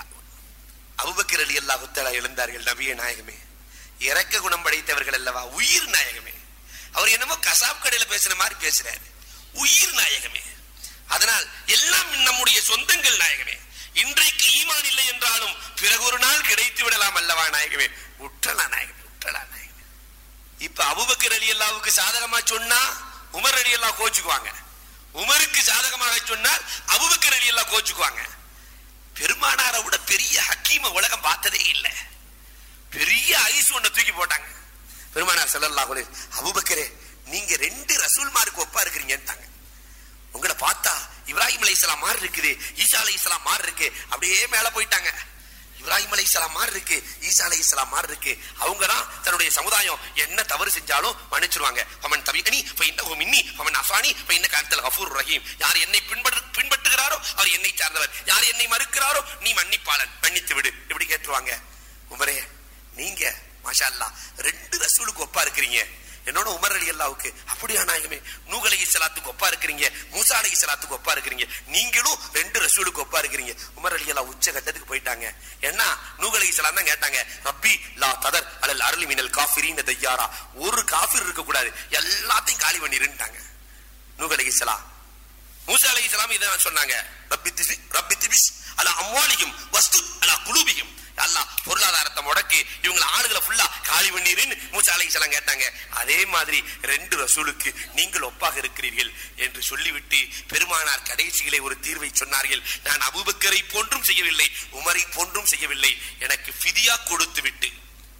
அபுபக்கர் அலி அல்லாஹ் எழுந்தார்கள் நபிய நாயகமே இறக்க குணம் படைத்தவர்கள் அல்லவா உயிர் நாயகமே அவர் என்னமோ கசாப் கடையில பேசுன மாதிரி பேசுறாரு உயிர் நாயகமே அதனால் எல்லாம் நம்முடைய சொந்தங்கள் நாயகமே இன்றைக்கு ஈமான் இல்லை என்றாலும் பிறகு ஒரு நாள் கிடைத்து விடலாம் அல்லவா நாயகமே உற்றலா நாயகமே உற்றலா நாயகமே இப்ப அபுபக்கர் அலி அல்லாவுக்கு சாதகமா சொன்னா உமர் அலி அல்லா கோச்சுக்குவாங்க உமருக்கு சாதகமாக சொன்னால் அபுபக்கர் அலி அல்லா கோச்சுக்குவாங்க பெருமானாரை விட பெரிய ஹக்கீம உலகம் பார்த்ததே இல்லை பெரிய ஐஸ் ஒண்ண தூக்கி போட்டாங்க பெருமானார் ஸல்லல்லாஹு அலைஹி அபூபக்கரே நீங்க ரெண்டு ரசூல்மாருக்கு ஒப்பா இருக்கிறீங்கன்ட்டாங்க உங்களை பார்த்தா இப்ராஹிம் அலைஹிஸ்ஸலாம் மாதிரி இருக்குது ஈசா அலைஹிஸ்ஸலாம் மாதிரி இருக்கு அப்படியே மேல போயிட்டாங்க இப்ராஹிம் அலைஹிஸ்ஸலாம் மாதிரி இருக்கு ஈசா அலைஹிஸ்ஸலாம் மாதிரி இருக்கு அவங்க தான் தன்னுடைய சமுதாயம் என்ன தவறு செஞ்சாலும் மன்னிச்சிருவாங்க அவன் தவிகனி ஃபைன்னஹு மின்னி அவன் அஃபானி ஃபைன்னக அன்தல் கஃபூர் ரஹீம் யார் என்னை பின்பற்று பின்பற்றுகிறாரோ அவர் என்னை சார்ந்தவர் யார் என்னை மறுக்கிறாரோ நீ மன்னிப்பாளன் மன்னித்து விடு இப்படி கேட்டுருவாங்க உமரே நீங்க மாஷா அல்லாஹ் ரெண்டு ரசூலுக்கு ஒப்பா இருக்கிறீங்க என்னோட உமர் அலி அல்லாவுக்கு அப்படியா நாயகமே நூக அலி இஸ்லாத்துக்கு ஒப்பா இருக்கிறீங்க மூசா அலி இஸ்லாத்துக்கு ஒப்பா இருக்கிறீங்க நீங்களும் ரெண்டு ரசூலுக்கு ஒப்பா இருக்கிறீங்க உமர் அலி அல்லா உச்ச கட்டத்துக்கு போயிட்டாங்க ஏன்னா நூக அலி இஸ்லாம் தான் கேட்டாங்க ரப்பி லா ததர் அலல் அருளி மினல் காஃபிரின் தையாரா ஒரு காஃபிர் இருக்க கூடாது எல்லாத்தையும் காலி பண்ணிருந்தாங்க நூக அலி இஸ்லாம் மூசா அலி இஸ்லாம் இதை சொன்னாங்க ரப்பி திபி ரப்பி திபிஸ் அலா அம்வாலியும் வஸ்து அலா குலூபியும் அல்லாஹ் பொருளாதாரத்தை முடக்கி இவங்க ஆளுகளை ஃபுல்லா காலி பண்ணிருன்னு மூசா அலைஹிஸ்ஸலாம் கேட்டாங்க அதே மாதிரி ரெண்டு ரசூலுக்கு நீங்கள் ஒப்பாக இருக்கிறீர்கள் என்று சொல்லிவிட்டு பெருமானார் கடைசியிலே ஒரு தீர்வை சொன்னார்கள் நான் அபூபக்கரை போன்றும் செய்யவில்லை உமரை போன்றும் செய்யவில்லை எனக்கு ஃபிதியா கொடுத்து விட்டு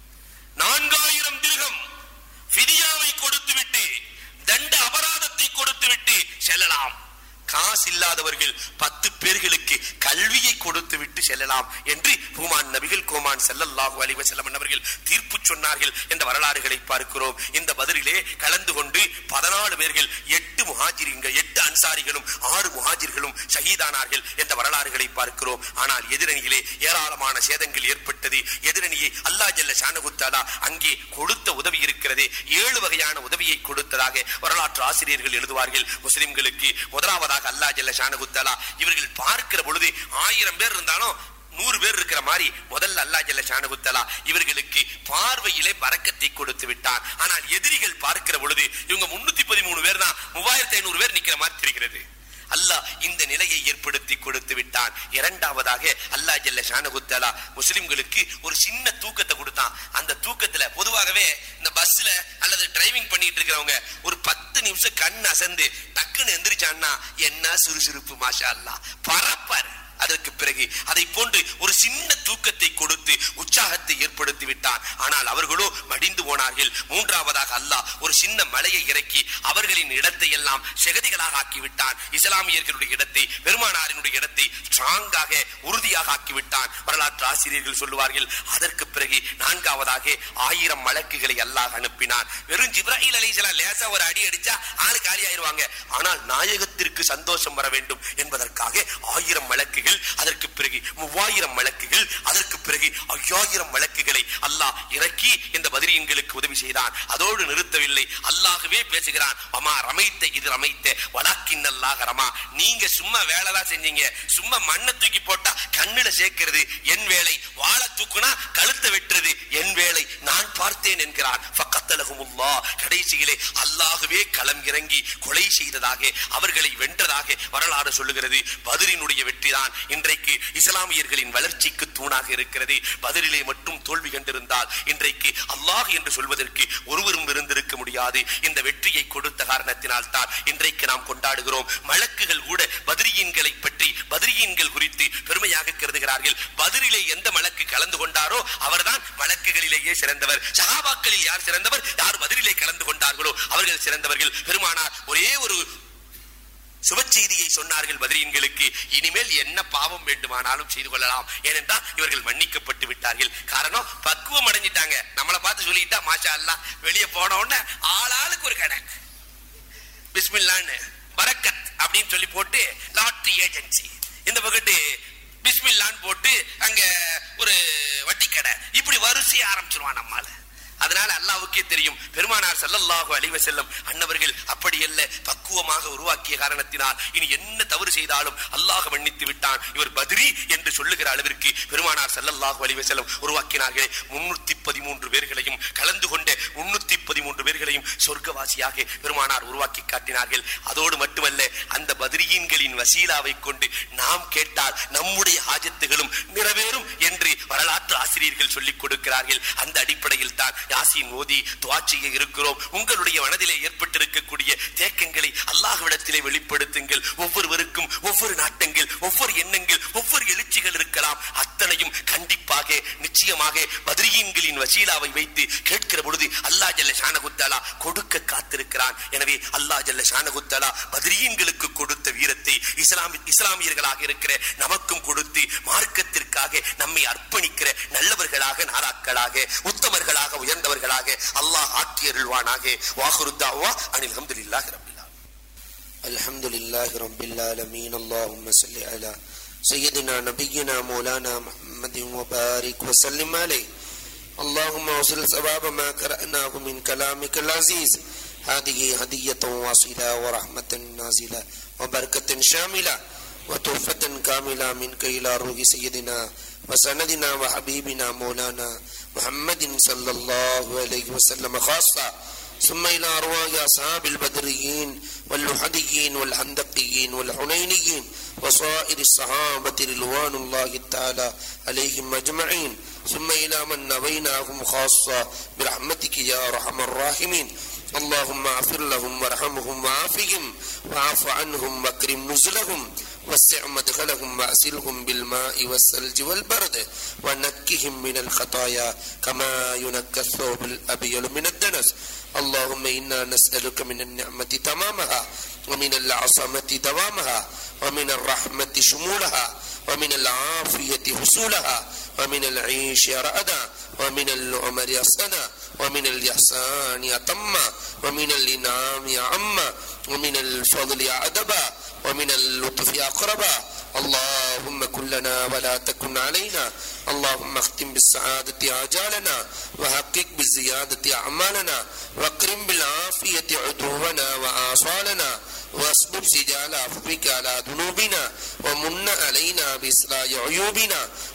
நான்காயிரம் திருகம் ஃபிதியாவை கொடுத்து விட்டு தண்ட அபராதத்தை கொடுத்து விட்டு செல்லலாம் காசு இல்லாதவர்கள் பத்து பேர்களுக்கு கல்வியை கொடுத்து விட்டு செல்லலாம் என்று ஹுமான் நபிகள் கோமான் செல்லல்லாஹு அலைஹி வஸல்லம் அவர்கள் தீர்ப்பு சொன்னார்கள் என்ற வரலாறுகளை பார்க்கிறோம் இந்த பதிலிலே கலந்து கொண்டு பதினாலு பேர்கள் எட்டு முஹாஜிரின்கள் எட்டு அன்சாரிகளும் ஆறு முஹாஜிர்களும் ஷஹீதானார்கள் என்ற வரலாறுகளை பார்க்கிறோம் ஆனால் எதிரணியிலே ஏராளமான சேதங்கள் ஏற்பட்டது எதிரணியை அல்லாஹ் ஜல்ல ஷானகுத்தாலா அங்கே கொடுத்த உதவி இருக்கிறது ஏழு வகையான உதவியை கொடுத்ததாக வரலாற்று ஆசிரியர்கள் எழுதுவார்கள் முஸ்லிம்களுக்கு முதலாவதாக அல்லாஹ் ஜல்ல ஷானகுத்தாலா இவர்கள் பார்க்கிற பொழுது ஆயிரம் பேர் இருந்தாலும் நூறு பேர் இருக்கிற மாதிரி முதல்ல அல்லாஹ் ஜல்ல ஷானகுத்தலா இவர்களுக்கு பார்வையிலே பறக்கத்தை கொடுத்து விட்டார் ஆனால் எதிரிகள் பார்க்கிற பொழுது இவங்க முன்னூத்தி பதிமூணு பேர் தான் மூவாயிரத்தி ஐநூறு பேர் நிக்கிற மாதிரி தெரிகிறது அல்லாஹ் இந்த நிலையை ஏற்படுத்தி கொடுத்து விட்டான் இரண்டாவதாக அல்லாஹ் ஜல்ல ஷானகுத்தலா முஸ்லிம்களுக்கு ஒரு சின்ன தூக்கத்தை கொடுத்தான் அந்த தூக்கத்துல பொதுவாகவே இந்த பஸ்ல அல்லது டிரைவிங் பண்ணிட்டு இருக்கிறவங்க ஒரு பத்து நிமிஷம் கண் அசந்து டக்குன்னு எந்திரிச்சான்னா என்ன சுறுசுறுப்பு மாஷா அல்லாஹ் பரப்பாரு அதற்கு பிறகு அதை போன்று ஒரு சின்ன தூக்கத்தை கொடுத்து உற்சாகத்தை ஏற்படுத்தி விட்டான் ஆனால் அவர்களோ மடிந்து போனார்கள் மூன்றாவதாக அல்லாஹ் ஒரு சின்ன மலையை இறக்கி அவர்களின் இடத்தை எல்லாம் செகதிகளாக ஆக்கி விட்டான் இஸ்லாமியர்களுடைய இடத்தை பெருமானாரினுடைய இடத்தை ஸ்ட்ராங்காக உறுதியாக ஆக்கி விட்டான் வரலாற்று ஆசிரியர்கள் சொல்லுவார்கள் அதற்கு பிறகு நான்காவதாக ஆயிரம் மலக்குகளை அல்லாஹ் அனுப்பினான் வெறும் ஜிப்ராஹில் அலிசலாம் லேசா ஒரு அடி அடிச்சா ஆளு காலி ஆயிருவாங்க ஆனால் நாயகத்திற்கு சந்தோஷம் வர வேண்டும் என்பதற்காக ஆயிரம் மலக்குகள் அதற்கு பிறகு மூவாயிரம் வழக்குகள் அதற்கு பிறகு ஐயாயிரம் வழக்குகளை அல்லாஹ் இறக்கி இந்த பதிரியங்களுக்கு உதவி செய்தான் அதோடு நிறுத்தவில்லை அல்லாஹ்வே பேசுகிறான் அம்மா ரமைத்த இது ரமைத்த வலாக்கின் அல்லாஹ் ரமா நீங்க சும்மா வேலைதான் செஞ்சீங்க சும்மா மண்ணை தூக்கி போட்டா கண்ணுல சேர்க்கிறது என் வேலை வாழை தூக்குனா கழுத்தை வெட்டுறது என் வேலை நான் பார்த்தேன் என்கிறான் ஃபக்கத்தலகுமுல்லா கடைசியிலே அல்லாஹ்வே களம் இறங்கி கொலை செய்ததாக அவர்களை வென்றதாக வரலாறு சொல்லுகிறது பதிரினுடைய வெற்றிதான் இன்றைக்கு இஸ்லாமியர்களின் வளர்ச்சிக்கு தூணாக இருக்கிறது பதிலிலே மட்டும் தோல்வி கண்டிருந்தால் இன்றைக்கு அல்லாஹ் என்று சொல்வதற்கு ஒருவரும் இருந்திருக்க முடியாது இந்த வெற்றியை கொடுத்த காரணத்தினால் தான் இன்றைக்கு நாம் கொண்டாடுகிறோம் மலக்குகள் கூட பதிரியீன்களை பற்றி பதிரியீன்கள் குறித்து பெருமையாக கருதுகிறார்கள் பதிரிலே எந்த மலக்கு கலந்து கொண்டாரோ அவர்தான் மலக்குகளிலேயே சிறந்தவர் சஹாபாக்களில் யார் சிறந்தவர் யார் பதிரிலே கலந்து கொண்டார்களோ அவர்கள் சிறந்தவர்கள் பெருமானார் ஒரே ஒரு சுப செய்தியை சொன்னார்கள் பதிரீன்களுக்கு இனிமேல் என்ன பாவம் வேண்டுமானாலும் செய்து கொள்ளலாம் ஏனென்றால் இவர்கள் மன்னிக்கப்பட்டு விட்டார்கள் காரணம் பக்குவம் அடைஞ்சிட்டாங்க நம்மளை பார்த்து சொல்லிட்டா மாஷா அல்லா வெளியே போன உடனே ஆளாளுக்கு ஒரு கடை பிஸ்மில்லான்னு பரக்கத் அப்படின்னு சொல்லி போட்டு லாட்டரி ஏஜென்சி இந்த பக்கத்து பிஸ்மில்லான்னு போட்டு அங்க ஒரு வட்டி கடை இப்படி வரிசையை ஆரம்பிச்சிருவான் நம்மால அதனால அல்லாஹ்வுக்கே தெரியும் பெருமானார் ஸல்லல்லாஹு அலைஹி வஸல்லம் அன்னவர்கள் அப்படி அல்ல பக்குவமாக உருவாக்கிய காரணத்தினால் இனி என்ன தவறு செய்தாலும் அல்லாஹ் மன்னித்து விட்டான் இவர் பத்ரி என்று சொல்லுகிற அளவிற்கு பெருமானார் ஸல்லல்லாஹு அலைஹி வஸல்லம் உருவாக்கினார்களே முன்னூத்தி பதிமூன்று பேர்களையும் கலந்து கொண்ட முன்னூத்தி பதிமூன்று பேர்களையும் சொர்க்கவாசியாக பெருமானார் உருவாக்கி காட்டினார்கள் அதோடு மட்டுமல்ல அந்த பத்ரியீன்களின் வசீலாவை கொண்டு நாம் கேட்டால் நம்முடைய ஆஜத்துகளும் நிறைவேறும் என்று வரலாற்று ஆசிரியர்கள் சொல்லிக் கொடுக்கிறார்கள் அந்த அடிப்படையில் தான் யாசின் ஓதி துவா செய்ய இருக்கிறோம் உங்களுடைய மனதிலே ஏற்பட்டிருக்கக்கூடிய தேக்கங்களை அல்லாஹ்விடத்திலே வெளிப்படுத்துங்கள் ஒவ்வொருவருக்கும் ஒவ்வொரு நாட்டங்கள் ஒவ்வொரு எண்ணங்கள் ஒவ்வொரு எழுச்சிகள் இருக்கலாம் அத்தனையும் கண்டிப்பாக நிச்சயமாக பத்ரியீன்களின் வசீலாவை வைத்து கேட்கிற பொழுது அல்லாஹ் ஜல்ல ஷானகுத்தாலா கொடுக்க காத்திருக்கிறான் எனவே அல்லாஹ் ஜல்ல ஷானகுத்தாலா பத்ரியீன்களுக்கு கொடுத்த வீரத்தை இஸ்லாமி இஸ்லாமியர்களாக இருக்கிற நமக்கும் கொடுத்து மார்க்கத்திற்காக நம்மை அர்ப்பணிக்கிற நல்லவர்களாக நாராக்களாக உத்தமர்களாக உயர்ந்தவர்களாக அல்லாஹ் ஆக்கியருள்வானாக வாகுருத்தாவா அனில் அஹமதுல்லாஹி ரபில் الحمد لله رب العالمين اللهم صل على سيدنا نبينا مولانا محمد وبارك وسلم عليه اللهم وصل ثواب ما قرأناه من كلامك العزيز هذه هدية واصلة ورحمة نازلة وبركة شاملة وتحفة كاملة منك إلى روح سيدنا وسندنا وحبيبنا مولانا محمد صلى الله عليه وسلم خاصة ثم إلى أرواح أصحاب البدريين واللحديين والحندقيين والحنينيين وصائر الصحابة رضوان الله تعالى عليهم أجمعين ثم إلى من نويناهم خاصة برحمتك يا أرحم الراحمين اللهم اغفر لهم وارحمهم وعافهم واعف عنهم واكرم نزلهم وسع مدخلهم واسلهم بالماء والثلج والبرد ونكهم من الخطايا كما ينكى الثوب الابيض من الدنس اللهم انا نسالك من النعمه تمامها ومن العصمه دوامها ومن الرحمه شمولها ومن العافيه حصولها ومن العيش رأدا ومن العمر أسنا ومن الإحسان أتما ومن الإنعام عما ومن الفضل أدبا ومن اللطف أقربا اللهم كن لنا ولا تكن علينا اللهم اختم بالسعادة آجالنا وحقق بالزيادة أعمالنا واكرم بالعافية عدونا وآصالنا واصبب سجال عفوك على ذنوبنا ومن علينا بإصلاح عيوبنا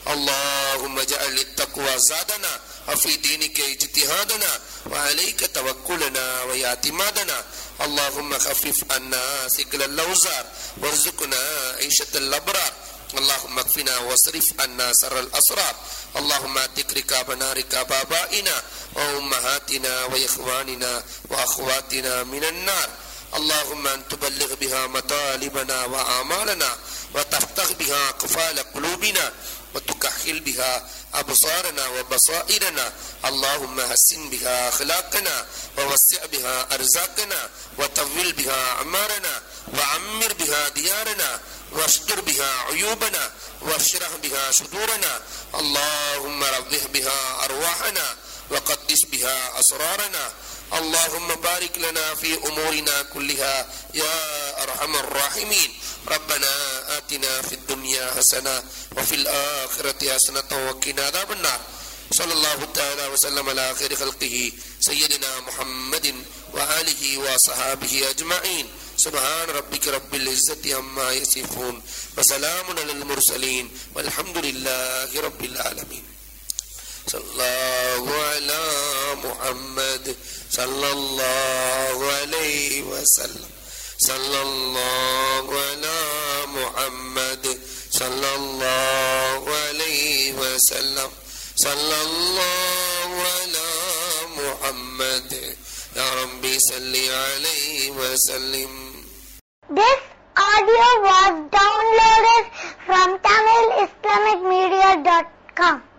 اللهم اجعل التقوى زادنا وفي دينك اجتهادنا وعليك توكلنا واعتمادنا اللهم خفف عنا ثقل اللوزار وارزقنا عيشة الأبرار اللهم اكفنا واصرف عنا سر الأسرار اللهم اعتق ركابنا ركاب آبائنا وأمهاتنا وإخواننا وأخواتنا من النار اللهم أن تبلغ بها مطالبنا وآمالنا وتفتح بها قفال قلوبنا وتكحل بها أبصارنا وبصائرنا اللهم حسن بها أخلاقنا ووسع بها أرزاقنا وطول بها أعمارنا وعمر بها ديارنا واستر بها عيوبنا واشرح بها صدورنا اللهم روح بها أرواحنا وقدس بها أسرارنا اللهم بارك لنا في أمورنا كلها يا أرحم الراحمين ربنا آتنا في الدنيا حسنة وفي الآخرة حسنة وقنا عذاب النار صلى الله تعالى وسلم على خير خلقه سيدنا محمد وآله وصحابه أجمعين سبحان ربك رب العزة عما يصفون وسلام على المرسلين والحمد لله رب العالمين صلى الله على محمد صلى الله عليه وسلم صلى الله على محمد صلى الله عليه وسلم صلى الله على محمد يا ربي صل عليه وسلم This audio was downloaded from TamilIslamicMedia.com.